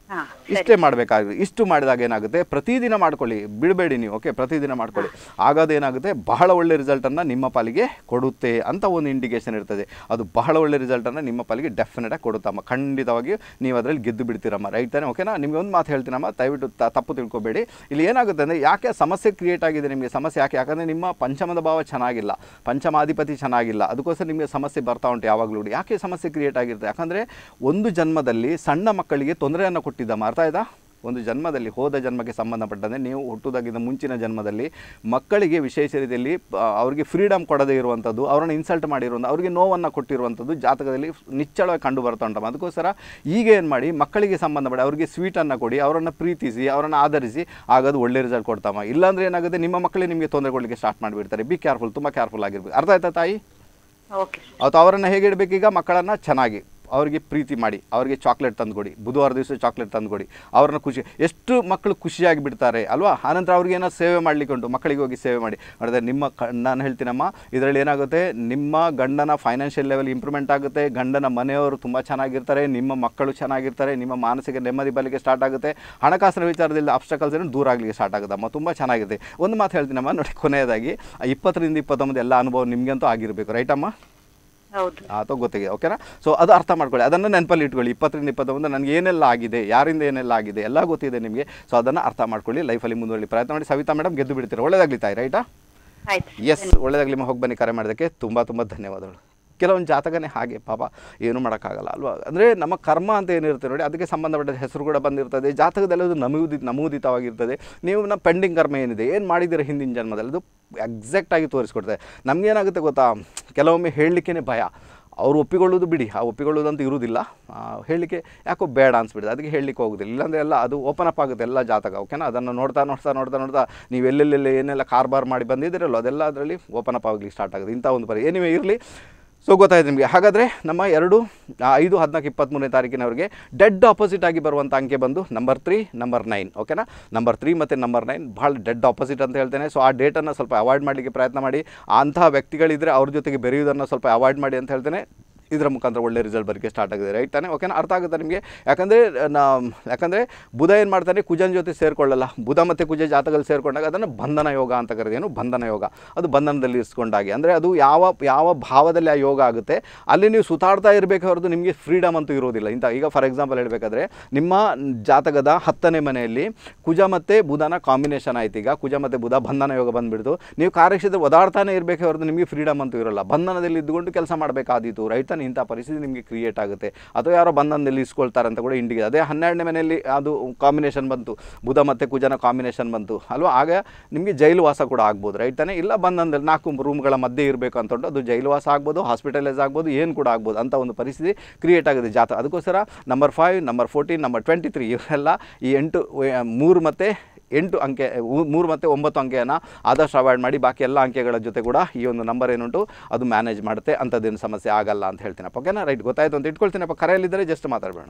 ಹಾ ಇಷ್ಟೇ ಮಾಡಬೇಕಾಗುತ್ತೆ ಇಷ್ಟು ಮಾಡಿದಾಗ ಏನಾಗುತ್ತೆ ಪ್ರತಿದಿನ ಮಾಡ್ಕೊಳ್ಳಿ ಬಿಡಬೇಡಿ ನೀವು ಓಕೆ ಪ್ರತಿದಿನ ಮಾಡ್ಕೊಳ್ಳಿ ಆಗೋದೇನಾಗುತ್ತೆ ಬಹಳ ಒಳ್ಳೆ ರಿಸಲ್ಟನ್ನು ನಿಮ್ಮ ಪಾಲಿಗೆ ಕೊಡುತ್ತೆ ಅಂತ ಒಂದು ಇಂಡಿಕೇಶನ್ ಇರ್ತದೆ ಅದು ಬಹಳ ಒಳ್ಳೆ ರಿಸಲ್ಟನ್ನು ನಿಮ್ಮ ಪಾಲಿಗೆ ಡೆಫಿನೆಟಾಗಿ ಕೊಡುತ್ತಮ್ಮ ಖಂಡಿತವಾಗಿ ನೀವು ಅದರಲ್ಲಿ ಗೆದ್ದು ಬಿಡ್ತೀರಮ್ಮ ರೈಟ್ ತಾನೆ ಓಕೆನಾ ನಿಮಗೆ ಒಂದು ಮಾತು ಹೇಳ್ತೀನಮ್ಮ ದಯವಿಟ್ಟು ತ- ತಪ್ಪು ತಿಳ್ಕೊಬೇಡಿ ಇಲ್ಲಿ ಏನಾಗುತ್ತೆ ಅಂದರೆ ಯಾಕೆ ಸಮಸ್ಯೆ ಕ್ರಿಯೇಟ್ ಆಗಿದೆ ನಿಮಗೆ ಸಮಸ್ಯೆ ಯಾಕೆ ಯಾಕಂದರೆ ನಿಮ್ಮ ಪಂಚಮದ ಭಾವ ಚೆನ್ನಾಗಿಲ್ಲ ಪಂಚಮಾಧಿಪತಿ ಚೆನ್ನಾಗಿಲ್ಲ ಅದಕ್ಕೋಸ್ಕರ ನಿಮಗೆ ಸಮಸ್ಯೆ ಬರ್ತಾ ಉಂಟು ಯಾವಾಗಲೂ ಯಾಕೆ ಸಮಸ್ಯೆ ಕ್ರಿಯೇಟ್ ಆಗಿರುತ್ತೆ ಯಾಕಂದರೆ ಒಂದು ಜನ್ಮದಲ್ಲಿ ಸಣ್ಣ ಮಕ್ಕಳಿಗೆ ತೊಂದರೆಯನ್ನು ಕೊಟ್ಟಿದ್ದಮ್ಮ ಅರ್ಥ ಆಯ್ತಾ ಒಂದು ಜನ್ಮದಲ್ಲಿ ಹೋದ ಜನ್ಮಕ್ಕೆ ಸಂಬಂಧಪಟ್ಟಂತೆ ನೀವು ಹುಟ್ಟುವುದಕ್ಕಿಂತ ಮುಂಚಿನ ಜನ್ಮದಲ್ಲಿ ಮಕ್ಕಳಿಗೆ ವಿಶೇಷ ರೀತಿಯಲ್ಲಿ ಆ, ಅವರಿಗೆ ಫ್ರೀಡಮ್ ಕೊಡದೇ ಇರುವಂಥದ್ದು ಅವರನ್ನು ಇನ್ಸಲ್ಟ್ ಮಾಡಿರುವಂಥ ಅವರಿಗೆ ನೋವನ್ನು ಕೊಟ್ಟಿರುವಂಥದ್ದು ಜಾತಕದಲ್ಲಿ ನಿಚ್ಚಳವಾಗಿ ಕಂಡು ಬರ್ತಾ ಉಂಟಮ್ಮ ಅದಕ್ಕೋಸ್ಕರ ಈಗ ಏನು ಮಾಡಿ ಮಕ್ಕಳಿಗೆ ಸಂಬಂಧಪಟ್ಟ ಅವರಿಗೆ ಸ್ವೀಟನ್ನು ಕೊಡಿ ಅವರನ್ನು ಪ್ರೀತಿಸಿ ಅವರನ್ನು ಆಧರಿಸಿ ಆಗೋದು ಒಳ್ಳೆ ರಿಸಲ್ಟ್ ಕೊಡ್ತಮ್ಮ ಇಲ್ಲಾಂದ್ರೆ ಏನಾಗುತ್ತೆ ನಿಮ್ಮ ಮಕ್ಕಳೇ ನಿಮಗೆ ತೊಂದರೆ ಕೊಡಲಿಕ್ಕೆ ಸ್ಟಾರ್ಟ್ ಮಾಡಿಬಿಡ್ತಾರೆ ಬಿ ಕೇರ್ಫುಲ್ ತುಂಬ ಕೇರ್ಫುಲ್ ಆಗಿರ್ಬೇಕು ಅರ್ಥ ಆಯ್ತಾ ತಾಯಿ ಓಕೆ ಅವತ್ತು ಅವರನ್ನು ಹೇಗೆ ಇಡಬೇಕೀಗ ಮಕ್ಕಳನ್ನು ಚೆನ್ನಾಗಿ ಅವರಿಗೆ ಪ್ರೀತಿ ಮಾಡಿ ಅವರಿಗೆ ಚಾಕ್ಲೇಟ್ ತಂದುಕೊಡಿ ಬುಧವಾರ ದಿವಸ ಚಾಕ್ಲೇಟ್ ತಂದುಕೊಡಿ ಅವ್ರನ್ನ ಖುಷಿ ಎಷ್ಟು ಮಕ್ಕಳು ಖುಷಿಯಾಗಿ ಬಿಡ್ತಾರೆ ಅಲ್ವಾ ಆನಂತರ ಅವ್ರಿಗೆ ಏನೋ ಸೇವೆ ಮಾಡಲಿಕ್ಕೆ ಉಂಟು ಮಕ್ಕಳಿಗೆ ಹೋಗಿ ಸೇವೆ ಮಾಡಿ ಮಾಡಿದ್ರೆ ನಿಮ್ಮ ಕ ನಾನು ಹೇಳ್ತೀನಮ್ಮ ಇದರಲ್ಲಿ ಏನಾಗುತ್ತೆ ನಿಮ್ಮ ಗಂಡನ ಫೈನಾನ್ಷಿಯಲ್ ಲೆವೆಲ್ ಇಂಪ್ರೂವ್ಮೆಂಟ್ ಆಗುತ್ತೆ ಗಂಡನ ಮನೆಯವರು ತುಂಬ ಚೆನ್ನಾಗಿರ್ತಾರೆ ನಿಮ್ಮ ಮಕ್ಕಳು ಚೆನ್ನಾಗಿರ್ತಾರೆ ನಿಮ್ಮ ಮಾನಸಿಕ ನೆಮ್ಮದಿ ಬರಲಿಕ್ಕೆ ಸ್ಟಾರ್ಟ್ ಆಗುತ್ತೆ ಹಣಕಾಸಿನ ವಿಚಾರದಲ್ಲಿ ಅಬ್ಸ್ಟಕಲ್ಸ್ ಏನು ದೂರ ಆಗಲಿಕ್ಕೆ ಸ್ಟಾರ್ಟ್ ಆಗುತ್ತಮ್ಮ ತುಂಬ ಚೆನ್ನಾಗಿದೆ ಒಂದು ಮಾತು ಹೇಳ್ತೀನಮ್ಮ ನೋಡಿ ಕೊನೆಯದಾಗಿ ಆ ಇಪ್ಪತ್ತರಿಂದ ಇಪ್ಪತ್ತೊಂಬತ್ತು ಎಲ್ಲ ಅನುಭವ ನಿಮಗಂತೂ ಆಗಿರಬೇಕು ರೈಟಮ್ಮ ಹೌದು ಅಥವಾ ಗೊತ್ತಿಗೆ ಓಕೆನಾ ಸೊ ಅದು ಅರ್ಥ ಮಾಡ್ಕೊಳ್ಳಿ ಅದನ್ನು ನೆನಪಲ್ಲಿ ಇಟ್ಕೊಳ್ಳಿ ಇಪ್ಪತ್ತರಿಂದ ಇಪ್ಪತ್ತೊಂದು ನನಗೆ ಏನೆಲ್ಲ ಆಗಿದೆ ಯಾರಿಂದ ಏನೆಲ್ಲ ಆಗಿದೆ ಎಲ್ಲ ಗೊತ್ತಿದೆ ನಿಮಗೆ ಸೊ ಅದನ್ನು ಅರ್ಥ ಮಾಡ್ಕೊಳ್ಳಿ ಲೈಫಲ್ಲಿ ಮುಂದುವರಲಿ ಪ್ರಯತ್ನ ಮಾಡಿ ಸವಿತಾ ಮೇಡಮ್ ಗೆದ್ದು ಬಿಡ್ತೀರಾ ಒಳ್ಳೇದಾಗ್ಲಿ ತಾಯಿ ರೈಟಾ ಆಯ್ತು ಎಸ್ ಒಳ್ಳೇದಾಗಲಿ ಹೋಗಿ ಬನ್ನಿ ಕರೆ ಮಾಡೋದಕ್ಕೆ ತುಂಬ ತುಂಬ ಧನ್ಯವಾದಗಳು ಕೆಲವೊಂದು ಜಾತಕನೇ ಹಾಗೆ ಪಾಪ ಏನು ಮಾಡೋಕ್ಕಾಗಲ್ಲ ಅಲ್ವಾ ಅಂದರೆ ನಮ್ಮ ಕರ್ಮ ಅಂತ ಏನಿರುತ್ತೆ ನೋಡಿ ಅದಕ್ಕೆ ಸಂಬಂಧಪಟ್ಟ ಹೆಸರು ಕೂಡ ಬಂದಿರ್ತದೆ ಜಾತಕದಲ್ಲಿ ಅದು ನಮೂದಿ ನಮೂದಿತವಾಗಿರ್ತದೆ ನೀವು ನಮ್ಮ ಪೆಂಡಿಂಗ್ ಕರ್ಮ ಏನಿದೆ ಏನು ಮಾಡಿದ್ದೀರ ಹಿಂದಿನ ಜನ್ಮದಲ್ಲಿ ಅದು ಎಕ್ಸಾಕ್ಟಾಗಿ ತೋರಿಸ್ಕೊಡ್ತದೆ ನಮಗೇನಾಗುತ್ತೆ ಗೊತ್ತಾ ಕೆಲವೊಮ್ಮೆ ಹೇಳಲಿಕ್ಕೇ ಭಯ ಅವ್ರು ಒಪ್ಪಿಕೊಳ್ಳೋದು ಬಿಡಿ ಆ ಒಪ್ಪಿಕೊಳ್ಳೋದಂತ ಇರುವುದಿಲ್ಲ ಆ, ಹೇಳಲಿಕ್ಕೆ ಯಾಕೋ ಬೇಡ ಅನ್ಸ್ಬಿಡುತ್ತೆ ಅದಕ್ಕೆ ಹೇಳಲಿಕ್ಕೆ ಹೋಗೋದಿಲ್ಲ ಇಲ್ಲಾಂದರೆ ಎಲ್ಲ ಅದು ಓಪನ್ ಅಪ್ ಆಗುತ್ತೆ ಎಲ್ಲ ಜಾತಕ ಓಕೆನಾ ಅದನ್ನು ನೋಡ್ತಾ ನೋಡ್ತಾ ನೋಡ್ತಾ ನೋಡ್ತಾ ನೀವು ಎಲ್ಲೆಲ್ಲೆಲ್ಲ ಏನೆಲ್ಲ ಕಾರ್ಬಾರ್ ಮಾಡಿ ಬಂದಿದ್ದೀರಲ್ಲ ಅದೆಲ್ಲ ಅದರಲ್ಲಿ ಓಪನ್ ಅಪ್ ಆಗಲಿಕ್ಕೆ ಸ್ಟಾರ್ಟ್ ಆಗುತ್ತೆ ಇಂಥ ಒಂದು ಪರಿ ಏನಿವೆ ಇರಲಿ ಸೊ ಗೊತ್ತಾಯ್ತು ನಿಮಗೆ ಹಾಗಾದರೆ ನಮ್ಮ ಎರಡು ಆ, ಐದು ಹದಿನಾಲ್ಕು ಇಪ್ಪತ್ತ್ಮೂರನೇ ತಾರೀಕಿನವರೆಗೆ ಡೆಡ್ ಆಪೋಸಿಟ್ ಆಗಿ ಬರುವಂಥ ಅಂಕೆ ಬಂದು ನಂಬರ್ ತ್ರೀ ನಂಬರ್ ನೈನ್ ಓಕೆನಾ ನಂಬರ್ ತ್ರೀ ಮತ್ತು ನಂಬರ್ ನೈನ್ ಭಾಳ ಡೆಡ್ ಆಪೋಸಿಟ್ ಅಂತ ಹೇಳ್ತೇನೆ ಸೊ ಆ ಡೇಟನ್ನು ಸ್ವಲ್ಪ ಅವಾಯ್ಡ್ ಮಾಡಲಿಕ್ಕೆ ಪ್ರಯತ್ನ ಮಾಡಿ ಅಂತಹ ವ್ಯಕ್ತಿಗಳಿದ್ದರೆ ಅವ್ರ ಜೊತೆಗೆ ಬೆರೆಯುವುದನ್ನು ಸ್ವಲ್ಪ ಅವಾಯ್ಡ್ ಮಾಡಿ ಅಂತ ಹೇಳ್ತೇನೆ ಇದರ ಮುಖಾಂತರ ಒಳ್ಳೆ ರಿಸಲ್ಟ್ ಬರಲಿಕ್ಕೆ ಸ್ಟಾರ್ಟ್ ಆಗಿದೆ ರೈಟ್ ತಾನೇ ಓಕೆನಾ ಅರ್ಥ ಆಗುತ್ತೆ ನಿಮಗೆ ಯಾಕಂದರೆ ನಾ ಯಾಕಂದರೆ ಬುಧ ಏನು ಮಾಡ್ತಾನೆ ಕುಜನ ಜೊತೆ ಸೇರಿಕೊಳ್ಳಲ್ಲ ಬುಧ ಮತ್ತು ಕುಜ ಜಾತಕದಲ್ಲಿ ಸೇರಿಕೊಂಡಾಗ ಅದನ್ನು ಬಂಧನ ಯೋಗ ಅಂತ ಕರೆದೇನು ಬಂಧನ ಯೋಗ ಅದು ಬಂಧನದಲ್ಲಿ ಇರಿಸ್ಕೊಂಡಾಗೆ ಅಂದರೆ ಅದು ಯಾವ ಯಾವ ಭಾವದಲ್ಲಿ ಆ ಯೋಗ ಆಗುತ್ತೆ ಅಲ್ಲಿ ನೀವು ಸುತ್ತಾಡ್ತಾ ಇರಬೇಕು ಹೊರತು ನಿಮಗೆ ಫ್ರೀಡಮ್ ಅಂತೂ ಇರೋದಿಲ್ಲ ಇಂಥ ಈಗ ಫಾರ್ ಎಕ್ಸಾಂಪಲ್ ಹೇಳಬೇಕಾದ್ರೆ ನಿಮ್ಮ ಜಾತಕದ ಹತ್ತನೇ ಮನೆಯಲ್ಲಿ ಕುಜ ಮತ್ತು ಬುಧನ ಕಾಂಬಿನೇಷನ್ ಆಯ್ತು ಈಗ ಕುಜ ಮತ್ತು ಬುಧ ಬಂಧನ ಯೋಗ ಬಂದುಬಿಡ್ತು ನೀವು ಕಾರ್ಯಕ್ಷೇತ್ರ ಓದಾಡ್ತಾನೆ ಇರಬೇಕೆ ಹೊರತು ನಿಮಗೆ ಫ್ರೀಡಮ್ ಅಂತೂ ಇರೋಲ್ಲ ಬಂಧನದಲ್ಲಿ ಇದ್ದುಕೊಂಡು ಕೆಲಸ ಮಾಡಬೇಕಾದೀತು ರೈಟ್ ತಾನೆ ಇಂಥ ಪರಿಸ್ಥಿತಿ ನಿಮಗೆ ಕ್ರಿಯೇಟ್ ಆಗುತ್ತೆ ಅಥವಾ ಯಾರೋ ಬಂಧನದಲ್ಲಿ ಇಸ್ಕೊಳ್ತಾರೆ ಅಂತ ಕೂಡ ಇಂಡಿಗೆ ಅದೇ ಹನ್ನೆರಡನೇ ಮನೆಯಲ್ಲಿ ಅದು ಕಾಂಬಿನೇಷನ್ ಬಂತು ಬುಧ ಮತ್ತು ಕುಜನ ಕಾಂಬಿನೇಷನ್ ಬಂತು ಅಲ್ವಾ ಆಗ ನಿಮಗೆ ಜೈಲು ವಾಸ ಕೂಡ ಆಗ್ಬೋದು ರೈಟ್ ತಾನೆ ಇಲ್ಲ ಬಂಧನದಲ್ಲಿ ನಾಲ್ಕು ರೂಮ್ಗಳ ಮಧ್ಯೆ ಇರಬೇಕು ಅಂತ ಉಂಟು ಅದು ಜೈಲು ವಾಸ ಆಗ್ಬೋದು ಹಾಸ್ಪಿಟಲೈಸ್ ಆಗ್ಬೋದು ಏನು ಕೂಡ ಆಗ್ಬೋದು ಅಂತ ಒಂದು ಪರಿಸ್ಥಿತಿ ಕ್ರಿಯೇಟ್ ಆಗಿದೆ ಜಾತ ಅದಕ್ಕೋಸ್ಕರ number five number fourteen number twenty three ಇವರೆಲ್ಲ ಈ ಎಂಟು ವೆ- ಮೂರು ಮತ್ತು ಎಂಟು ಅಂಕೆ ಉ- ಮೂರು ಮತ್ತು ಒಂಬತ್ತು ಅಂಕೆಯನ್ನು ಆದಷ್ಟು ಅವಾಯ್ಡ್ ಮಾಡಿ ಬಾಕಿ ಎಲ್ಲ ಅಂಕೆಗಳ ಜೊತೆ ಕೂಡ ಈ ಒಂದು ನಂಬರ್ ಏನುಂಟು ಅದು ಮ್ಯಾನೇಜ್ ಮಾಡುತ್ತೆ ಅಂಥದ್ದೇನು ಸಮಸ್ಯೆ ಆಗಲ್ಲ ಅಂತ ಹೇಳ್ತೀನಪ್ಪ ಓಕೆನಾ ರೈಟ್ ಗೊತ್ತಾಯ್ತು ಅಂತ ಇಟ್ಕೊಳ್ತೀನಪ್ಪ ಕರೆಯಲ್ಲಿದ್ದರೆ ಜಸ್ಟ್ ಮಾತಾಡಬೇಡ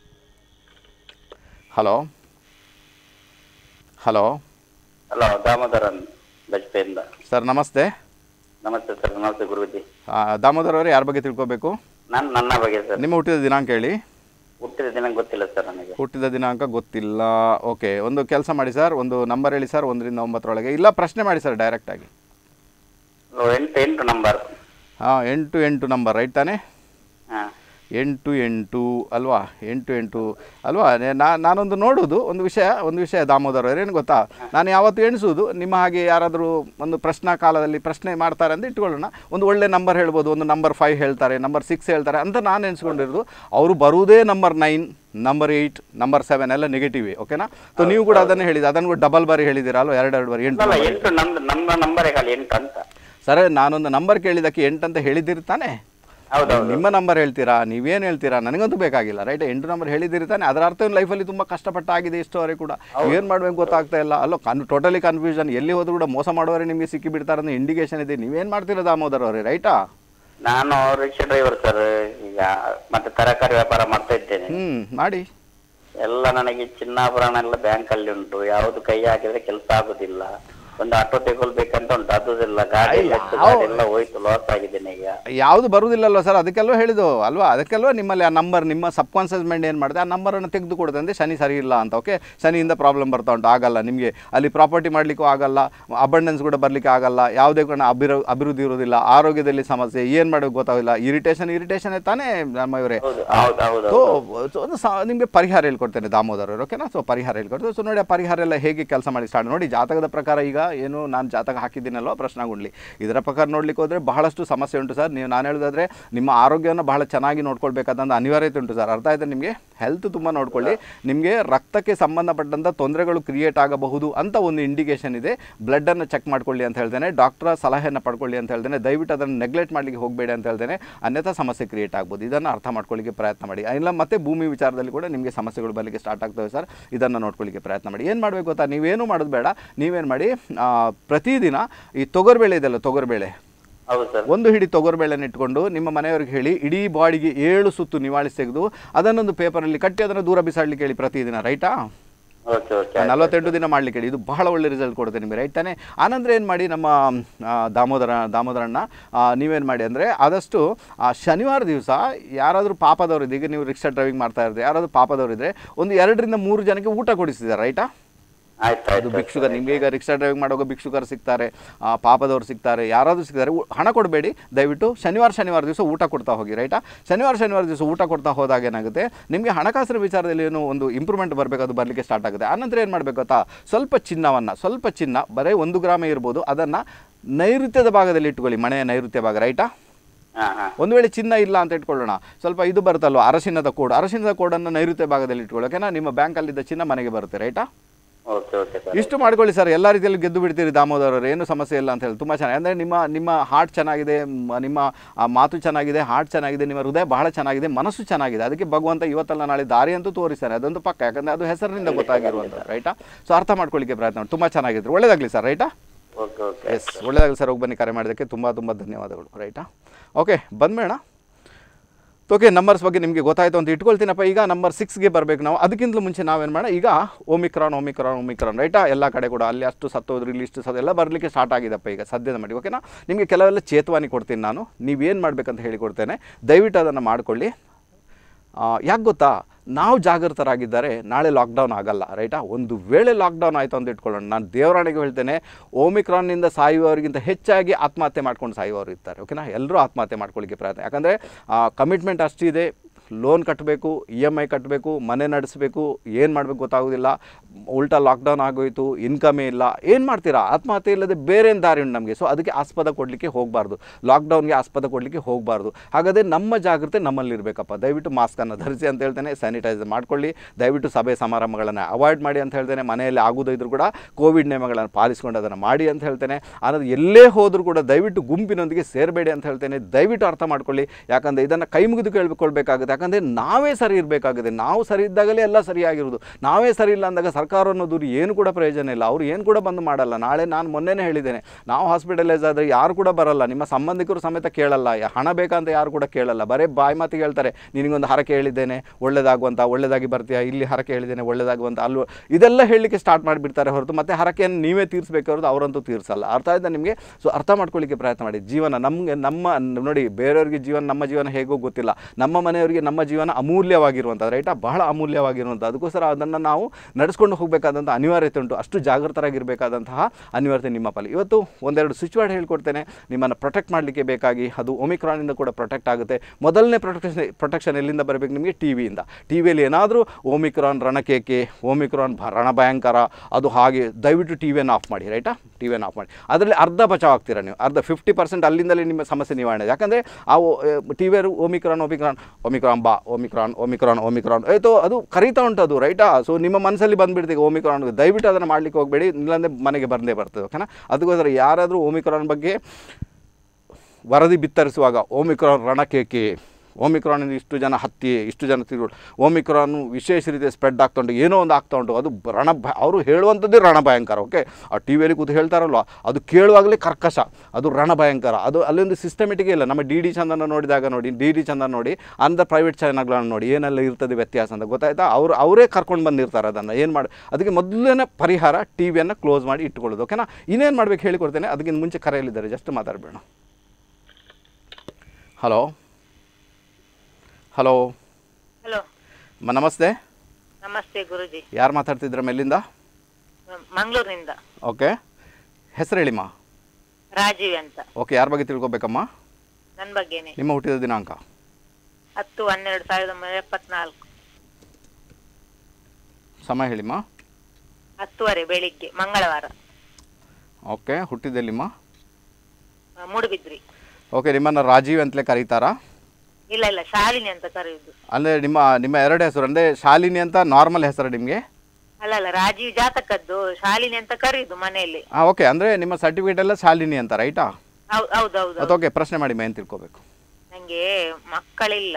ಹಲೋ ಹಲೋ ಹಲೋ ದಾಮೋದರನ್ ಬಜ್ಪೆಯಿಂದ ಸರ್ ನಮಸ್ತೆ ನಮಸ್ತೆ ಸರ್ ನಮಸ್ತೆ ಗುರುಜಿ ಆ, ದಾಮೋದರ್ ಅವರೇ ಯಾರ ಬಗ್ಗೆ ತಿಳ್ಕೊಬೇಕು ನಾನು ನನ್ನ ಬಗ್ಗೆ ಸರ್ ನಿಮ್ಮ ಹುಟ್ಟಿದ ದಿನಾಂಕ ಹೇಳಿ ಹುಟ್ಟಿದ ದಿನ ಗೊತ್ತಿಲ್ಲ ಸರ್ ನನಗೆ ಹುಟ್ಟಿದ ದಿನಾಂಕ ಗೊತ್ತಿಲ್ಲ ಓಕೆ ಒಂದು ಕೆಲಸ ಮಾಡಿ ಸರ್ ಒಂದು ನಂಬರ್ ಹೇಳಿ ಸರ್ ಒಂದರಿಂದ ಒಂಬತ್ತರೊಳಗೆ ಇಲ್ಲ ಪ್ರಶ್ನೆ ಮಾಡಿ ಸರ್ ಡೈರೆಕ್ಟಾಗಿ ಓ, ಎಂಟು ಎಂಟು ನಂಬರ್ ಹಾಂ ಎಂಟು ಎಂಟು ನಂಬರ್ ರೈಟ್ ತಾನೇ ಹಾಂ ಎಂಟು ಎಂಟು ಅಲ್ವಾ ಎಂಟು ಎಂಟು ಅಲ್ವಾ ನೇ- ನಾ ನಾನೊಂದು ನೋಡೋದು ಒಂದು ವಿಷಯ ಒಂದು ವಿಷಯ ದಾಮೋದರ ಏನು ಗೊತ್ತಾ ನಾನು ಯಾವತ್ತು ಎಣಿಸೋದು ನಿಮ್ಮ ಹಾಗೆ ಯಾರಾದರೂ ಒಂದು ಪ್ರಶ್ನಾ ಕಾಲದಲ್ಲಿ ಪ್ರಶ್ನೆ ಮಾಡ್ತಾರೆ ಅಂತ ಇಟ್ಕೊಳ್ಳೋಣ ಒಂದು ಒಳ್ಳೆ ನಂಬರ್ ಹೇಳ್ಬೋದು ಒಂದು ನಂಬರ್ ಫೈವ್ ಹೇಳ್ತಾರೆ ನಂಬರ್ ಸಿಕ್ಸ್ ಹೇಳ್ತಾರೆ ಅಂತ ನಾನು ಎಣಿಸ್ಕೊಂಡಿರೋದು ಅವರು ಬರುವುದೇ number nine number eight number seven ಎಲ್ಲ ನೆಗೆಟಿವ್ ಓಕೆನಾ ಸೊ ನೀವು ಕೂಡ ಅದನ್ನೇ ಹೇಳಿದ ಅದನ್ನು ಕೂಡ ಡಬಲ್ ಬಾರಿ ಹೇಳಿದ್ದೀರಾ ಅಲ್ವಾ ಎರಡೆರಡು ಬಾರಿ ಎಂಟು ಅಲ್ಲ number. ಎಂಟು ನಮ್ದು ನಮ್ಮ ನಂಬರೇ ಖಾಲಿ ಎಂಟು ಅಂತ ಸರ್ ನಾನೊಂದು ನಂಬರ್ ಕೇಳಿದ್ದಕ್ಕೆ ಎಂಟು ಅಂತ ಹೇಳಿದ್ದೀರಿ ತಾನೇ ಹೌದೌದು ನಿಮ್ಮ ನಂಬರ್ ಹೇಳ್ತೀರಾ ನೀವೇನು ಹೇಳ್ತೀರಾ ನನಗಂತೂ ಬೇಕಾಗಿಲ್ಲ ರೈಟ್ ಎಂಟು ನಂಬರ್ ಹೇಳಿದಿರಿ ತಾನೆ ಅದರ ಅರ್ಥ ಲೈಫಲ್ಲಿ ತುಂಬ ಕಷ್ಟಪಟ್ಟಾಗಿದೆ ಇಷ್ಟವರೆಗೆ ಕೂಡ ಏನು ಮಾಡ್ಬೇಕು ಗೊತ್ತಾಗ್ತಾ ಇಲ್ಲ ಅಲ್ಲೋ ಕನ್ ಟೋಟಲಿ ಕನ್ಫ್ಯೂಷನ್ ಎಲ್ಲಿ ಹೋದ್ರು ಕೂಡ ಮೋಸ ಮಾಡೋರೆ ನಿಮಗೆ ಸಿಕ್ಕಿ ಬಿಡ್ತಾರೆ ಅನ್ನೋ ಇಂಡಿಕೇಶನ್ ಇದೆ ನೀವೇನು ಮಾಡ್ತೀರಾ ದಾಮೋದರ್ ಅವರೇ ರೈಟಾ ನಾನು ರಿಕ್ಷಾ ಡ್ರೈವರ್ ಸರ್ ಈಗ ಮತ್ತೆ ತರಕಾರಿ ವ್ಯಾಪಾರ ಮಾಡ್ತಾ ಇದ್ದೇನೆ ಹ್ಞೂ ಮಾಡಿ ಎಲ್ಲ ನನಗೆ ಚಿನ್ನಾಭರಣ ಎಲ್ಲ ಬ್ಯಾಂಕ್ ಅಲ್ಲಿ ಉಂಟು ಯಾವುದು ಕೈ ಹಾಕಿದ್ರೆ ಕೆಲಸ ಆಗುದಿಲ್ಲ ಒಂದು ಆಟೋ ತಗೊಳ್ಬೇಕಂತ ಉಂಟು ಅದು ಇಲ್ಲ ಗಾಡಿ ಎಲ್ಲ ಇತ್ತು, ಯಾವ- ಗಾಡಿ ಎಲ್ಲ ಹೋಯ್ತು ಲಾಸ್ ಆಗಿದ್ದೇನೆ ಈಗ ಯಾವುದು ಬರುವುದಿಲ್ಲಲ್ವ ಸರ್ ಅದಕ್ಕೆಲ್ಲೋ ಹೇಳಿದ್ದು ಅಲ್ವಾ ಅದಕ್ಕೆಲ್ವ ನಿಮ್ಮಲ್ಲಿ ಆ ನಂಬರ್ ನಿಮ್ಮ ಸಬ್ ಕಾನ್ಷಿಯಸ್ ಮೈಂಡ್ ಏನು ಮಾಡಿದೆ ಆ ನಂಬರನ್ನು ತೆಗೆದು ಕೊಡುತ್ತೆ ಅಂದರೆ ಶನಿ ಸರಿ ಇಲ್ಲ ಅಂತ ಓಕೆ ಶನಿಯಿಂದ ಪ್ರಾಬ್ಲಮ್ ಬರ್ತಾ ಉಂಟು ಆಗಲ್ಲ ನಿಮಗೆ ಅಲ್ಲಿ ಪ್ರಾಪರ್ಟಿ ಮಾಡಲಿಕ್ಕೂ ಆಗಲ್ಲ ಅಬಂಡೆನ್ಸ್ ಕೂಡ ಬರಲಿಕ್ಕೆ ಆಗಲ್ಲ ಯಾವುದೇ ಕಾರಣ ಅಭಿರು ಅಭಿವೃದ್ಧಿ ಇರೋದಿಲ್ಲ ಆರೋಗ್ಯದಲ್ಲಿ ಸಮಸ್ಯೆ ಏನು ಮಾಡೋಕೆ ಗೊತ್ತಾಗಿಲ್ಲ ಇರಿಟೇಷನ್ ಇರಿಟೇಷನ್ ತಾನೇ ನಮ್ಮ ಇವರೇ ಹೌದು ಹೌದು ಹೌದು ಸೊ ಸೊ ಒಂದು ಸಾ ನಿಮಗೆ ಪರಿಹಾರ ಹೇಳ್ಕೊಡ್ತೇನೆ ದಾಮೋದರ್ ಅವರು ಓಕೆನಾ ಸೊ ಪರಿಹಾರ ಹೇಳ್ಕೊಡ್ತೇವೆ ಸೊ ನೋಡಿ ಆ ಪರಿಹಾರ ಎಲ್ಲ ಹೇಗೆ ಕೆಲಸ ಮಾಡಿ ಸ್ಟಾರ್ಟ್ ನೋಡಿ ಜಾತಕದ ಪ್ರಕಾರ ಈಗ ಏನು ನಾನು ಜಾತಕ ಹಾಕಿದ್ದೀನಲ್ವ ಪ್ರಶ್ನೆಗೊಂಡ್ಲಿ ಇದರ ಪ್ರಕಾರ ನೋಡ್ಲಿಕ್ಕೆ ಹೋದರೆ ಬಹಳಷ್ಟು ಸಮಸ್ಯೆ ಉಂಟು ಸರ್ ನೀವು ನಾನು ಹೇಳೋದಾದ್ರೆ ನಿಮ್ಮ ಆರೋಗ್ಯವನ್ನು ಬಹಳ ಚೆನ್ನಾಗಿ ನೋಡ್ಕೊಳ್ಬೇಕಾದಂಥ ಅನಿವಾರ್ಯತೆ ಉಂಟು ಸರ್ ಅರ್ಥ ಆಯ್ತಾ ನಿಮಗೆ ಹೆಲ್ತ್ ತುಂಬ ನೋಡ್ಕೊಳ್ಳಿ ನಿಮಗೆ ರಕ್ತಕ್ಕೆ ಸಂಬಂಧಪಟ್ಟಂಥ ತೊಂದರೆಗಳು ಕ್ರಿಯೇಟ್ ಆಗಬಹುದು ಅಂತ ಒಂದು ಇಂಡಿಕೇಶನ್ ಇದೆ ಬ್ಲಡ್ಡನ್ನು ಚೆಕ್ ಮಾಡ್ಕೊಳ್ಳಿ ಅಂತ ಹೇಳ್ತೇನೆ ಡಾಕ್ಟರ್ ಸಲಹೆಯನ್ನು ಪಡ್ಕೊಳ್ಳಿ ಅಂತ ಹೇಳ್ತೇನೆ ದಯವಿಟ್ಟು ಅದನ್ನು ನೆಗ್ಲೆಕ್ಟ್ ಮಾಡಲಿಕ್ಕೆ ಹೋಗಬೇಡಿ ಅಂತ ಹೇಳ್ತೇನೆ ಅನ್ಯಥಾ ಸಮಸ್ಯೆ ಕ್ರಿಯೇಟ್ ಆಗ್ಬೋದು ಇದನ್ನು ಅರ್ಥ ಮಾಡ್ಕೊಳ್ಳಿಕ್ಕೆ ಪ್ರಯತ್ನ ಮಾಡಿ ಇಲ್ಲ ಮತ್ತೆ ಭೂಮಿ ವಿಚಾರದಲ್ಲಿ ಕೂಡ ನಿಮಗೆ ಸಮಸ್ಯೆಗಳು ಬರಲಿಕ್ಕೆ ಸ್ಟಾರ್ಟ್ ಆಗ್ತವೆ ಸರ್ ಇದನ್ನು ನೋಡ್ಕೊಳ್ಳಿಕ್ಕೆ ಪ್ರಯತ್ನ ಮಾಡಿ ಏನು ಮಾಡಬೇಕು ಗೊತ್ತಾ ನೀವೇನು ಮಾಡೋದು ಬೇಡ ನೀವೇನು ಮಾಡಿ ಆ, ಪ್ರತಿದಿನ ಈ ತೊಗರ್ಬೇಳೆ ಇದೆಯಲ್ಲ ತೊಗರ್ಬೇಳೆ ಹೌದು ಸರ್ ಒಂದು ಹಿಡಿ ತೊಗರ್ಬೇಳೆನ ಇಟ್ಕೊಂಡು ನಿಮ್ಮ ಮನೆಯವ್ರಿಗೆ ಹೇಳಿ ಇಡೀ ಬಾಡಿಗೆ ಏಳು ಸುತ್ತು ನಿವಾಳಿಸಿ ತೆಗೆದು ಅದನ್ನೊಂದು ಪೇಪರಲ್ಲಿ ಕಟ್ಟಿ ಅದನ್ನು ದೂರ ಬಿಸಾಡ್ಲಿಕ್ಕೆ ಹೇಳಿ ಪ್ರತಿದಿನ ರೈಟಾ ಓಕೆ ಓಕೆ ನಲವತ್ತೆಂಟು ದಿನ ಮಾಡ್ಲಿಕ್ಕೆ ಹೇಳಿ ಇದು ಬಹಳ ಒಳ್ಳೆ ರಿಸಲ್ಟ್ ಕೊಡುತ್ತೆ ನಿಮಗೆ ರೈಟ್ ತಾನೇ ಆನಂತರ ಏನು ಮಾಡಿ ನಮ್ಮ ಆ, ದಾಮೋದರ ದಾಮೋದರಣ್ಣ ನೀವೇನು ಮಾಡಿ ಅಂದರೆ ಆದಷ್ಟು ಆ ಶನಿವಾರ ದಿವಸ ಯಾರಾದರೂ ಪಾಪದವರು ಇದೆ ಈಗ ನೀವು ರಿಕ್ಷಾ ಡ್ರೈವಿಂಗ್ ಮಾಡ್ತಾ ಇರ್ತೀರಿ ಯಾರಾದರೂ ಪಾಪದವರು ಇದ್ದರೆ ಒಂದು ಎರಡರಿಂದ ಮೂರು ಜನಕ್ಕೆ ಊಟ ಕೊಡಿಸಿದ್ದಾರೆ ರೈಟಾ ಆಯ್ತು ಅದು ಆಯ್ತು ಭಿಕ್ಷುಕರು ನಿಮಗೆ ಈಗ ರಿಕ್ಷಾ ಡ್ರೈವಿಂಗ್ ಮಾಡುವಾಗ ಭಿಕ್ಷುಕರು ಸಿಗ್ತಾರೆ ಆ, ಪಾಪದವರು ಸಿಗ್ತಾರೆ ಯಾರಾದರೂ ಸಿಗ್ತಾರೆ ಉ- ಹಣ ಕೊಡಬೇಡಿ ದಯವಿಟ್ಟು ಶನಿವಾರ ಶನಿವಾರ ದಿವಸ ಊಟ ಕೊಡ್ತಾ ಹೋಗಿ ರೈಟಾ ಶನಿವಾರ ಶನಿವಾರ ದಿವಸ ಊಟ ಕೊಡ್ತಾ ಹೋದಾಗ ಏನಾಗುತ್ತೆ ನಿಮಗೆ ಹಣಕಾಸಿನ ವಿಚಾರದಲ್ಲಿ ಏನು ಒಂದು ಇಂಪ್ರೂವ್ಮೆಂಟ್ ಬರಬೇಕು ಅದು ಬರಲಿಕ್ಕೆ ಸ್ಟಾರ್ಟ್ ಆಗುತ್ತೆ ಆನಂತರ ಏನು ಮಾಡಬೇಕು ಗೊತ್ತಾ ಸ್ವಲ್ಪ ಚಿನ್ನವನ್ನು ಸ್ವಲ್ಪ ಚಿನ್ನ ಬರೀ ಒಂದು ಗ್ರಾಮ ಇರ್ಬೋದು ಅದನ್ನು ನೈಋತ್ಯದ ಭಾಗದಲ್ಲಿ ಇಟ್ಕೊಳ್ಳಿ ಮನೆಯ ನೈಋತ್ಯ ಭಾಗ ರೈಟಾ ಹಾ ಹಾ ಒಂದು ವೇಳೆ ಚಿನ್ನ ಇಲ್ಲ ಅಂತ ಇಟ್ಕೊಳ್ಳೋಣ ಸ್ವಲ್ಪ ಇದು ಬರುತ್ತಲ್ವ ಅರಸಿನದ ಕೋಡ್ ಅರಸಿನದ ಕೋಡನ್ನು ನೈಋತ್ಯ ಭಾಗದಲ್ಲಿ ಇಟ್ಕೊಳ್ಳಿ ಓಕೆನಾ ನಿಮ್ಮ ಬ್ಯಾಂಕಲ್ಲಿದ್ದ ಚಿನ್ನ ಮನೆಗೆ ಬರುತ್ತೆ ರೈಟಾ ಓಕೆ ಓಕೆ ಸರ್ ಇಷ್ಟು ಮಾಡ್ಕೊಳ್ಳಿ ಸರ್ ಎಲ್ಲ ರೀತಿಯಲ್ಲಿ ಗೆದ್ದು ಬಿಡ್ತೀರಿ ದಾಮೋದರ್ ಅವರು ಏನು ಸಮಸ್ಯೆ ಇಲ್ಲ ಅಂತ ಹೇಳಿ ತುಂಬ ಚೆನ್ನಾಗಿ ಅಂದರೆ ನಿಮ್ಮ ನಿಮ್ಮ ಹಾರ್ಟ್ ಚೆನ್ನಾಗಿದೆ ಮ- ನಿಮ್ಮ ಆ ಮಾತು ಚೆನ್ನಾಗಿದೆ ಹಾರ್ಟ್ ಚೆನ್ನಾಗಿದೆ ನಿಮ್ಮ ಹೃದಯ ಬಹಳ ಚೆನ್ನಾಗಿದೆ ಮನಸ್ಸು ಚೆನ್ನಾಗಿದೆ ಅದಕ್ಕೆ ಭಗವಂತ ಇವತ್ತಲ್ಲ ನಾಳೆ ದಾರಿ ಅಂತೂ ತೋರಿಸ್ತಾನೆ ಅದೊಂದು ಪಕ್ಕ ಯಾಕಂದರೆ ಅದು ಹೆಸರಿನಿಂದ ಗೊತ್ತಾಗಿರುವಂಥದ್ದು ರೈಟಾ ಸೊ ಅರ್ಥ ಮಾಡ್ಕೊಳ್ಳಿಕ್ಕೆ ಪ್ರಯತ್ನ ಮಾಡಿ ತುಂಬ ಚೆನ್ನಾಗಿದ್ರು ಒಳ್ಳೇದಾಗಲಿ ಸರ್ ರೈಟಾ ಓಕೆ ಓಕೆ ಎಸ್ ಒಳ್ಳೇದಾಗಲಿ ಸರ್ ಹೋಗಿ ಬನ್ನಿ ಕರೆ ಮಾಡೋದಕ್ಕೆ ತುಂಬ ತುಂಬ ಧನ್ಯವಾದಗಳು ರೈಟಾ ಓಕೆ ಬಂದ್ಮೇಣ ಓಕೆ ನಂಬರ್ಸ್ ಬಗ್ಗೆ ನಿಮಗೆ ಗೊತ್ತಾಯಿತು ಅಂತ ಇಟ್ಕೊಳ್ತೀನಪ್ಪ ಈಗ ನಂಬರ್ ಸಿಕ್ಸ್ಗೆ ಬರಬೇಕು ನಾವು ಅದಕ್ಕಿಂತಲೂ ಮುಂಚೆ ನಾವೇನು ಮಾಡೋಣ ಈಗ ಓಮಿಕ್ರಾನ್ ಓಮಿಕ್ರಾನ್ ಓಮಿಕ್ರಾನ್ ರೈಟಾ ಎಲ್ಲ ಕಡೆ ಕೂಡ ಅಲ್ಲಿ ಅಷ್ಟು ಸತ್ತೋದ್ರು ಇಲ್ಲಿ ಇಷ್ಟು ಸತ್ತು ಎಲ್ಲ ಬರಲಿಕ್ಕೆ ಸ್ಟಾರ್ಟ್ ಆಗಿದೆಪ್ಪ ಈಗ ಸದ್ಯದ ಮಾಡಿ ಓಕೆನಾ ನಿಮಗೆ ಕೆಲವೆಲ್ಲ ಚೇತವಾನಿ ಕೊಡ್ತೀನಿ ನಾನು ನೀವೇನು ಮಾಡಬೇಕಂತ ಹೇಳಿಕೊಡ್ತೇನೆ ದಯವಿಟ್ಟು ಅದನ್ನು ಮಾಡಿಕೊಳ್ಳಿ ಯಾಕೆ ಗೊತ್ತಾ ನಾವು ಜಾಗೃತರಾಗಿದ್ದರೆ ನಾಳೆ ಲಾಕ್ಡೌನ್ ಆಗಲ್ಲ ರೈಟಾ ಒಂದು ವೇಳೆ ಲಾಕ್ಡೌನ್ ಆಯಿತು ಅಂತ ಇಟ್ಕೊಳ್ಳೋಣ ನಾನು ದೇವರಾಣಿಗೆ ಹೇಳ್ತೇನೆ ಓಮಿಕ್ರಾನ್ನಿಂದ ಸಾಯುವವರಿಗಿಂತ ಹೆಚ್ಚಾಗಿ ಆತ್ಮಹತ್ಯೆ ಮಾಡ್ಕೊಂಡು ಸಾಯುವವರು ಇರ್ತಾರೆ ಓಕೆನಾ ಎಲ್ಲರೂ ಆತ್ಮಹತ್ಯೆ ಮಾಡ್ಕೊಳ್ಳಿಕ್ಕೆ ಪ್ರಯತ್ನ ಯಾಕಂದರೆ ಕಮಿಟ್ಮೆಂಟ್ ಅಷ್ಟಿದೆ ಲೋನ್ ಕಟ್ಟಬೇಕು ಇ ಎಮ್ ಐ ಕಟ್ಟಬೇಕು ಮನೆ ನಡೆಸಬೇಕು ಏನು ಮಾಡಬೇಕು ಗೊತ್ತಾಗೋದಿಲ್ಲ ಉಲ್ಟಾ ಲಾಕ್ಡೌನ್ ಆಗೋಯ್ತು ಇನ್ಕಮೇ ಇಲ್ಲ ಏನು ಮಾಡ್ತೀರಾ ಆತ್ಮಹತ್ಯೆ ಇಲ್ಲದೆ ಬೇರೆ ಏನು ದಾರಿ ಉಂಟು ನಮಗೆ ಸೊ ಅದಕ್ಕೆ ಆಸ್ಪದ ಕೊಡಲಿಕ್ಕೆ ಹೋಗಬಾರ್ದು ಲಾಕ್ಡೌನ್ಗೆ ಆಸ್ಪದ ಕೊಡಲಿಕ್ಕೆ ಹೋಗಬಾರ್ದು ಹಾಗಾದರೆ ನಮ್ಮ ಜಾಗ್ರತೆ ನಮ್ಮಲ್ಲಿರಬೇಕಪ್ಪ ದಯವಿಟ್ಟು ಮಾಸ್ಕನ್ನು ಧರಿಸಿ ಅಂತ ಹೇಳ್ತೇನೆ ಸ್ಯಾನಿಟೈಸರ್ ಮಾಡ್ಕೊಳ್ಳಿ ದಯವಿಟ್ಟು ಸಭೆ ಸಮಾರಂಭಗಳನ್ನು ಅವಾಯ್ಡ್ ಮಾಡಿ ಅಂತ ಹೇಳ್ತೇನೆ ಮನೆಯಲ್ಲಿ ಆಗೋದು ಇದ್ರೂ ಕೂಡ ಕೋವಿಡ್ ನಿಯಮಗಳನ್ನು ಪಾಲಿಸ್ಕೊಂಡು ಅದನ್ನು ಮಾಡಿ ಅಂತ ಹೇಳ್ತೇನೆ ಅನ್ನೋದು ಎಲ್ಲೇ ಹೋದರೂ ಕೂಡ ದಯವಿಟ್ಟು ಗುಂಪಿನೊಂದಿಗೆ ಸೇರಬೇಡಿ ಅಂತ ಹೇಳ್ತೇನೆ ದಯವಿಟ್ಟು ಅರ್ಥ ಮಾಡ್ಕೊಳ್ಳಿ ಯಾಕಂದರೆ ಇದನ್ನು ಕೈ ಮುಗಿದು ಕೇಳ್ಕೊಳ್ಬೇಕಾಗುತ್ತೆ ಯಾಕಂದರೆ ನಾವೇ ಸರಿ ಇರಬೇಕಾಗಿದೆ ನಾವು ಸರಿ ಇದ್ದಾಗಲೇ ಎಲ್ಲ ಸರಿಯಾಗಿರೋದು ನಾವೇ ಸರಿ ಇಲ್ಲ ಅಂದಾಗ ಸರ್ಕಾರ ಅನ್ನೋದು ಏನು ಕೂಡ ಪ್ರಯೋಜನ ಇಲ್ಲ ಅವ್ರು ಏನು ಕೂಡ ಬಂದು ಮಾಡಲ್ಲ ನಾಳೆ ನಾನು ಮೊನ್ನೆನೇ ಹೇಳಿದ್ದೇನೆ ನಾವು ಹಾಸ್ಪಿಟಲೈಸ್ ಆದರೆ ಯಾರು ಕೂಡ ಬರಲ್ಲ ನಿಮ್ಮ ಸಂಬಂಧಿಕರು ಸಮೇತ ಕೇಳಲ್ಲ ಯಾ- ಹಣ ಬೇಕಂತ ಯಾರು ಕೂಡ ಕೇಳಲ್ಲ ಬರೀ ಬಾಯಿ ಮಾತಿಗೆ ಹೇಳ್ತಾರೆ ನಿನಗೊಂದು ಹರಕೆ ಹೇಳಿದ್ದೇನೆ ಒಳ್ಳೇದಾಗುವಂತ ಒಳ್ಳೇದಾಗಿ ಬರ್ತೀಯಾ ಇಲ್ಲಿ ಹರಕೆ ಹೇಳಿದ್ದೇನೆ ಒಳ್ಳೇದಾಗುವಂತ ಅಲ್ವ ಇದೆಲ್ಲ ಹೇಳಲಿಕ್ಕೆ ಸ್ಟಾರ್ಟ್ ಮಾಡಿಬಿಡ್ತಾರೆ ಹೊರತು ಮತ್ತೆ ಹರಕೆಯನ್ನು ನೀವೇ ತೀರಿಸಬೇಕಾದ್ರು ಅವರಂತೂ ತೀರಿಸಲ್ಲ ಅರ್ಥ ಆಯ್ತಾ ನಿಮಗೆ ಸೊ ಅರ್ಥ ಮಾಡ್ಕೊಳ್ಳಿಕ್ಕೆ ಪ್ರಯತ್ನ ಮಾಡಿ ಜೀವನ ನಮಗೆ ನಮ್ಮ ನೋಡಿ ಬೇರೆಯವ್ರಿಗೆ ಜೀವನ ನಮ್ಮ ಜೀವನ ಹೇಗೋ ಗೊತ್ತಿಲ್ಲ ನಮ್ಮ ಮನೆಯವರಿಗೆ ನಮ್ಮ ಜೀವನ ಅಮೂಲ್ಯವಾಗಿರುವಂಥದ್ದು ರೈಟಾ ಬಹಳ ಅಮೂಲ್ಯವಾಗಿರುವಂಥದ್ದು ಅದಕ್ಕೋಸ್ಕರ ಅದನ್ನು ನಾವು ನಡೆಸ್ಕೊಂಡು ಹೋಗಬೇಕಾದಂಥ ಅನಿವಾರ್ಯತೆ ಉಂಟು ಅಷ್ಟು ಜಾಗೃತರಾಗಿರಬೇಕಾದಂತಹ ಅನಿವಾರ್ಯತೆ ನಿಮ್ಮ ಪಾಲಿ ಇವತ್ತು ಒಂದೆರಡು ಸ್ವಿಚ್ ವರ್ಡ್ ಹೇಳ್ಕೊಡ್ತೇನೆ ನಿಮ್ಮನ್ನು ಪ್ರೊಟೆಕ್ಟ್ ಮಾಡಲಿಕ್ಕೆ ಬೇಕಾಗಿ ಅದು ಒಮಿಕ್ರಾನಿಂದ ಕೂಡ ಪ್ರೊಟೆಕ್ಟ್ ಆಗುತ್ತೆ ಮೊದಲನೇ ಪ್ರೊಟೆಕ್ಷನ್ ಪ್ರೊಟೆಕ್ಷನ್ ಎಲ್ಲಿಂದ ಬರಬೇಕು ನಿಮಗೆ ಟಿ ವಿಯಿಂದ ಟಿ ವಿಯಲ್ಲಿ ಏನಾದರೂ ಓಮಿಕ್ರಾನ್ ರಣಕೇಕೆ ಓಮಿಕ್ರಾನ್ ಭ- ರಣಭಯಂಕರ ಅದು ಹಾಗೆ ದಯವಿಟ್ಟು ಟಿ ವಿಯನ್ನು ಆಫ್ ಮಾಡಿ ರೈಟಾ ಟಿ ವಿಯನ್ನು ಆಫ್ ಮಾಡಿ ಅದರಲ್ಲಿ ಅರ್ಧ ಬಚಾವ್ ಆಗ್ತೀರಾ ನೀವು ಅರ್ಧ ಫಿಫ್ಟಿ ಪರ್ಸೆಂಟ್ ಅಲ್ಲಿಂದಲೇ ನಿಮ್ಮ ಸಮಸ್ಯೆ ನಿವಾರಣೆ ಯಾಕಂದರೆ ಆ ಟಿ ವಿಯರು ಓಮಿಕ್ರಾನ್ ಓಮಿಕ್ರಾನ್ ಓಮಿಕ್ರಾನ್ ಬಾ ಓಮಿಕ್ರಾನ್ ಓಮಿಕ್ರಾನ್ ಓಮಿಕ್ರಾನ್ ಆಯಿತು ಅದು ಕರೀತಾ ಉಂಟು ಅದು ರೈಟಾ ಸೊ ನಿಮ್ಮ ಮನಸ್ಸಲ್ಲಿ ಬಂದುಬಿಡ್ತೀವಿ ಓಮಿಕ್ರಾನ್ ದಯವಿಟ್ಟು ಅದನ್ನು ಮಾಡಲಿಕ್ಕೆ ಹೋಗಬೇಡಿ ಇಲ್ಲಾಂದರೆ ಮನೆಗೆ ಬಂದೇ ಬರ್ತದೆ ಓಕೆನಾ ಅದಕ್ಕೋಸ್ಕರ ಯಾರಾದರೂ ಓಮಿಕ್ರಾನ್ ಬಗ್ಗೆ ವರದಿ ಬಿತ್ತರಿಸುವಾಗ ಓಮಿಕ್ರಾನ್ ರಣಕೇಕೆ ಓಮಿಕ್ರಾನ್ ಇಷ್ಟು ಜನ ಹತ್ತಿ ಇಷ್ಟು ಜನ ತಿರುಗಳು ಓಮಿಕ್ರಾನ್ ವಿಶೇಷ ರೀತಿಯ ಸ್ಪ್ರೆಡ್ ಆಗ್ತಾ ಉಂಟು ಏನೋ ಒಂದು ಆಗ್ತಾ ಉಂಟು ಅದು ರಣ ಭ ಅವರು ಹೇಳುವಂಥದ್ದೇ ರಣಭಯಂಕರ ಓಕೆ ಆ ಟಿ ವಿಯಲ್ಲಿ ಕೂತು ಹೇಳ್ತಾರಲ್ವ ಅದು ಕೇಳುವಾಗಲೇ ಕರ್ಕಶ ಅದು ರಣಭಯಂಕರ ಅದು ಅಲ್ಲೊಂದು ಸಿಸ್ಟಮೆಟಿಕ್ ಇಲ್ಲ ನಮ್ಮ ಡಿ ಡಿ ಚಂದನ ನೋಡಿದಾಗ ನೋಡಿ ಡಿ ಡಿ ಚಂದನ ನೋಡಿ ಅಂದ ಪ್ರೈವೇಟ್ ಚಾನಲ್ಗಳನ್ನು ನೋಡಿ ಏನೆಲ್ಲ ಇರ್ತದೆ ವ್ಯತ್ಯಾಸ ಅಂತ ಗೊತ್ತಾಯ್ತಾ ಅವರು ಅವರೇ ಕರ್ಕೊಂಡು ಬಂದಿರ್ತಾರೆ ಅದನ್ನು ಏನು ಮಾಡಿ ಅದಕ್ಕೆ ಮೊದಲನೇ ಪರಿಹಾರ ಟಿ ವಿಯನ್ನು ಕ್ಲೋಸ್ ಮಾಡಿ ಇಟ್ಕೊಳ್ಳೋದು ಓಕೆನಾ ಇನ್ನೇನು ಮಾಡ್ಬೇಕು ಹೇಳಿಕೊಡ್ತೇನೆ ಅದಕ್ಕಿಂತ ಮುಂಚೆ ಕರೆಯಲ್ಲಿದ್ದಾರೆ ಜಸ್ಟ್ ಮಾತಾಡಬೇಡ ಹಲೋ ಹಲೋ ಹಲೋ ಮ ನಮಸ್ತೆ ನಮಸ್ತೆ ಗುರುಜಿ ಯಾರು ಮಾತಾಡ್ತಿದ್ರ ಮೇಲಿಂದ ಮ- ಮಂಗಳೂರಿನಿಂದ ಓಕೆ ಹೆಸರು ಹೇಳಿಮ್ಮ ರಾಜೀವ್ ಅಂತ ಓಕೆ ಯಾರ ಬಗ್ಗೆ ತಿಳ್ಕೊಬೇಕಮ್ಮ ನನ್ನ ಬಗ್ಗೆನೆ ನಿಮ್ಮ ಹುಟ್ಟಿದ ದಿನಾಂಕ ಹತ್ತು ಹನ್ನೆರಡು ಸಾವಿರದ ಒಂಬೈನೂರ ಎಪ್ಪತ್ನಾಲ್ಕು ಸಮಯ ಹೇಳಿಮ್ಮ ಹತ್ತುವರೆ ಬೆಳಿಗ್ಗೆ ಮಂಗಳವಾರ ಓಕೆ ಹುಟ್ಟಿದೆಲ್ಲಿಮ್ಮ ಆ, ಮೂಡುಬಿದ್ರಿ ಓಕೆ ನಿಮ್ಮನ್ನು ರಾಜೀವ್ ಅಂತಲೇ ಕರೀತಾರಾ ಇಲ್ಲ ಇಲ್ಲ ಶಾಲಿನಿ ಅಂತ ಕರೆಯುದು ಅಂದರೆ ನಿಮ್ಮ ನಿಮ್ಮ ಎರಡು ಹೆಸರು ಅಂದರೆ ಶಾಲಿನಿ ಅಂತ ನಾರ್ಮಲ್ ಹೆಸರು ನಿಮಗೆ ಅಲ್ಲ ಅಲ್ಲ ರಾಜೀವ್ ಜಾತಕದ್ದು ಶಾಲಿನಿ ಅಂತ ಕರೆಯುದು ಮನೆಯಲ್ಲಿ ಹಾಂ ಓಕೆ ಅಂದರೆ ನಿಮ್ಮ ಸರ್ಟಿಫಿಕೇಟ್ ಎಲ್ಲ ಶಾಲಿನಿ ಅಂತ ರೈಟಾ ಹೌದು ಹೌದು ಹೌದು ಅದು ಓಕೆ ಪ್ರಶ್ನೆ ಮಾಡಿ ಏನು ತಿಳ್ಕೊಬೇಕು ನಂಗೆ ಮಕ್ಕಳಿಲ್ಲ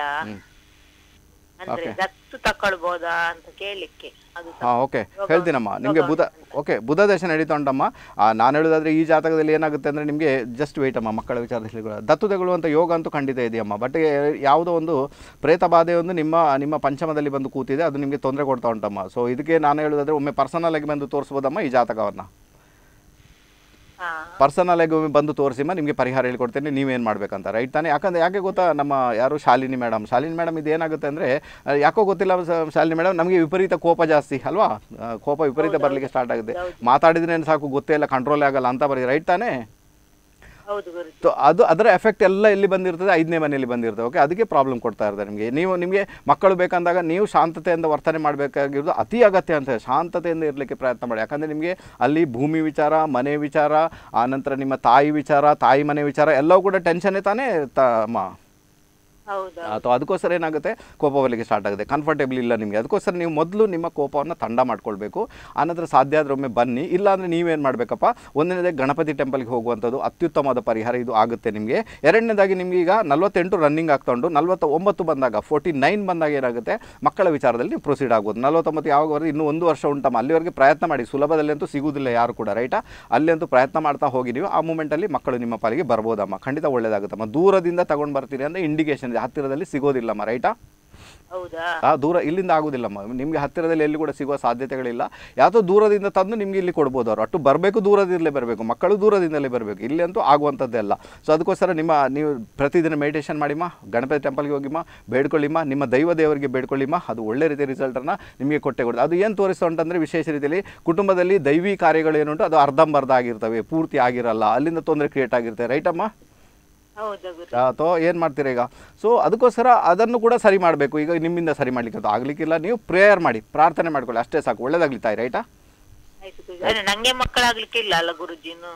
ಅಂದ್ರೆ Okay. ದತ್ತು ತಕೊಳ್ಬೋದಾ ಅಂತ ಕೇಳಲಿಕ್ಕೆ ಅದು ಸ್ವಲ್ಪ ಹಾಂ ಓಕೆ ಯೋಗ- ಹೇಳ್ತೀನಮ್ಮ ನಿಮಗೆ ಯೋಗ ಬುಧ ಉಂಟಂತ. ಓಕೆ ಬುಧ ದಶ ನಡೀತಾ ಉಂಟಮ್ಮ ನಾನು ಹೇಳೋದಾದ್ರೆ ಈ ಜಾತಕದಲ್ಲಿ ಏನಾಗುತ್ತೆ ಅಂದರೆ ನಿಮಗೆ ಜಸ್ಟ್ ವೆಯ್ಟ್ ಅಮ್ಮ ಮಕ್ಕಳ ವಿಚಾರದಲ್ಲಿ ಕೂಡ. ದತ್ತು ತಗೊಳ್ಳುವಂಥ ಯೋಗ ಅಂತೂ ಖಂಡಿತ ಇದೆಯಮ್ಮ ಬಟ್ ಯಾವುದೋ ಒಂದು ಪ್ರೇತ ಬಾಧೆ ಒಂದು ನಿಮ್ಮ ನಿಮ್ಮ ಪಂಚಮದಲ್ಲಿ ಬಂದು ಕೂತಿದೆ ಅದು ನಿಮಗೆ ತೊಂದರೆ ಕೊಡ್ತಾ ಉಂಟಮ್ಮ ಸೊ ಇದಕ್ಕೆ ನಾನು ಹೇಳೋದಾದ್ರೆ ಒಮ್ಮೆ ಪರ್ಸನಲ್ ಆಗಿ ಬಂದು ತೋರಿಸ್ಬೋದಮ್ಮ ಈ ಜಾತಕವನ್ನು ಹಾ ಪರ್ಸನಲ್ ಆಗಿ ಒಮ್ಮೆ ಬಂದು ತೋರಿಸಿಮ್ಮ ನಿಮಗೆ ಪರಿಹಾರ ಹೇಳ್ಕೊಡ್ತೇನೆ ನೀವೇನು ಮಾಡಬೇಕಂತ ರೈಟ್ ತಾನೇ ಯಾಕಂದ್ರೆ ಯಾಕೆ ಗೊತ್ತಾ ನಮ್ಮ ಯಾರು ಶಾಲಿನಿ ಮೇಡಮ್ ಶಾಲಿನಿ ಮೇಡಮ್ ಇದು ಏನಾಗುತ್ತೆ ಅಂದರೆ ಯಾಕೋ ಗೊತ್ತಿಲ್ಲ ಸ- ಶಾಲಿನಿ ಮೇಡಮ್ ನಮಗೆ ವಿಪರೀತ ಕೋಪ ಜಾಸ್ತಿ ಅಲ್ವಾ ಆ, ಕೋಪ ವಿಪರೀತ ಬರಲಿಕ್ಕೆ ಸ್ಟಾರ್ಟ್ ಆಗುತ್ತೆ ಮಾತಾಡಿದ್ರೆ ಸಾಕು ಗೊತ್ತೇ ಇಲ್ಲ ಕಂಟ್ರೋಲ್ ಆಗಲ್ಲ ಅಂತ ಬರೀ ರೈಟ್ ತಾನೇ ಹೌದು ಗುರುಜಿ ಸೊ ಅದು ಅದರ ಎಫೆಕ್ಟ್ ಎಲ್ಲ ಎಲ್ಲಿ ಬಂದಿರ್ತದೆ ಐದನೇ ಮನೆಯಲ್ಲಿ ಬಂದಿರ್ತದೆ ಓಕೆ ಅದಕ್ಕೆ ಪ್ರಾಬ್ಲಮ್ ಕೊಡ್ತಾ ಇರ್ತಾರೆ ನಿಮಗೆ ನೀವು ನಿಮಗೆ ಮಕ್ಕಳು ಬೇಕಂದಾಗ ನೀವು ಶಾಂತತೆಯಿಂದ ವರ್ತನೆ ಮಾಡಬೇಕಾಗಿರೋದು ಅತಿ ಅಗತ್ಯ ಅಂತ ಶಾಂತತೆಯಿಂದ ಇರಲಿಕ್ಕೆ ಪ್ರಯತ್ನ ಮಾಡಿ ಯಾಕಂದರೆ ನಿಮಗೆ ಅಲ್ಲಿ ಭೂಮಿ ವಿಚಾರ ಮನೆ ವಿಚಾರ ಆನಂತರ ನಿಮ್ಮ ತಾಯಿ ವಿಚಾರ ತಾಯಿ ಮನೆ ವಿಚಾರ ಎಲ್ಲವೂ ಕೂಡ ಟೆನ್ಷನ್ನೇ ತಾನೇ ತ ಮ ಹೌದಾ ಅಥವಾ ಅದಕ್ಕೋಸ್ಕರ ಏನಾಗುತ್ತೆ ಕೋಪ ಬರಲಿಕ್ಕೆ ಸ್ಟಾರ್ಟ್ ಆಗುತ್ತೆ ಕಂಫರ್ಟೇಬಲ್ ಇಲ್ಲ ನಿಮಗೆ ಅದಕ್ಕೋಸ್ಕರ ನೀವು ಮೊದಲು ನಿಮ್ಮ ಕೋಪವನ್ನು ತಂಡ ಮಾಡ್ಕೊಳ್ಬೇಕು ಆನಂತರ ಸಾಧ್ಯ ಆದ್ರೆ ಒಮ್ಮೆ ಬನ್ನಿ ಇಲ್ಲಾಂದರೆ ನೀವೇನು ಮಾಡಬೇಕಪ್ಪ ಒಂದನೇದಾಗಿ ಗಣಪತಿ ಟೆಂಪಲ್ಗೆ ಹೋಗುವಂಥದ್ದು ಅತ್ಯುತ್ತಮವಾದ ಪರಿಹಾರ ಇದು ಆಗುತ್ತೆ ನಿಮಗೆ ಎರಡನೇದಾಗಿ ನಿಮ್ಗೆ ಈಗ ನಲವತ್ತೆಂಟು ರನ್ನಿಂಗ್ ಆಗ್ತಾ ಉಂಟು ನಲವತ್ತ ಒಂಬತ್ತು ಬಂದಾಗ ಫೋರ್ಟಿ ನೈನ್ ಬಂದಾಗ ಏನಾಗುತ್ತೆ ಮಕ್ಕಳ ವಿಚಾರದಲ್ಲಿ ನೀವು ಪ್ರೊಸೀಡ್ ಆಗ್ಬೋದು ನಲವತ್ತೊಂಬತ್ತು ಯಾವಾಗ ಬರೋದು ಇನ್ನೂ ಒಂದು ವರ್ಷ ಉಂಟಮ್ಮ ಅಲ್ಲಿವರೆಗೆ ಪ್ರಯತ್ನ ಮಾಡಿ ಸುಲಭದಲ್ಲಿ ಅಂತೂ ಸಿಗುವುದಿಲ್ಲ ಯಾರು ಕೂಡ ರೈಟಾ ಅಲ್ಲಿ ಅಂತೂ ಪ್ರಯತ್ನ ಮಾಡ್ತಾ ಹೋಗಿ ನೀವು ಆ ಮೂಮೆಂಟಲ್ಲಿ ಮಕ್ಕಳು ನಿಮ್ಮ ಪಾಲಿಗೆ ಬರ್ಬೋದಮ್ಮ ಖಂಡಿತ ಒಳ್ಳೇದಾಗುತ್ತಮ್ಮ ದೂರದಿಂದ ತಗೊಂಡು ಬರ್ತೀರಿ ಅಂದರೆ ಇಂಡಿಕೇಶನ್ ಇದೆ ಹತ್ತಿರದಲ್ಲಿ ಸಿಗೋದಿಲ್ಲಮ್ಮ ರೈಟಾ ಹೌದಾ ಆ ದೂರ ಇಲ್ಲಿಂದ ಆಗೋದಿಲ್ಲಮ್ಮ ನಿಮಗೆ ಹತ್ತಿರದಲ್ಲಿ ಎಲ್ಲಿ ಕೂಡ ಸಿಗುವ ಸಾಧ್ಯತೆಗಳಿಲ್ಲ ಯಾವುದೋ ದೂರದಿಂದ ತಂದು ನಿಮಗೆ ಇಲ್ಲಿ ಕೊಡ್ಬೋದು ಅವರು ಅಟ್ಟು ಬರಬೇಕು ದೂರದಿಂದಲೇ ಬರಬೇಕು ಮಕ್ಕಳು ದೂರದಿಂದಲೇ ಬರಬೇಕು ಇಲ್ಲಿ ಅಂತೂ ಆಗುವಂಥದ್ದೇ ಅಲ್ಲ ಸೊ ಅದಕ್ಕೋಸ್ಕರ ನಿಮ್ಮ ನೀವು ಪ್ರತಿದಿನ ಮೆಡಿಟೇಷನ್ ಮಾಡಿಮ್ಮ ಗಣಪತಿ ಟೆಂಪಲ್ಗೆ ಹೋಗಿಮ್ಮ ಬೇಡ್ಕೊಳ್ಳಿಮ್ಮ ನಿಮ್ಮ ದೈವ ದೇವರಿಗೆ ಬೇಡ್ಕೊಳ್ಳಿಮ್ಮ ಅದು ಒಳ್ಳೆ ರೀತಿಯ ರಿಸಲ್ಟನ್ನು ನಿಮಗೆ ಕೊಟ್ಟೆ ಕೊಡುತ್ತೆ ಅದು ಏನು ತೋರಿಸ್ತಾ ಉಂಟಂದರೆ ವಿಶೇಷ ರೀತಿಯಲ್ಲಿ ಕುಟುಂಬದಲ್ಲಿ ದೈವಿ ಕಾರ್ಯಗಳು ಏನುಂಟು ಅದು ಅರ್ಧಂಬರ್ಧ ಆಗಿರ್ತವೆ ಪೂರ್ತಿ ಆಗಿರಲ್ಲ ಅಲ್ಲಿಂದ ತೊಂದರೆ ಕ್ರಿಯೇಟ್ ಆಗಿರುತ್ತೆ ರೈಟಮ್ಮ ಹೌದಾ ಗುರು ಅಥವಾ ಏನು ಮಾಡ್ತೀರಾ ಈಗ ಸೊ ಅದಕ್ಕೋಸ್ಕರ ಅದನ್ನು ಕೂಡ ಸರಿ ಮಾಡಬೇಕು ಈಗ ನಿಮ್ಮಿಂದ ಸರಿ ಮಾಡಲಿಕ್ಕೆ ಅದು ಆಗಲಿಕ್ಕಿಲ್ಲ ನೀವು ಪ್ರೇಯರ್ ಮಾಡಿ ಪ್ರಾರ್ಥನೆ ಮಾಡ್ಕೊಳ್ಳಿ ಅಷ್ಟೇ ಸಾಕು ಒಳ್ಳೇದಾಗ್ಲಿ ತಾಯಿ ರೈಟಾ ಆಯ್ತು ಗುರುಜಿ ಅಂದ್ರೆ ನಂಗೆ ಮಕ್ಕಳಾಗ್ಲಿಕ್ಕೆ ಇಲ್ಲ ಅಲ್ಲ ಗುರುಜಿ ಇನ್ನು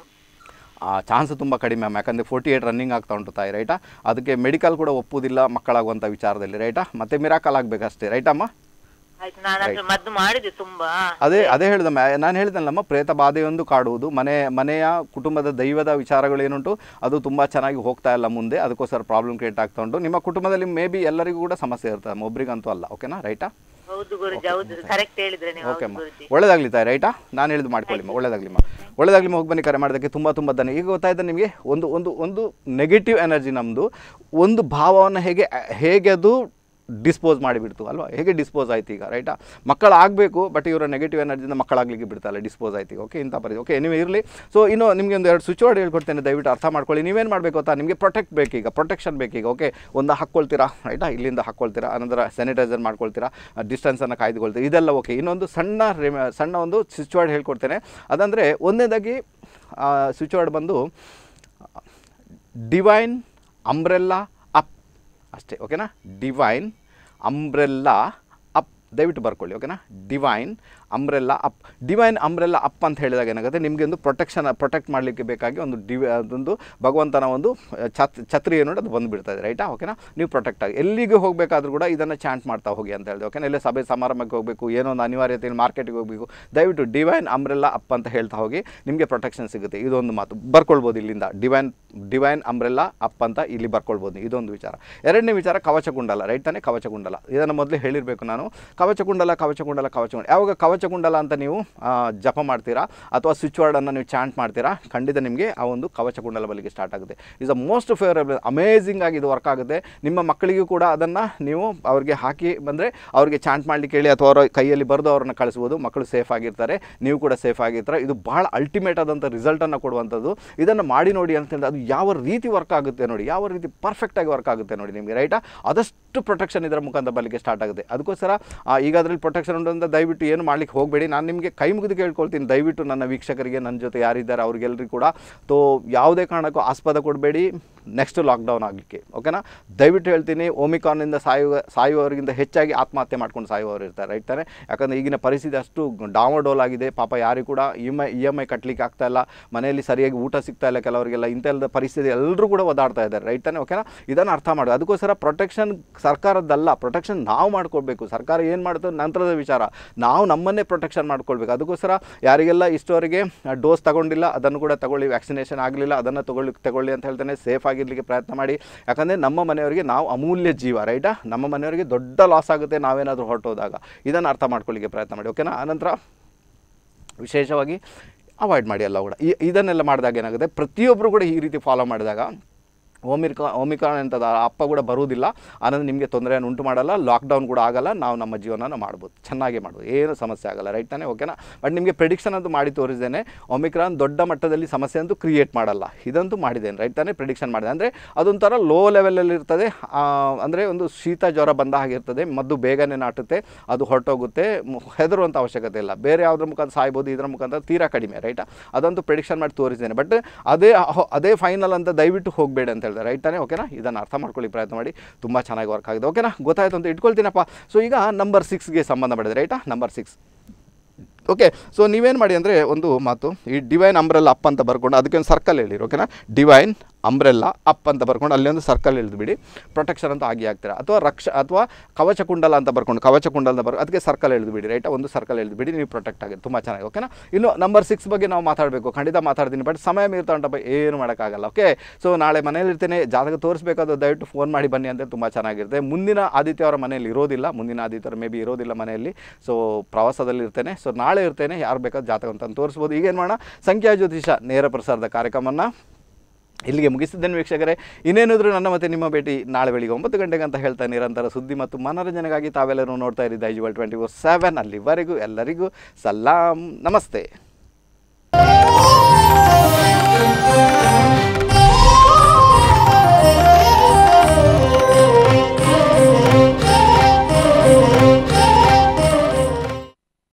ಆ ಚಾನ್ಸ್ ತುಂಬ ಕಡಿಮೆ ಮ್ಯಾಮ್ ಯಾಕಂದರೆ ಫೋರ್ಟಿ ಏಯ್ಟ್ ರನ್ನಿಂಗ್ ಆಗ್ತಾ ಉಂಟು ತಾಯಿ ರೈಟಾ ಅದಕ್ಕೆ ಮೆಡಿಕಲ್ ಕೂಡ ಒಪ್ಪುವುದಿಲ್ಲ ಮಕ್ಕಳಾಗುವಂಥ ವಿಚಾರದಲ್ಲಿ ರೈಟಾ ಮತ್ತೆ ಮಿರಾಕಲ್ ಆಗಬೇಕಷ್ಟೇ ರೈಟಮ್ಮ ಆಯ್ತು ನಾನು ಅದ್ರ ಮದ್ದು ಮಾಡಿದೆ ತುಂಬಾ ಅದೇ ಅದೇ ಹೇಳ್ದಮ್ಮ ನಾನು ಹೇಳ್ದಲ್ಲಮ್ಮ ಪ್ರೇತ ಬಾಧೆಯೊಂದು ಕಾಡುವುದು ಮನೆ ಮನೆಯ ಕುಟುಂಬದ ದೈವದ ವಿಚಾರಗಳು ಏನುಂಟು ಅದು ತುಂಬ ಚೆನ್ನಾಗಿ ಹೋಗ್ತಾ ಇಲ್ಲ ಮುಂದೆ ಅದಕ್ಕೋಸ್ಕರ ಪ್ರಾಬ್ಲಮ್ ಕ್ರಿಯೇಟ್ ಆಗ್ತಾ ಉಂಟು ನಿಮ್ಮ ಕುಟುಂಬದಲ್ಲಿ ಮೇ ಬಿ ಎಲ್ಲರಿಗೂ ಕೂಡ ಸಮಸ್ಯೆ ಇರ್ತದೆ ಒಬ್ರಿಗಂತೂ ಅಲ್ಲ ಓಕೆನಾ ರೈಟಾ ಹೌದು ಗುರುಜಿ ಹೌದು ಕರೆಕ್ಟ್ ಹೇಳಿದ್ರೆ ನೀವು ಓಕೆ ಹೌದು ಅಮ್ಮ ಗುರುಜಿ ಒಳ್ಳೇದಾಗ್ಲಿ ತಾಯಿ ರೈಟಾ ನಾನು ಹೇಳಿದ್ದು ಮಾಡ್ಕೊಳ್ಳಿಮ್ಮ ಒಳ್ಳೇದಾಗ್ಲಿಮ್ಮ ಒಳ್ಳೇದಾಗ್ಲಿ ಹೋಗಿ ಬನ್ನಿ ಕರೆ ಮಾಡೋದಕ್ಕೆ ತುಂಬ ತುಂಬ ಧನ್ಯ ಈಗ ಗೊತ್ತಾಯ್ತು ನಿಮಗೆ ಒಂದು ಒಂದು ಒಂದು ನೆಗೆಟಿವ್ ಎನರ್ಜಿ ನಮ್ಮದು ಒಂದು ಭಾವವನ್ನು ಹೇಗೆ ಹೇಗೆ ಅದು ಡಿಸ್ಪೋಸ್ ಮಾಡಿಬಿಡ್ತು ಅಲ್ವಾ ಹೇಗೆ ಡಿಸ್ಪೋಸ್ ಆಯ್ತು ಈಗ ರೈಟಾ ಮಕ್ಕಳು ಆಗಬೇಕು ಬಟ್ ಇವರ ನೆಗೆಟಿವ್ ಎನರ್ಜಿಯಿಂದ ಮಕ್ಕಳಾಗಲಿಕ್ಕೆ ಬಿಡ್ತಲ್ಲ ಡಿಸ್ಪೋಸ್ ಆಯ್ತು ಈಗ ಓಕೆ ಇಂಥ ಪರಿಸ್ಥಿತಿ ಓಕೆ ನೀವು ಇರಲಿ ಸೊ ಇನ್ನು ನಿಮಗೆ ಒಂದು ಎರಡು ಸ್ವಿಚ್ ವರ್ಡ್ ಹೇಳ್ಕೊಡ್ತೇನೆ ದಯವಿಟ್ಟು ಅರ್ಥ ಮಾಡ್ಕೊಳ್ಳಿ ನೀವೇನು ಮಾಡಬೇಕು ಗೊತ್ತಾ ನಿಮಗೆ ಪ್ರೊಟೆಕ್ಟ್ ಬೇಕೀಗ ಪ್ರೊಟೆಕ್ಷನ್ ಬೇಕೀಗ ಓಕೆ ಒಂದು ಹಾಕ್ಕೊಳ್ತೀರಾ ರೈಟಾ ಇಲ್ಲಿಂದ ಹಾಕ್ಕೊಳ್ತೀರಾ ಅನಂತರ ಸ್ಯಾನಿಟೈಸರ್ ಮಾಡ್ಕೊಳ್ತೀರಾ ಡಿಸ್ಟೆನ್ಸನ್ನು ಕಾಯ್ದುಕೊಳ್ತೀರಾ ಇದೆಲ್ಲ ಓಕೆ ಇನ್ನೊಂದು ಸಣ್ಣ ರೆಮ ಸಣ್ಣ ಒಂದು ಸ್ವಿಚ್ ವರ್ಡ್ ಹೇಳ್ಕೊಡ್ತೇನೆ ಅದಂದರೆ ಒಂದನೇದಾಗಿ ಸ್ವಿಚ್ ವರ್ಡ್ ಬಂದು ಡಿವೈನ್ ಅಂಬ್ರೆಲ್ಲಾ ಅಪ್ ಅಷ್ಟೇ ಓಕೆನಾ ಡಿವೈನ್ ಅಂಬ್ರೆಲ್ಲಾ ಅಪ್ ದಯವಿಟ್ಟು ಬರ್ಕೊಳ್ಳಿ ಓಕೆನಾ divine umbrella up divine umbrella up ಅಂತ ಹೇಳಿದಾಗ ಏನಾಗುತ್ತೆ ನಿಮಗೆ ಒಂದು ಪ್ರೊಟೆಕ್ಷನ್ ಪ್ರೊಟೆಕ್ಟ್ ಮಾಡಲಿಕ್ಕೆ ಬೇಕಾಗಿ ಒಂದು ಡಿವಿ ಅದೊಂದು ಭಗವಂತನ ಒಂದು ಛತ್ ಛತ್ರಿ ಏನು ಅದು ಬಂದುಬಿಡ್ತದೆ ರೈಟಾ ಓಕೆನಾ ನೀವು ಪ್ರೊಟೆಕ್ಟ್ ಆಗಿ ಎಲ್ಲಿಗೆ ಹೋಗಬೇಕಾದ್ರೂ ಕೂಡ ಇದನ್ನು ಚಾಂಟ್ ಮಾಡ್ತಾ ಹೋಗಿ ಅಂತ ಹೇಳಿದೆ ಓಕೆನಾ ಎಲ್ಲೇ ಸಭೆ ಸಮಾರಂಭಕ್ಕೆ ಹೋಗಬೇಕು ಏನೋ ಒಂದು ಅನಿವಾರ್ಯತೆಯಲ್ಲಿ ಮಾರ್ಕೆಟಿಗೆ ಹೋಗಬೇಕು ದಯವಿಟ್ಟು ಡಿವೈನ್ ಅಂಬ್ರೆಲ್ಲ ಅಪ್ ಅಂತ ಹೇಳ್ತಾ ಹೋಗಿ ನಿಮಗೆ ಪ್ರೊಟೆಕ್ಷನ್ ಸಿಗುತ್ತೆ ಇದೊಂದು ಮಾತು ಬರ್ಕೊಳ್ಬೋದು ಇಲ್ಲಿಂದ ಡಿವೈನ್ ಡಿವೈನ್ ಅಂಬ್ರೆಲ್ಲ ಅಪ್ ಅಂತ ಇಲ್ಲಿ ಬರ್ಕೊಳ್ಬೋದು ಇದೊಂದು ವಿಚಾರ ಎರಡನೇ ವಿಚಾರ ಕವಚಕುಂಡಲ ರೈಟ್ ತಾನೇ ಕವಚಕುಂಡಲ ಇದನ್ನು ಮೊದಲೇ ಹೇಳಿರಬೇಕು ನಾನು ಕವಚಕುಂಡಲ ಕವಚಕುಂಡಲ ಕವಚಕುಂಡಲ ಯಾವಾಗ ಕವಚಕುಂಡಲ ಅಂತ ನೀವು ಆ, ಜಪ ಮಾಡ್ತೀರಾ ಅಥವಾ ಸ್ವಿಚ್ ವರ್ಡನ್ನು ನೀವು ಚಾಂಟ್ ಮಾಡ್ತೀರಾ ಖಂಡಿತ ನಿಮಗೆ ಆ ಒಂದು ಕವಚಕುಂಡಲ ಬಲಿಗೆ ಸ್ಟಾರ್ಟ್ ಆಗುತ್ತೆ is a most favourable amazing ಆಗಿ ಇದು ವರ್ಕ್ ಆಗುತ್ತೆ ನಿಮ್ಮ ಮಕ್ಕಳಿಗೂ ಕೂಡ ಅದನ್ನು ನೀವು ಅವ್ರಿಗೆ ಹಾಕಿ ಬಂದರೆ ಅವ್ರಿಗೆ ಚಾಂಟ್ ಮಾಡಲಿಕ್ಕೆ ಹೇಳಿ ಅಥವಾ ಅವರ ಕೈಯಲ್ಲಿ ಬರೆದು ಅವ್ರನ್ನ ಕಳಿಸ್ಬೋದು ಮಕ್ಕಳು ಸೇಫ್ ಆಗಿರ್ತಾರೆ ನೀವು ಕೂಡ ಸೇಫ್ ಆಗಿರ್ತಾರೆ ಇದು ಭಾಳ ಅಲ್ಟಿಮೇಟ್ ಆದಂಥ ರಿಸಲ್ಟನ್ನು ಕೊಡುವಂಥದ್ದು ಇದನ್ನು ಮಾಡಿ ನೋಡಿ ಅಂತ ಹೇಳಿದ್ರೆ ಅದು ಯಾವ ರೀತಿ ವರ್ಕ್ ಆಗುತ್ತೆ ನೋಡಿ ಯಾವ ರೀತಿ ಪರ್ಫೆಕ್ಟಾಗಿ ವರ್ಕ್ ಆಗುತ್ತೆ ನೋಡಿ ನಿಮಗೆ ರೈಟಾ ಆದಷ್ಟು ಪ್ರೊಟೆಕ್ಷನ್ ಇದರ ಮುಖಾಂತರ ಬರಲಿಕ್ಕೆ ಸ್ಟಾರ್ಟ್ ಆಗುತ್ತೆ ಅದಕ್ಕೋಸ್ಕರ ಆ, ಈಗ ಅದರಲ್ಲಿ ಪ್ರೊಟೆಕ್ಷನ್ ಉಂಟು ಅಂತ ದಯವಿಟ್ಟು ಏನು ಮಾಡ್ಲಿಕ್ಕೆ ಹೋಗಬೇಡಿ ನಾನು ನಿಮಗೆ ಕೈ ಮುಗಿದು ಕೇಳ್ಕೊಳ್ತೀನಿ ದಯವಿಟ್ಟು ನನ್ನ ವೀಕ್ಷಕರಿಗೆ ನನ್ನ ಜೊತೆ ಯಾರಿದ್ದಾರೆ ಅವ್ರಿಗೆಲ್ಲರಿಗೂ ಕೂಡ ತೋ ಯಾವುದೇ ಕಾರಣಕ್ಕೂ ಆಸ್ಪದ ಕೊಡಬೇಡಿ ನೆಕ್ಸ್ಟ್ ಲಾಕ್ಡೌನ್ ಆಗಲಿಕ್ಕೆ ಓಕೆನಾ ದಯವಿಟ್ಟು ಹೇಳ್ತೀನಿ ಓಮಿಕಾನ್ನಿಂದ ಸಾಯುವ ಸಾಯುವವರಿಗಿಂತ ಹೆಚ್ಚಾಗಿ ಆತ್ಮಹತ್ಯೆ ಮಾಡ್ಕೊಂಡು ಸಾಯುವವರು ಇರ್ತಾರೆ ರೈಟ್ ತಾನೆ ಯಾಕಂದರೆ ಈಗಿನ ಪರಿಸ್ಥಿತಿ ಅಷ್ಟು ಡಾಮಡೋಲ್ ಆಗಿದೆ ಪಾಪ ಯಾರಿಗೂ ಕೂಡ E M I E M I ಕಟ್ಟಲಿಕ್ಕೆ ಆಗ್ತಾ ಇಲ್ಲ ಮನೆಯಲ್ಲಿ ಸರಿಯಾಗಿ ಊಟ ಸಿಗ್ತಾ ಇಲ್ಲ ಕೆಲವರಿಗೆಲ್ಲ ಇಂಥೆಲ್ಲ ಪರಿಸ್ಥಿತಿ ಎಲ್ಲರೂ ಕೂಡ ಒದಾಡ್ತಾ ಇದ್ದಾರೆ ರೈಟ್ ತಾನೆ ಓಕೆನಾ ಇದನ್ನು ಅರ್ಥ ಮಾಡಿ ಅದಕ್ಕೋಸ್ಕರ ಪ್ರೊಟೆಕ್ಷನ್ ಸರ್ಕಾರದ್ದಲ್ಲ ಪ್ರೊಟೆಕ್ಷನ್ ನಾವು ಮಾಡ್ಕೊಳ್ಬೇಕು ಸರ್ಕಾರ ಏನು ಮಾಡುತ್ತೆ ನಂತರದ ವಿಚಾರ ನಾವು ನಮ್ಮನ್ನೇ ಪ್ರೊಟೆಕ್ಷನ್ ಮಾಡ್ಕೊಳ್ಬೇಕು ಅದಕ್ಕೋಸ್ಕರ ಯಾರಿಗೆಲ್ಲ ಇಷ್ಟವರೆಗೆ ಡೋಸ್ ತಗೊಂಡಿಲ್ಲ ಅದನ್ನು ಕೂಡ ತಗೊಳ್ಳಿ ವ್ಯಾಕ್ಸಿನೇಷನ್ ಆಗಲಿಲ್ಲ ಅದನ್ನು ತಗೊಳ್ಳಿ ತಗೊಳ್ಳಿ ಅಂತ ಹೇಳ್ತಾನೆ ಸೇಫ್ ಆಗಿರಲಿಕ್ಕೆ ಪ್ರಯತ್ನ ಮಾಡಿ ಯಾಕಂದರೆ ನಮ್ಮ ಮನೆಯವರಿಗೆ ನಾವು ಅಮೂಲ್ಯ ಜೀವ ರೈಟಾ ನಮ್ಮ ಮನೆಯವರಿಗೆ ದೊಡ್ಡ ಲಾಸ್ ಆಗುತ್ತೆ ನಾವೇನಾದರೂ ಹೊರಟೋದಾಗ ಇದನ್ನು ಅರ್ಥ ಮಾಡ್ಕೊಳ್ಳಿಕ್ಕೆ ಪ್ರಯತ್ನ ಮಾಡಿ ಓಕೆನಾ ಆನಂತರ ವಿಶೇಷವಾಗಿ ಅವಾಯ್ಡ್ ಮಾಡಿ ಎಲ್ಲ ಕೂಡ ಈ ಇದನ್ನೆಲ್ಲ ಮಾಡಿದಾಗ ಏನಾಗುತ್ತೆ ಪ್ರತಿಯೊಬ್ಬರು ಕೂಡ ಈ ರೀತಿ ಫಾಲೋ ಮಾಡಿದಾಗ ಓಮಿಕಾ ಓಮಿಕಾನ್ ಅಂತ ಅಪ್ಪ ಕೂಡ ಬರುವುದಿಲ್ಲ ಆನಂತರ ನಿಮಗೆ ತೊಂದರೆಯನ್ನು ಉಂಟು ಮಾಡಲ್ಲ ಲಾಕ್ಡೌನ್ ಕೂಡ ಆಗಲ್ಲ ನಾವು ನಮ್ಮ ಜೀವನನ ಮಾಡ್ಬೋದು ಚೆನ್ನಾಗಿ ಮಾಡ್ಬೋದು ಏನು ಸಮಸ್ಯೆ ಆಗಲ್ಲ ರೈಟ್ ತಾನೇ ಓಕೆನಾ ಬಟ್ ನಿಮಗೆ ಪ್ರಿಡಿಕ್ಷನ್ ಅಂತೂ ಮಾಡಿ ತೋರಿಸಿದ್ದೇನೆ ಒಮಿಕ್ರಾನ್ ದೊಡ್ಡ ಮಟ್ಟದಲ್ಲಿ ಸಮಸ್ಯೆ ಅಂತೂ ಕ್ರಿಯೇಟ್ ಮಾಡಲ್ಲ ಇದಂತೂ ಮಾಡಿದ್ದೇನೆ ರೈಟ್ ತಾನೇ ಪ್ರಿಡಿಕ್ಷನ್ ಮಾಡಿದೆ ಅಂದರೆ ಅದೊಂಥರ ಲೋ ಲೆವೆಲಲ್ಲಿ ಇರ್ತದೆ ಅಂದರೆ ಒಂದು ಶೀತ ಜ್ವರ ಬಂದ ಹಾಗಿರ್ತದೆ ಮದ್ದು ಬೇಗನೆ ನಾಟುತ್ತೆ ಅದು ಹೊರಟೋಗುತ್ತೆ ಮ್- ಹೆದರುವಂಥ ಅವಶ್ಯಕತೆ ಇಲ್ಲ ಬೇರೆ ಯಾವುದ್ರ ಮುಖಾಂತರ ಸಾಯ್ಬೋದು ಇದರ ಮುಖಾಂತರ ತೀರಾ ಕಡಿಮೆ ರೈಟಾ ಅದಂತೂ ಪ್ರಿಡಿಕ್ಷನ್ ಮಾಡಿ ತೋರಿಸಿದ್ದೇನೆ ಬಟ್ ಅದೇ ಅಹೊ- ಅದೇ ಫೈನಲ್ ಅಂತ ದಯವಿಟ್ಟು ಹೋಗಬೇಡಿ ಅಂತ ಹೇಳಿದೆ ರೈಟ್ ತಾನೇ ಓಕೆನಾ ಇದನ್ನು ಅರ್ಥ ಮಾಡ್ಕೊಳ್ಳಿ ಪ್ರಯತ್ನ ಮಾಡಿ ತುಂಬ ಚೆನ್ನಾಗಿ ವರ್ಕ್ ಆಗಿದೆ ಓಕೆನಾ ಗೊತ್ತಾಯ್ತು ಅಂತ ಇಟ್ಕೊಳ್ತೀನಪ್ಪ ಸೊ ಈಗ ನಂಬರ್ ಸಿಕ್ಸ್ಗೆ ಸಂಬಂಧಪಟ್ಟಿದೆ ರೈಟಾ ನಂಬರ್ ಸಿಕ್ಸ್ ಓಕೆ ಸೊ ನೀವೇನು ಮಾಡಿ ಅಂದರೆ ಒಂದು ಮಾತು ಈ ಡಿವೈನ್ ಅಂಬ್ರೆಲ್ಲ ಅಪ್ ಅಂತ ಬರ್ಕೊಂಡು ಅದಕ್ಕೆ ಒಂದು ಸರ್ಕಲ್ ಹೇಳಿರಿ ಓಕೆನಾ ಡಿವೈನ್ ಅಂಬ್ರೆಲ್ಲ ಅಪ್ ಅಂತ ಬರ್ಕೊಂಡು ಅಲ್ಲಿ ಒಂದು ಸರ್ಕಲ್ ಬಿಡಿ ಪ್ರೊಟೆಕ್ಷನ್ ಅಂತ ಆಗಿ ಆಗ್ತೀರಾ ಅಥವಾ ರಕ್ಷ ಅಥವಾ ಕವಚ ಕುಂಡಲ ಅಂತ ಬರ್ಕೊಂಡು ಕವಚ ಕುಂಡಲ ಅಂತ ಬರ್ ಅದಕ್ಕೆ ಸರ್ಕಲ್ ಬಿಡಿ ರೈಟಾ ಒಂದು ಸರ್ಕಲ್ ಬಿಡಿ ನೀವು ಪ್ರೊಟೆಕ್ಟ್ ಆಗಿದೆ ತುಂಬ ಚೆನ್ನಾಗಿ ಓಕೆನಾ ಇನ್ನು ನಂಬರ್ ಸಿಕ್ಸ್ ಬಗ್ಗೆ ನಾವು ಮಾತಾಡಬೇಕು ಖಂಡಿತ ಮಾತಾಡ್ತೀನಿ ಬಟ್ ಸಮಯ ಮೀರ್ತಾ ಉಂಟಪ್ಪ ಏನು ಮಾಡೋಕ್ಕಾಗಲ್ಲ ಓಕೆ ಸೊ ನಾಳೆ ಮನೇಲಿ ಇರ್ತೇನೆ ಜಾತಕ ತೋರಿಸ್ಬೇಕಾದ್ರೆ ದಯವಿಟ್ಟು ಫೋನ್ ಮಾಡಿ ಬನ್ನಿ ಅಂತ ತುಂಬ ಚೆನ್ನಾಗಿರುತ್ತೆ ಮುಂದಿನ ಆದಿತ್ಯ ಅವರ ಮನೆಯಲ್ಲಿ ಇರೋದಿಲ್ಲ ಮುಂದಿನ ಆದಿತ್ಯರು ಮೇ ಬಿ ಇರೋದಿಲ್ಲ ಮನೆಯಲ್ಲಿ ಸೊ ಪ್ರವಾಸದಲ್ಲಿ ಇರ್ತೇನೆ ಸೊ ನಾಳೆ ಇರ್ತೇನೆ ಯಾರು ಬೇಕಾದ್ರೂ ಜಾತಕ ಅಂತ ತೋರಿಸ್ಬೋದು ಈಗೇನು ಮಾಡೋಣ ಸಂಖ್ಯಾ ಜ್ಯೋತಿಷ ನೇರ ಪ್ರಸಾರದ ಕಾರ್ಯಕ್ರಮವನ್ನು ಇಲ್ಲಿಗೆ ಮುಗಿಸಿದ್ದೇನೆ ವೀಕ್ಷಕರೇ ಇನ್ನೇನಿದ್ರು ನನ್ನ ಮತ್ತೆ ನಿಮ್ಮ ಭೇಟಿ ನಾಳೆ ಬೆಳಿಗ್ಗೆ ಒಂಬತ್ತು ಗಂಟೆಗೆ ಅಂತ ಹೇಳ್ತಾ ನಿರಂತರ ಸುದ್ದಿ ಮತ್ತು ಮನೋರಂಜನೆಗಾಗಿ ತಾವೆಲ್ಲರೂ ನೋಡ್ತಾ ಇರಿ ದೈಜುವಲ್ ಟ್ವೆಂಟಿ ಫೋರ್ ಸೆವೆನ್ ಅಲ್ಲಿವರೆಗೂ ಎಲ್ಲರಿಗೂ ಸಲಾಂ ನಮಸ್ತೆ